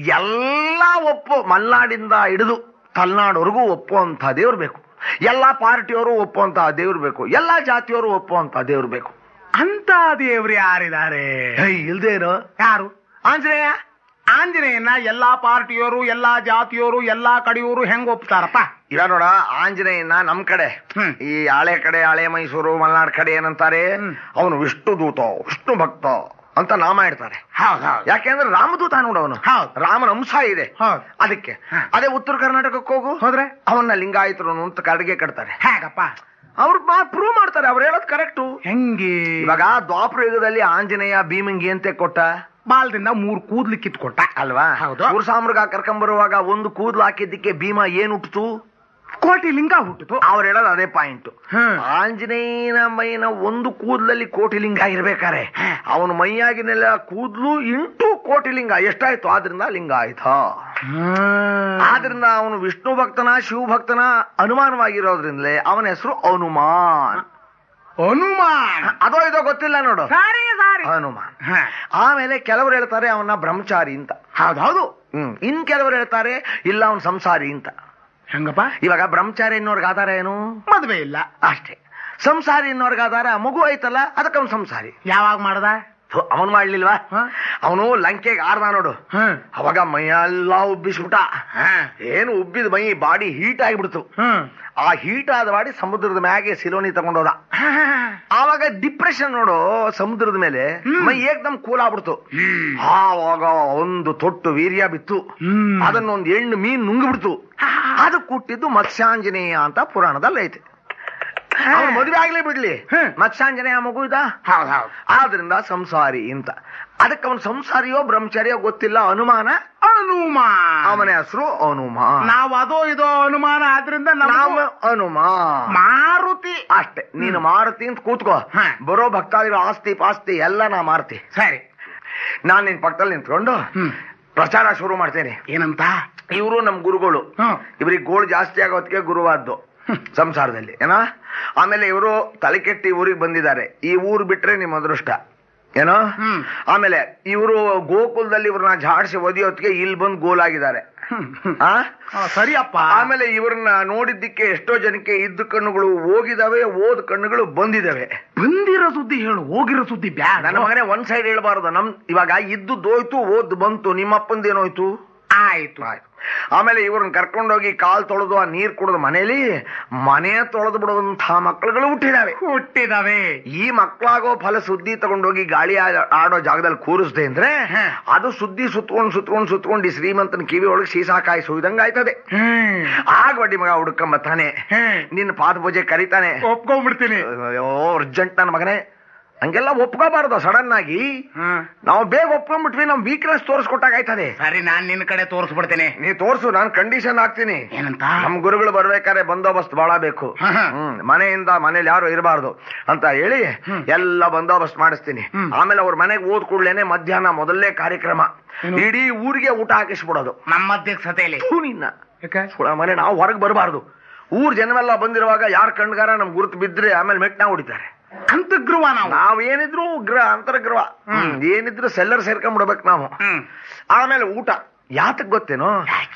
ಎಲ್ಲ ಒಪ್ಪು ಮಲ್ನಾಡಿಂದ ಹಿಡಿದು ತಲೆನಾಡವರೆಗೂ ಒಪ್ಪುವಂತ ದೇವ್ರು ಬೇಕು ಎಲ್ಲಾ ಪಾರ್ಟಿಯವರು ಒಪ್ಪುವಂತ ದೇವ್ರು ಬೇಕು ಎಲ್ಲಾ ಜಾತಿಯವರು ಒಪ್ಪುವಂತ ದೇವ್ರು ಬೇಕು ಅಂತ ದೇವ್ರು ಯಾರಿದ್ದಾರೆ ಇಲ್ದೇನು ಯಾರು ಆಂಜನೇಯ ಆಂಜನೇಯನ ಎಲ್ಲಾ ಪಾರ್ಟಿಯವರು ಎಲ್ಲಾ ಜಾತಿಯವರು ಎಲ್ಲಾ ಕಡೆಯವರು ಹೆಂಗ್ ಒಪ್ತಾರಪ್ಪ ಇವ ನೋಡ ಆಂಜನೇಯನ ನಮ್ ಕಡೆ ಹ್ಮ್. ಈ ಹಳೆ ಕಡೆ ಹಳೆ ಮೈಸೂರು ಮಲೆನಾಡ್ ಕಡೆ ಏನಂತಾರೆ ಹ್ಮ್. ಅವನು ವಿಷ್ಣು ದೂತ ವಿಷ್ಣು ಭಕ್ತ ಅಂತ ನಾಮ ಇಡ್ತಾರೆ ಹೌದು ಹೌದು ಯಾಕೆಂದ್ರೆ ರಾಮದೂತ ನೋಡು ಅವನು ಹೌದು. ರಾಮನ ಅಂಶ ಇದೆ ಹೌದು. ಅದಕ್ಕೆ ಹ. ಅದೇ ಉತ್ತರ ಕರ್ನಾಟಕಕ್ಕೆ ಹೋಗು ಹೋದ್ರೆ ಅವನ್ನ ಲಿಂಗಾಯತರು ಅಂತ ಕಡೆಗೆ ಕಟ್ತಾರೆ ಹೇಗಪ್ಪ ಅವ್ರು ಪ್ರೂವ್ ಮಾಡ್ತಾರೆ ಅವ್ರು ಹೇಳೋದು ಕರೆಕ್ಟು ಹೆಂಗೆ ಇವಾಗ ದ್ವಾಪರ ಯುಗದಲ್ಲಿ ಆಂಜನೇಯ ಭೀಮಂಗಿ ಅಂತ ಕೊಟ್ಟ ಬಾಲ್ದಿಂದ ಮೂರ್ ಕೂದ್ಲು ಕಿತ್ಕೊಟ್ಟ ಅಲ್ವಾ ಹೌದು. ಸೂರಸಾಮ್ರಗ ಕರ್ಕೊಂಬರುವಾಗ ಒಂದು ಕೂದಲು ಹಾಕಿದ್ದಕ್ಕೆ ಭೀಮ ಏನ್ ಹುಟ್ಟಿತು ಕೋಟಿ ಲಿಂಗ ಹುಟ್ಟಿತು ಅವ್ರು ಹೇಳೋದು ಅದೇ ಪಾಯಿಂಟ್ ಹ್ಮ್. ಆಂಜನೇಯನ ಮೈನ ಒಂದು ಕೂದಲಲ್ಲಿ ಕೋಟಿ ಲಿಂಗ ಇರ್ಬೇಕಾರೆ ಅವನ ಮೈಯಾಗಿನೆಲ್ಲ ಕೂದಲು ಇಂಟು ಕೋಟಿ ಲಿಂಗ ಎಷ್ಟಾಯ್ತು ಆದ್ರಿಂದ ಲಿಂಗ ಆಯ್ತಾ ಆದ್ರಿಂದ ಅವನು ವಿಷ್ಣು ಭಕ್ತನ ಶಿವ ಭಕ್ತನ ಅನುಮಾನವಾಗಿರೋದ್ರಿಂದಲೇ ಅವನ ಹೆಸರು ಹನುಮಾನ್ ಹನುಮಾನ್ ಅದೋ ಇದೋ ಗೊತ್ತಿಲ್ಲ ನೋಡು ಸಾರಿ ಸಾರಿ ಹನುಮಾನ್ ಆಮೇಲೆ ಕೆಲವರು ಹೇಳ್ತಾರೆ ಅವನ ಬ್ರಹ್ಮಚಾರಿ ಅಂತ ಹೌದೌದು ಹ್ಮ್ ಇನ್ ಕೆಲವರು ಹೇಳ್ತಾರೆ ಇಲ್ಲ ಅವನ್ ಸಂಸಾರಿ ಅಂತ ಹೆಂಗಪ್ಪ ಇವಾಗ ಬ್ರಹ್ಮಚಾರಿ ಅನ್ನೋರ್ಗೆ ಆಧಾರ ಏನು ಮದ್ವೆ ಇಲ್ಲ ಅಷ್ಟೇ ಸಂಸಾರಿ ಅನ್ನೋರ್ಗೆ ಆಧಾರ ಮಗು ಐತಲ್ಲ ಅದಕ್ಕೆ ಅವನ್ ಸಂಸಾರಿ ಯಾವಾಗ ಮಾಡ್ದ ಅವನ್ ಮಾಡ್ಲಿಲ್ವಾ ಹ? ಅವನು ಲಂಕೆಗೆ ಆರ್ದ ನೋಡು ಹ್ಮ್ ಅವಾಗ ಮೈಯೆಲ್ಲ ಉಬ್ಬಿಸ್ಬಿಟ್ಟ ಏನು ಉಬ್ಬಿದ ಮೈ ಬಾಡಿ ಹೀಟ್ ಆಗಿಬಿಡ್ತು ಹ್ಮ್ ಆ ಹೀಟ್ ಆದ ಬಾಡಿ ಸಮುದ್ರದ ಮ್ಯಾಗೆ ಸಿಲೋನಿ ತಗೊಂಡೋದ ಆವಾಗ ಡಿಪ್ರೆಷನ್ ನೋಡು ಸಮುದ್ರದ ಮೇಲೆ ಮೈ ಏಕ್ದಮ್ ಕೂಲ್ ಆಗ್ಬಿಡ್ತು ಆವಾಗ ಒಂದು ತೊಟ್ಟು ವೀರ್ಯ ಬಿತ್ತು ಹ್ಮ್. ಅದನ್ನೊಂದು ಹೆಣ್ಣು ಮೀನ್ ನುಂಗ್ಬಿಡ್ತು ಅದು ಹುಟ್ಟಿದ್ದು ಮತ್ಸ್ಯಾಂಜನೇಯ ಅಂತ ಪುರಾಣದಲ್ಲಿ ಐತೆ ಅವ್ನು ಮದುವೆ ಆಗ್ಲೇ ಬಿಡ್ಲಿ ಹ್ಮ್. ಮತ್ಸ್ಯಾಂಜನೇಯ ಮಗು ಇದ ಹೌದ್ ಹೌದ್ ಆದ್ರಿಂದ ಸಂಸಾರಿ ಅಂತ ಅದಕ್ಕೆ ಅವನು ಸಂಸಾರಿಯೋ ಬ್ರಹ್ಮಚಾರಿಯೋ ಗೊತ್ತಿಲ್ಲ ಅನುಮಾನ ಹನುಮಾನ್ ಅವನ ಹೆಸರು ಹನುಮಾನ್ ನಾವ್ ಅದೋ ಇದೋ ಅನುಮಾನ ಆದ್ರಿಂದ ನಾವು ನಾವು ಹನುಮಾನ್ ಮಾರುತಿ ಅಷ್ಟೇ ನೀನು ಮಾರುತಿ ಅಂತ ಕೂತ್ಕೋ ಹ. ಬರೋ ಭಕ್ತಾದಿರೋ ಆಸ್ತಿ ಪಾಸ್ತಿ ಎಲ್ಲ ನಾ ಮಾರ್ತಿ ಸರಿ ನಾನ್ ನಿನ್ ಪಕ್ಕದಲ್ಲಿ ನಿಂತ್ಕೊಂಡು ಹ್ಮ್. ಪ್ರಚಾರ ಶುರು ಮಾಡ್ತೇನೆ ಏನಂತ ಇವರು ನಮ್ ಗುರುಗಳು ಹ್ಮ್. ಇವ್ರಿಗೆ ಗೋಳು ಜಾಸ್ತಿ ಆಗೋದಕ್ಕೆ ಗುರುವಾದ್ದು ಸಂಸಾರದಲ್ಲಿ ಏನಾ ಆಮೇಲೆ ಇವರು ತಲೆ ಕೆಟ್ಟಿ ಊರಿಗೆ ಬಂದಿದ್ದಾರೆ ಈ ಊರು ಬಿಟ್ರೆ ನಿಮ್ಮ ಅದೃಷ್ಟ ಏನೋ ಹ್ಮ್. ಆಮೇಲೆ ಇವರು ಗೋಕುಲದಲ್ಲಿ ಇವ್ರನ್ನ ಜಾಡಿಸಿ ಒದಿಯೋತ್ತಿಗೆ ಇಲ್ಲಿ ಬಂದು ಗೋಲಾಗಿದ್ದಾರೆ ಆ ಆ, ಸರಿಯಪ್ಪ ಆಮೇಲೆ ಇವ್ರನ್ನ ನೋಡಿದ್ದಕ್ಕೆ ಎಷ್ಟೋ ಜನಕ್ಕೆ ಇದ್ದ ಕಣ್ಣುಗಳು ಹೋಗಿದಾವೆ ಓದ್ ಕಣ್ಣುಗಳು ಬಂದಿದಾವೆ ಬಂದಿರೋ ಸುದ್ದಿ ಹೇಳು ಹೋಗಿರೋ ಸುದ್ದಿ ಬ್ಯಾಡ ನನ್ನ ಮಗನೇ ಒಂದ್ ಸೈಡ್ ಹೇಳ್ಬಾರ್ದು ನಮ್ ಇವಾಗ ಇದ್ದು ಹೋಯ್ತು ಓದ್ ಬಂತು ನಿಮ್ಮಪ್ಪಂದೇನೋಯ್ತು ಆಯ್ತು ಆಯ್ತು ಆಮೇಲೆ ಇವ್ರನ್ನ ಕರ್ಕೊಂಡೋಗಿ ಕಾಲ್ ತೊಳೆದು ಆ ನೀರ್ ಕುಡಿದು ಮನೇಲಿ ಮನೆ ತೊಳೆದು ಬಿಡುವಂತಹ ಮಕ್ಕಳುಗಳು ಹುಟ್ಟಿದಾವೆ ಹುಟ್ಟಿದಾವೆ ಈ ಮಕ್ಕಳಾಗೋ ಫಲ ಸುದ್ದಿ ತಗೊಂಡೋಗಿ ಗಾಳಿ ಆ- ಆಡೋ ಜಾಗದಲ್ಲಿ ಕೂರಿಸ್ದೆ ಅಂದ್ರೆ ಅದು ಸುದ್ದಿ ಸುತ್ಕೊಂಡ್ ಸುತ್ಕೊಂಡ್ ಸುತ್ಕೊಂಡು ಈ ಶ್ರೀಮಂತನ ಕಿವಿ ಒಳಗೆ ಸೀಸಾ ಕಾಯಿಸುವುದಂಗ ಆಯ್ತದೆ ಹ್ಮ್ ಆಗ ಬಡ್ಡಿ ಮಗ ಹುಡ್ಕೊಂಬತ್ತಾನೆ ಹ್ಮ್. ನಿನ್ನ ಪಾದ ಪೂಜೆ ಕರೀತಾನೆ ಒಪ್ಕೊಂಡ್ಬಿಡ್ತೀನಿ ಅಯ್ಯೋ ಅರ್ಜೆಂಟ್ ನನ್ನ ಮಗನೇ ಹಂಗೆಲ್ಲ ಒಪ್ಕೋಬಾರ್ದು ಸಡನ್ ಆಗಿ ಹ್ಮ್ ನಾವು ಬೇಗ ಒಪ್ಕೊಂಡ್ಬಿಟ್ವಿ ನಮ್ ವೀಕ್ನೆಸ್ ತೋರಿಸ್ಕೊಟ್ಟಾಗ ಆಯ್ತದೆ ಸರಿ ನಾನ್ ನಿನ್ನ ಕಡೆ ತೋರಿಸ್ಬಿಡ್ತೇನೆ ನೀ ತೋರ್ಸು ನಾನು ಕಂಡೀಷನ್ ಹಾಕ್ತೀನಿ ಏನಂತ ನಮ್ ಗುರುಗಳು ಬರ್ಬೇಕಾದ್ರೆ ಬಂದೋಬಸ್ತ್ ಬಹಳ ಬೇಕು ಹ, ಹ. ಹ್ಮ್ ಮನೆಯಿಂದ ಮನೇಲಿ ಯಾರು ಇರಬಾರ್ದು ಅಂತ ಹೇಳಿ ಎಲ್ಲ ಬಂದೋಬಸ್ತ್ ಮಾಡಿಸ್ತೀನಿ ಆಮೇಲೆ ಅವ್ರ ಮನೆಗೆ ಓದ್ ಕೂಡ್ಲೇನೆ ಮಧ್ಯಾಹ್ನ ಮೊದಲನೇ ಕಾರ್ಯಕ್ರಮ ಇಡೀ ಊರಿಗೆ ಊಟ ಹಾಕಿಸ್ಬಿಡೋದು ನಮ್ಮ ಅಧ್ಯಕ್ಷತೆಯಲ್ಲಿ ಥು ನಿನ್ನ ಯಾಕೆ ಸುಳ ಮನೆ ನಾವು ಹೊರಗೆ ಬರಬಾರ್ದು ಊರ್ ಜನವೆಲ್ಲ ಬಂದಿರುವಾಗ ಯಾರ್ ಕಣ್ಗಾರ ನಮ್ ಗುರುತು ಬಿದ್ರೆ ಆಮೇಲೆ ಮೆಟ್ನ ಹೊಡಿತಾರೆ ಅಂತಗ್ರುವ ನಾವು ನಾವ್ ಏನಿದ್ರು ಗ್ರಹ ಅಂತರ್ಗ್ರಹ ಹ್ಮ್, ಏನಿದ್ರು ಸೆಲ್ಲರ್ ಸೇರ್ಕೊಂಡ್ಬಿಡ್ಬೇಕು ನಾವು ಹ್ಮ್ ಆಮೇಲೆ ಊಟ ಯಾತಕ್ ಗೊತ್ತೇನೋ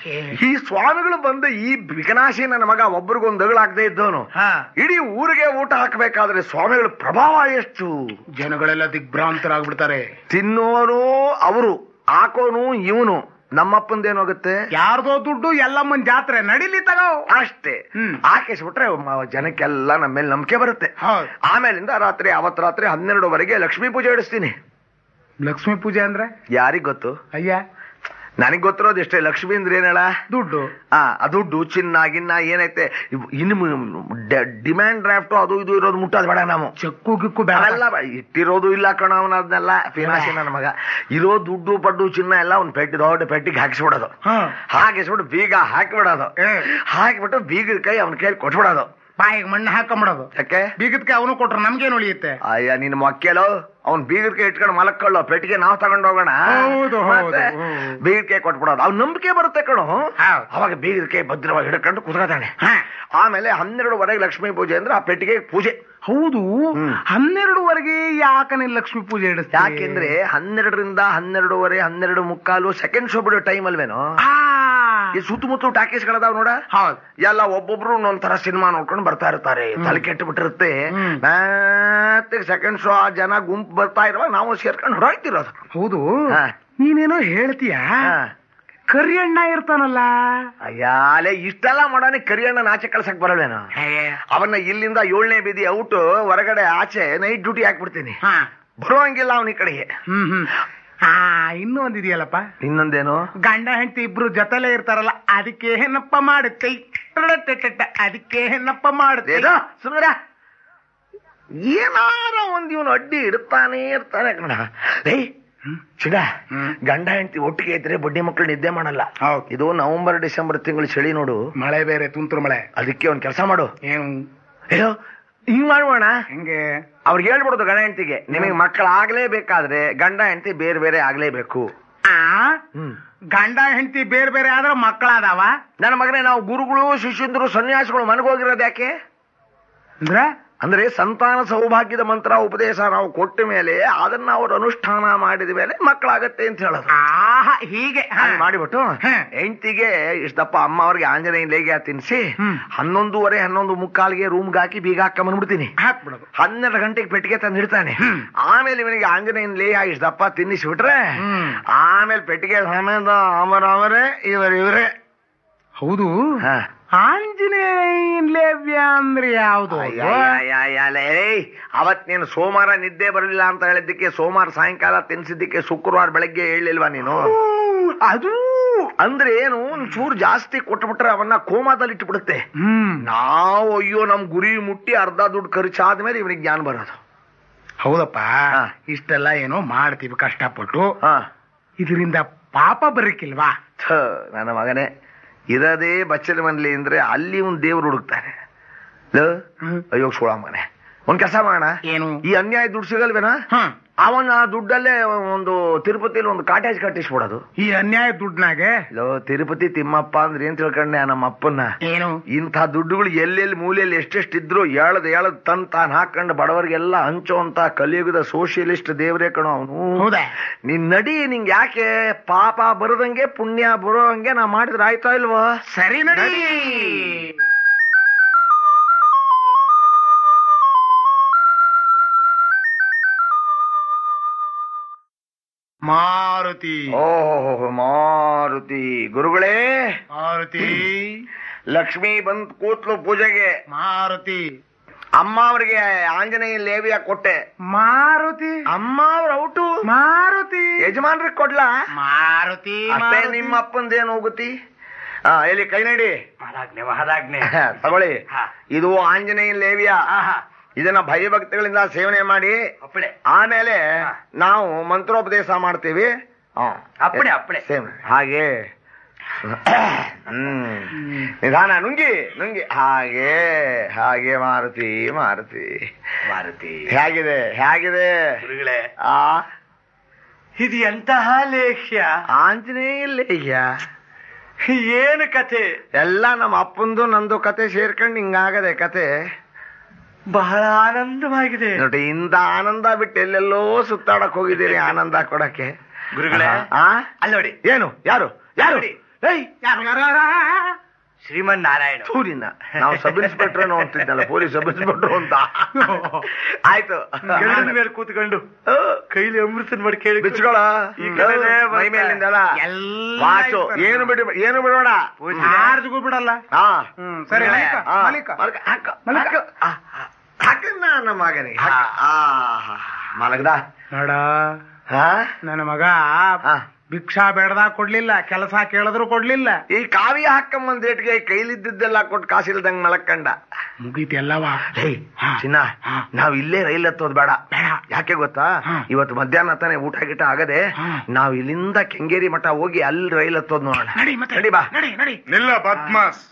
ಈ ಸ್ವಾಮಿಗಳು ಬಂದು ಈ ವಿಕನಾಶಿ ನನ್ನ ಮಗ ಒಬ್ರಿಗೊಂದು ದಗಳಾಗದೆ ಇದ್ದವನು ಹಾ. ಇಡೀ ಊರಿಗೆ ಊಟ ಹಾಕಬೇಕಾದ್ರೆ ಸ್ವಾಮಿಗಳ ಪ್ರಭಾವ ಎಷ್ಟು ಜನಗಳೆಲ್ಲ ದಿಗ್ಭ್ರಾಂತರಾಗ್ಬಿಡ್ತಾರೆ ತಿನ್ನೋನು ಅವರು ಹಾಕೋನು ಇವನು ನಮ್ಮಪ್ಪಂದೇನೋಗುತ್ತೆ ಯಾರ್ದೋ ದುಡ್ಡು ಎಲ್ಲಮ್ಮನ್ ಜಾತ್ರೆ ನಡಿಲಿ ತಗೋ ಅಷ್ಟೇ ಹ್ಮ್. ಹಾಕಿಸ್ಬಿಟ್ರೆ ಮ- ಜನಕ್ಕೆಲ್ಲ ನಮ್ಮ ಮೇಲೆ ನಂಬಿಕೆ ಬರುತ್ತೆ ಹೌದು. ಆಮೇಲಿಂದ ರಾತ್ರಿ ಅವತ್ ರಾತ್ರಿ ಹನ್ನೆರಡುವರೆಗೆ ಲಕ್ಷ್ಮೀ ಪೂಜೆ ಇಡಿಸ್ತೀನಿ ಲಕ್ಷ್ಮೀ ಪೂಜೆ ಅಂದ್ರೆ ಯಾರಿಗ್ ಗೊತ್ತು ಅಯ್ಯ ನನಗ್ ಗೊತ್ತಿರೋದು ಎಷ್ಟೇ ಲಕ್ಷ್ಮೀ ಅಂದ್ರೆ ಏನಳ ದುಡ್ಡು ಆ ಆ ದುಡ್ಡು ಚಿನ್ನ ಗಿನ್ನ ಏನೈತೆ ಇವ್ ಇನ್ನು ಡಿಮ್ಯಾಂಡ್ ಡ್ರಾಫ್ಟ್ ಅದು ಇದು ಇರೋದು ಮುಟ್ಟೋದು ಬೇಡ ನಾವು ಚೆಕ್ಕು ಗಿಕ್ಕು ಬೇಡ ಅವೆಲ್ಲ ಬ- ಇಟ್ಟಿರೋದು ಇಲ್ಲ ಕಣ ಅವನ ಅದನ್ನೆಲ್ಲ ಫಿನಾಶಿ ನನ್ನ ಮಗ ಇರೋ ದುಡ್ಡು ಪಡ್ಡು ಚಿನ್ನ ಎಲ್ಲ ಅವ್ನ ಪೆಟ್ಟಿ ದೊಡ್ಡ ಪೆಟ್ಟಿಗೆ ಹಾಕಿಸ್ಬಿಡೋದು ಹಾ. ಹಾಕಿಸ್ಬಿಟ್ಟು ಬೀಗ ಹಾಕಿಬಿಡೋದು ಏ. ಹಾಕಿಬಿಟ್ಟು ಬೀಗದ ಕೈ ಅವನ ಕೈ ಕೊಟ್ಬಿಡೋದು ಬಾಯಿಗೆ ಮಣ್ಣು ಹಾಕೊಂಬಿಡೋದು ಯಾಕೆ ಬೀಗದ್ಕೆ ಅವನು ಕೊಟ್ರೆ ನಮ್ಗೇನು ಉಳಿಯುತ್ತೆ ಅಯ್ಯ ನಿನ್ ಮಕ್ಕಳು ಅವ್ನ್ ಬೀಗದ ಕೈ ಇಟ್ಕೊಂಡು ಮಲಕ್ಕಳ್ಳೋ ಪೆಟ್ಟಿಗೆ ನಾವ್ ತಗೊಂಡ್ ಹೋಗೋಣ ಹೌದು, ಹೌದು, ಮತ್ತೆ ಹೌದು. ಬೀಗದ ಕೈ ಕೊಟ್ಬಿಡೋದು ಅವ್ನ ನಂಬಿಕೆ ಬರುತ್ತೆ ಕಣೋ ಹೌದು. ಅವಾಗ ಬೀಗದ ಕೈ ಭದ್ರವಾಗಿ ಹಿಡ್ಕೊಂಡು ಕುತ್ಕೊತಾನೆ ಹಾ. ಆಮೇಲೆ ಹನ್ನೆರಡುವರೆಗೆ ಲಕ್ಷ್ಮೀ ಪೂಜೆ ಅಂದ್ರೆ ಆ ಪೆಟ್ಟಿಗೆ ಪೂಜೆ ಹೌದು ಹ್ಮ್. ಹನ್ನೆರಡುವರೆಗೆ ಯಾಕ ನೀನ್ ಲಕ್ಷ್ಮೀ ಪೂಜೆ ಇಡಿಸ್ತಿ ಯಾಕೆಂದ್ರೆ ಹನ್ನೆರಡರಿಂದ ಹನ್ನೆರಡುವರೆ ಹನ್ನೆರಡು ಮುಕ್ಕಾಲು ಸೆಕೆಂಡ್ ಶೋ ಬಿಡೋ ಟೈಮ್ ಅಲ್ವೇನೋ ಆ, ಈ ಸುತ್ತಮುತ್ತ ಟಾಕೀಸ್ಗಳದಾವ್ ನೋಡ ಹೌದು ಎಲ್ಲ ಒಬ್ಬೊಬ್ರು ಒಂದೊಂಥರ ಸಿನಿಮಾ ನೋಡ್ಕೊಂಡು ಬರ್ತಾ ಇರ್ತಾರೆ ತಲೆ ಕೆಟ್ಟು ಬಿಟ್ಟಿರುತ್ತೆ ಹ್ಮ್. ಮತ್ತೆ ಸೆಕೆಂಡ್ ಶೋ ಆ ಜನ ಗುಂಪು ಬರ್ತಾ ಇರುವಾಗ ನಾವು ಸೇರ್ಕೊಂಡು ಹೊರಡ್ತಿರೋದು ಹೌದು ಹಾ. ನೀನೇನೋ ಹೇಳ್ತೀಯ ಕರಿಯಣ್ಣ ಇರ್ತಾನಲ್ಲ ಅಯ್ಯಾಲೆ ಇಷ್ಟೆಲ್ಲ ಮಾಡೋನೆ ಕರಿಯಣ್ಣ ಆಚೆ ಕಳ್ಸಕ್ ಬರಲ್ವೇನೋ ಅವನ್ನ ಇಲ್ಲಿಂದ ಏಳನೇ ಬೀದಿ ಔಟ್ ಹೊರಗಡೆ ಆಚೆ ನೈಟ್ ಡ್ಯೂಟಿ ಹಾಕ್ಬಿಡ್ತೀನಿ ಹಾ ಬರುವಂಗಿಲ್ಲ ಅವನ ಈ ಕಡೆಗೆ ಹ್ಮ್ ಹ್ಮ್ ಹಾ ಇನ್ನೂ ಒಂದಿದೆಯಲ್ಲಪ್ಪ ಇನ್ನೊಂದೇನು ಗಂಡ ಹೆಂಡತಿ ಇಬ್ರು ಜೊತೆಲೇ ಇರ್ತಾರಲ್ಲ ಅದಕ್ಕೆ ಏನಪ್ಪ ಮಾಡುತ್ತೆ ಅದಕ್ಕೆ ಏನಪ್ಪ ಮಾಡುತ್ತೆ ಏನೋ ಸುಂದರ ಏನಾರ ಒಂದ್ ಇವನು ಅಡ್ಡಿ ಇಡ್ತಾನೆ ಇರ್ತಾನೆ ಕಣ ಏಯ್ ಚಿಡ ಹ್ಮ್. ಗಂಡ ಹೆಂಡತಿ ಒಟ್ಟಿಗೆ ಇದ್ರೆ ಬಡ್ಡಿ ಮಕ್ಕಳು ನಿದ್ದೆ ಮಾಡಲ್ಲ ಹೌದು. ಇದು ನವೆಂಬರ್ ಡಿಸೆಂಬರ್ ತಿಂಗಳು ಚಳಿ ನೋಡು ಮಳೆ ಬೇರೆ ತುಂತುರು ಮಳೆ ಅದಕ್ಕೆ ಒಂದ್ ಕೆಲಸ ಮಾಡು ಏನು ಅಯ್ಯೋ ಹಿಂಗ್ ಮಾಡುವಣ ಹೆಂಗೆ ಅವ್ರಿಗೆ ಹೇಳ್ಬಿಡೋದು ಗಂಡ ಹೆಂಡತಿಗೆ ನಿಮಗೆ ಮಕ್ಕಳಾಗ್ಲೇಬೇಕಾದ್ರೆ ಗಂಡ ಹೆಂಡತಿ ಬೇರೆ ಬೇರೆ ಆಗ್ಲೇಬೇಕು ಆ ಹ್ಮ್ ಗಂಡ ಹೆಂಡತಿ ಬೇರೆ ಬೇರೆ ಆದ್ರೆ ಮಕ್ಕಳಾದಾವ ನನ್ನ ಮಗನೇ ನಾವು ಗುರುಗಳು ಶಿಷ್ಯಂದರು ಸನ್ಯಾಸಿಗಳು ಮನಗೋಗಿರೋದು ಯಾಕೆ ಅಂದ್ರೆ ಅಂದ್ರೆ ಸಂತಾನ ಸೌಭಾಗ್ಯದ ಮಂತ್ರ ಉಪದೇಶ ನಾವು ಕೊಟ್ಟ ಮೇಲೆ ಅದನ್ನ ಅವರು ಅನುಷ್ಠಾನ ಮಾಡಿದ ಮೇಲೆ ಮಕ್ಕಳಾಗತ್ತೆ ಅಂತ ಹೇಳೋದು ಆಹಾ ಹೀಗೆ ಹಾ. ಹಾಗೆ ಮಾಡಿಬಿಟ್ಟು ಹಾ. ಹೆಂಡತಿಗೆ ಇಷ್ಟಪ್ಪ ಅಮ್ಮ ಅವ್ರಿಗೆ ಆಂಜನೇಯ ಲೇಗೆ ತಿನ್ಸಿ ಹ್ಮ್. ಹನ್ನೊಂದುವರೆ ಹನ್ನೊಂದು ಮುಕ್ಕಾಲ್ಗೆ ರೂಮ್ಗೆ ಹಾಕಿ ಬೀಗ ಹಾಕೊಂಬಂದ್ಬಿಡ್ತೀನಿ ಹಾಕ್ಬಿಡೋದು ಹನ್ನೆರಡು ಗಂಟೆಗೆ ಪೆಟ್ಟಿಗೆ ತಂದು ಇಡ್ತಾನೆ ಹ್ಮ್. ಆಮೇಲೆ ಇವನಿಗೆ ಆಂಜನೇಯನ ಲೇ ಇಷ್ಟಪ್ಪ ತಿನ್ನಿಸ್ಬಿಟ್ರೆ ಹ್ಮ್. ಆಮೇಲೆ ಪೆಟ್ಟಿಗೆ ಸಮೇತ ಅಮರ ಅವರೇ ಇವರು ಇವರೇ ಹೌದು ಆಂಜನೇಯನ್ ಲೇವ್ಯ ಅಂದ್ರೆ ಯಾವುದು ಅವತ್ ನೀನು ಸೋಮವಾರ ನಿದ್ದೆ ಬರಲಿಲ್ಲ ಅಂತ ಹೇಳಿದ್ದಕ್ಕೆ ಸೋಮವಾರ ಸಾಯಂಕಾಲ ತಿನ್ಸಿದ್ದಕ್ಕೆ ಶುಕ್ರವಾರ ಬೆಳಗ್ಗೆ ಹೇಳಿಲ್ವಾ ನೀನು ಅದು ಅಂದ್ರೆ ಏನು ಒಂದ್ ಚೂರು ಜಾಸ್ತಿ ಕೊಟ್ಬಿಟ್ರೆ ಅವನ್ನ ಕೋಮಾದಲ್ಲಿ ಇಟ್ಬಿಡುತ್ತೆ ಹ್ಮ್ ನಾವು ಅಯ್ಯೋ ನಮ್ ಗುರಿ ಮುಟ್ಟಿ ಅರ್ಧ ದುಡ್ಡು ಖರ್ಚಾದ್ಮೇಲೆ ಇವನಿಗೆ ಜ್ಞಾನ ಬರೋದು ಹೌದಪ್ಪ ಹಾ. ಇಷ್ಟೆಲ್ಲ ಏನೋ ಮಾಡ್ತೀವಿ ಕಷ್ಟಪಟ್ಟು ಹಾ ಇದರಿಂದ ಪಾಪ ಬರಕ್ಕಿಲ್ವಾ ಥ, ನನ್ನ ಮಗನೇ ಇರದೇ ಬಚ್ಚಲ ಮನ್ಲಿ ಅಂದ್ರೆ ಅಲ್ಲಿ ಒಂದ್ ದೇವ್ರು ಹುಡುಕ್ತಾನೆ ಲೋ, ಅಯ್ಯೋ ಸೋಳ ಮಗನೇ ಒಂದ್ ಕೆಲಸ ಮಾಡೋಣ ಏನು ಈ ಅನ್ಯಾಯ ದುಡ್ಡು ಸಿಗಲ್ವೇನಾ ಹ ಅವನ ದುಡ್ಡಲ್ಲೇ ಒಂದು ತಿರುಪತಿಲಿ ಒಂದು ಕಾಟೇಜ್ ಕಟ್ಟಿಸ್ಬಿಡೋದು ಈ ಅನ್ಯಾಯ ದುಡ್ನಾಗೆ ಲೋ ತಿರುಪತಿ ತಿಮ್ಮಪ್ಪ ಅಂದ್ರೆ ಏನ್ ತಿಳ್ಕೊಂಡೆ ನಮ್ಮ ಅಪ್ಪನ್ನ ಏನು ಇಂಥ ದುಡ್ಡುಗಳು ಎಲ್ಲೆಲ್ಲಿ ಮೂಲೆಯಲ್ಲಿ ಎಷ್ಟೆಷ್ಟಿದ್ರು ಎಳದ್ ಎಳದ್ ತನ್ ತಾನ್ ಹಾಕೊಂಡು ಬಡವರಿಗೆಲ್ಲ ಹಂಚುವಂತ ಕಲಿಯುಗದ ಸೋಷಿಯಲಿಸ್ಟ್ ದೇವರೇ ಕಣೋ ಅವನು ಹೌದಾ ನಿನ್ ನಡಿ ನಿಂಗೆ ಯಾಕೆ ಪಾಪ ಬರದಂಗೆ ಪುಣ್ಯ ಬರೋಂಗೆ ನಾ ಮಾಡಿದ್ರೆ ಆಯ್ತಾ ಇಲ್ವಾ ಸರಿ ನಡಿ ಮಾರು ಮಾರುತಿ ಓಹೋ ಮಾರುತಿ ಗುರುಗಳೇ ಮಾರುತಿ ಲಕ್ಷ್ಮಿ ಬಂದ್ ಕೂತ್ಲು ಪೂಜೆಗೆ ಮಾರುತಿ ಅಮ್ಮ ಅವ್ರಿಗೆ ಆಂಜನೇಯ ಲೇವಿಯ ಕೊಟ್ಟೆ ಮಾರುತಿ ಅಮ್ಮ ಅವ್ರ ಔಟು ಮಾರುತಿ ಯಜಮಾನ್ರಿಗೆ ಕೊಡ್ಲಾ ಮಾರುತಿ ಅಷ್ಟೇ ನಿಮ್ಮ ಅಪ್ಪಂದೇನು ಹೋಗುತ್ತಿ ಹಾ ಎಲ್ಲಿ ಕೈ ನಡಿ ಮಹಾರಾಜ್ಞೆ ಮಹಾರಾಜ್ಞೆ ತಗೊಳ್ಳಿ ಹಾ. ಇದು ಆಂಜನೇಯ ಲೇವಿಯ ಆಹಾ ಇದನ್ನ ಭಯಭಕ್ತಿಗಳಿಂದ ಸೇವನೆ ಮಾಡಿ ಅಪ್ಪಳೆ ಆಮೇಲೆ ಹಾ. ನಾವು ಮಂತ್ರೋಪದೇಶ ಮಾಡ್ತೀವಿ ಹಾ. ಅಪ್ಪಣೆ, ಅಪ್ಪಣೆ. ಸೇವನೆ ಹಾಗೆ ಹ್ಮ್ ನಿಧಾನ ನುಂಗಿ ನುಂಗಿ ಹಾಗೆ ಹಾಗೆ ಮಾರುತಿ ಮಾರುತಿ ಮಾರುತಿ ಹೇಗಿದೆ ಹೇಗಿದೆ ಗುರುಗಳೇ ಆ ಇದು ಎಂತಹ ಲೇಖ್ಯ ಆಂಜನೇಯ ಲೇಹ್ಯ ಏನು ಕಥೆ ಎಲ್ಲ ನಮ್ಮ ಅಪ್ಪಂದು ನಂದು ಕತೆ ಸೇರ್ಕೊಂಡು ಹಿಂಗಾಗದೆ ಕತೆ ಬಹಳ ಆನಂದವಾಗಿದೆ ನೋಡಿ ಇಂದ ಆನಂದ ಬಿಟ್ಟು ಎಲ್ಲೆಲ್ಲೋ ಸುತ್ತಾಡಕ್ ಹೋಗಿದ್ದೀರಿ ಆನಂದ ಕೊಡಕ್ಕೆ ಗುರುಗಳೇ ಆ ಅಲ್ಲಿ ನೋಡಿ ಏನು ಯಾರು ಯಾರು ನೋಡಿ. ಏಯ್ ಯಾರು ಯಾರು ಯಾರು? ಶ್ರೀಮನ್ ನಾರಾಯಣ ಸೂರಿನ ನಾವು ಸಬ್ ಇನ್ಸ್ಪೆಕ್ಟರ್ ಅಂತಿದ್ದಲ್ಲ ಪೊಲೀಸ್ ಸಬ್ ಇನ್ಸ್ಪೆಕ್ಟರ್ ಅಂತ ಆಯ್ತು ಗರುಡನ ಮೇಲೆ ಕೂತ್ಕೊಂಡು ಕೈಲಿ ಅಮೃತನ್ ಮಾಡಿ ಕೇಳಿ ಬಿಚ್ಕೊಳ ಈ ಕಡೆನೇ ಮೈ ಬರ್ತಾ. ಮೇಲಿಂದಲ್ಲ ಎಲ್ಲ ವಾಚು ಇರ್ತಾರೆ. ಏನು ಬಿಡಿ ಏನು ಬಿಡೋಣ ಯಾರ್ದಿಗೂ ಬಿಡಲ್ಲ ಹಾ ಹ್ಮ್, ಸರಿ, ಮಲಿಕ, ಹಾ. ಮಲಿಕ. ಮಲ್ಕ, ಹಾಕು, ಮಲಿಕ. ಹಾಕು. ಆ, ಆ, ಹಾಕನ್ನ ನಮ್ಮ ಮಗನಿಗೆ ಹಾಕು. ಆ, ಹಾ. ಮಲಗ್ದ ನೋಡ ಹಾ ನನ್ನ ಮಗ ಹಾ. ಭಿಕ್ಷಾ ಬೇಡದಾಗ ಕೊಡ್ಲಿಲ್ಲ ಕೆಲಸ ಕೇಳಿದ್ರು ಕೊಡ್ಲಿಲ್ಲ ಈ ಕಾವ್ಯ ಹಾಕಮ್ಮಂದ್ ರೇಟ್ಗೆ ಕೈಲಿದ್ದೆಲ್ಲ ಕೊಟ್ಟು ಕಾಸಿಲ್ದಂಗ್ ಮಲಕ್ಕಂಡ ಮುಗೀತಿ ಎಲ್ಲವ ಏಯ್ ಹಾ. ಚಿನ್ನ ಹಾ. ನಾವ್ ಇಲ್ಲೇ ರೈಲ್ ಹತ್ತೋದ್ ಬೇಡ ಬೇಡ. ಯಾಕೆ ಗೊತ್ತಾ ಹಾ. ಇವತ್ತು ಮಧ್ಯಾಹ್ನ ತಾನೇ ಊಟ ಗಿಟ ಆಗದೆ ಹಾ. ನಾವ್ ಇಲ್ಲಿಂದ ಕೆಂಗೇರಿ ಮಠ ಹೋಗಿ ಅಲ್ಲಿ ರೈಲ್ ಹತ್ತೋದ್ ನೋಡೋಣ ನಡಿ ಮತ್ತೆ ನಡಿ ಬಾ ನಡಿ ನಡಿ ನಿಲ್ಲ ಪದ್ಮಾಸ್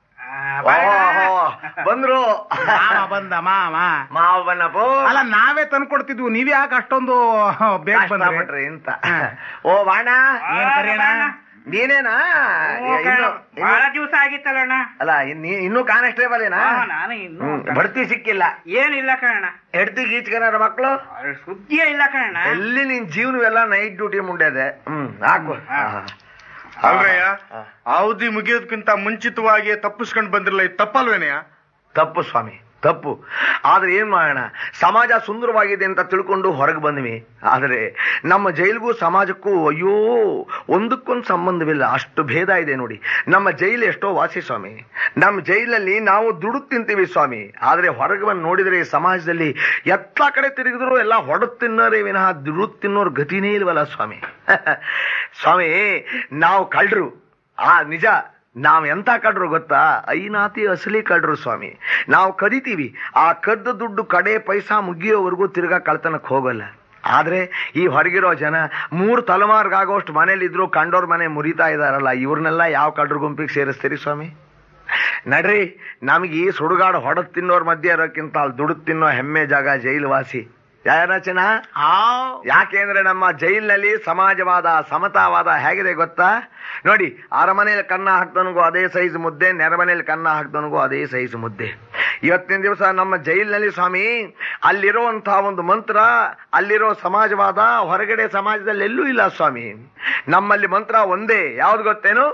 ಓಹೋ, ಬಂದ್ರು ಮಾವ ಬಂದ ಮಾವ ಮಾವ ಬನ್ನಪ್ಪ ಅಲ್ಲ ನಾವೇ ತಂದ್ಕೊಡ್ತಿದ್ವು ನೀವ್ ಯಾಕೆ ಅಷ್ಟೊಂದು ಬೇಗ ಬಂದ್ರಿ ಕಷ್ಟಪಟ್ರಿ ಅಂತ ಹಾ. ಓ ಬಾಣ ಏನ್ ಕರೆಯೋಣ ನೀನೇನಾ ಇನ್ನು- ಬಹಳ ಇನ್ನು- ದಿವಸ ಆಗಿತ್ತಲ್ಲಣ್ಣ ಅಲ್ಲ ಇನ್ನು ಇನ್ನೂ ಕಾನ್ಸ್ಟೇಬಲ್ ಏನಾ ಹಾ, ನಾನು ಇನ್ನೂ ಹ್ಮ್, ಬಡ್ತಿ ಸಿಕ್ಕಿಲ್ಲ ಏನಿಲ್ಲ ಕಣಣ್ಣ ಹೆಡ್ತಿ ಗೀಚ್ಕನಾರ ಮಕ್ಕಳು ಸುದ್ದಿಯೇ ಇಲ್ಲ ಕಣಣ್ಣ ಎಲ್ಲಿ ನಿನ್ ಜೀವನವೆಲ್ಲ ನೈಟ್ ಡ್ಯೂಟಿ ಮುಂಡೆದೆ ಹ್ಮ್ ಹಾಕು ಆಹಾ. ಅಲ್ರಯ್ಯ ಹಾ. ಅವಧಿ ಮುಗಿಯೋದಕ್ಕಿಂತ ಮುಂಚಿತವಾಗಿ ತಪ್ಪಿಸ್ಕೊಂಡ್ ಬಂದಿರಲ್ಲ ಇದು ತಪ್ಪಲ್ವೇನೆಯ ತಪ್ಪು ಸ್ವಾಮಿ ತಪ್ಪು ಆದ್ರೆ ಏನ್ ಮಾಡೋಣ ಸಮಾಜ ಸುಂದರವಾಗಿದೆ ಅಂತ ತಿಳ್ಕೊಂಡು ಹೊರಗೆ ಬಂದ್ವಿ ಆದ್ರೆ ನಮ್ಮ ಜೈಲಿಗೂ ಸಮಾಜಕ್ಕೂ ಅಯ್ಯೋ ಒಂದಕ್ಕೊಂದು ಸಂಬಂಧವಿಲ್ಲ ಅಷ್ಟು ಭೇದ ಇದೆ ನೋಡಿ ನಮ್ಮ ಜೈಲು ಎಷ್ಟೋ ವಾಸಿ ಸ್ವಾಮಿ ನಮ್ಮ ಜೈಲಲ್ಲಿ ನಾವು ದುಡ್ಡು ತಿಂತೀವಿ ಸ್ವಾಮಿ ಆದ್ರೆ ಹೊರಗೆ ಬಂದು ನೋಡಿದ್ರೆ ಈ ಸಮಾಜದಲ್ಲಿ ಎತ್ತ ಕಡೆ ತಿರುಗಿದ್ರು ಎಲ್ಲ ಹೊಡೆದು ತಿನ್ನೋರೇ ವಿನಃ ದುಡ್ಡು ತಿನ್ನೋರ್ ಗತಿನೇ ಇಲ್ವಲ್ಲ ಸ್ವಾಮಿ ಸ್ವಾಮಿ ನಾವು ಕಳ್ರು ಆ ನಿಜ ನಾವ್ ಎಂತ ಕಡ್ರು ಗೊತ್ತಾ ಐನಾತಿ ಅಸಲಿ ಕಡ್ರು ಸ್ವಾಮಿ ನಾವು ಕದಿತೀವಿ ಆ ಕದ್ದ ದುಡ್ಡು ಕಡೆ ಪೈಸಾ ಮುಗಿಯೋವರೆಗೂ ತಿರ್ಗಾ ಕಳ್ತನಕ್ ಹೋಗಲ್ಲ ಆದ್ರೆ ಈ ಹೊರಗಿರೋ ಜನ ಮೂರು ತಲೆಮಾರ್ಗಾಗೋಷ್ಟು ಮನೇಲಿದ್ರು ಕಂಡೋರ್ ಮನೆ ಮುರಿತಾ ಇದಾರಲ್ಲ ಇವ್ರನ್ನೆಲ್ಲ ಯಾವ ಕಡ್ರು ಗುಂಪಿಗೆ ಸೇರಿಸ್ತೀರಿ ಸ್ವಾಮಿ ನಡ್ರಿ ನಮಗೆ ಈ ಸುಡುಗಾಡು ಹೊಡೆದ್ ತಿನ್ನೋರ್ ಮಧ್ಯೆ ಇರೋಕ್ಕಿಂತ ಅಲ್ಲಿ ದುಡ್ಡು ತಿನ್ನೋ ಹೆಮ್ಮೆ ಜಾಗ ಜೈಲು ವಾಸಿ ಯಾರಚನ ಯಾಕೆಂದ್ರೆ ನಮ್ಮ ಜೈಲಿನಲ್ಲಿ ಸಮಾಜವಾದ ಸಮತಾವಾದ ಹೇಗಿದೆ ಗೊತ್ತಾ ನೋಡಿ ಅರಮನೆಯಲ್ಲಿ ಕನ್ನ ಹಾಕ್ದವನಿಗೂ ಅದೇ ಸೈಜ್ ಮುದ್ದೆ ನೆರಮನೆಯಲ್ಲಿ ಕನ್ನ ಹಾಕ್ದವನಿಗೂ ಅದೇ ಸೈಜ್ ಮುದ್ದೆ ಇವತ್ತಿನ ದಿವಸ ನಮ್ಮ ಜೈಲಿನಲ್ಲಿ ಸ್ವಾಮಿ ಅಲ್ಲಿರುವಂತಹ ಒಂದು ಮಂತ್ರ ಅಲ್ಲಿರೋ ಸಮಾಜವಾದ ಹೊರಗಡೆ ಸಮಾಜದಲ್ಲಿ ಎಲ್ಲೂ ಇಲ್ಲ ಸ್ವಾಮಿ ನಮ್ಮಲ್ಲಿ ಮಂತ್ರ ಒಂದೇ ಯಾವ್ದು ಗೊತ್ತೇನು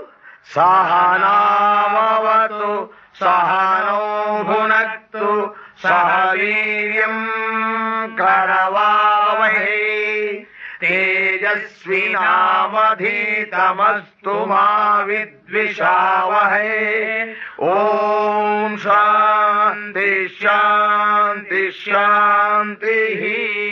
ಸಹನಾವತು ಸಹನೋ ಭುನಕ್ತು ಸಹ ವೀರ್ಯಂ ಕರವಾವಹೇ ತೇಜಸ್ವಿನಾವಧೀತಮಸ್ತು ಮಾ ವಿದ್ವಿಷಾವಹೇ ಓಂ ಶಾಂತಿ ಶಾಂತಿ ಶಾಂತಿ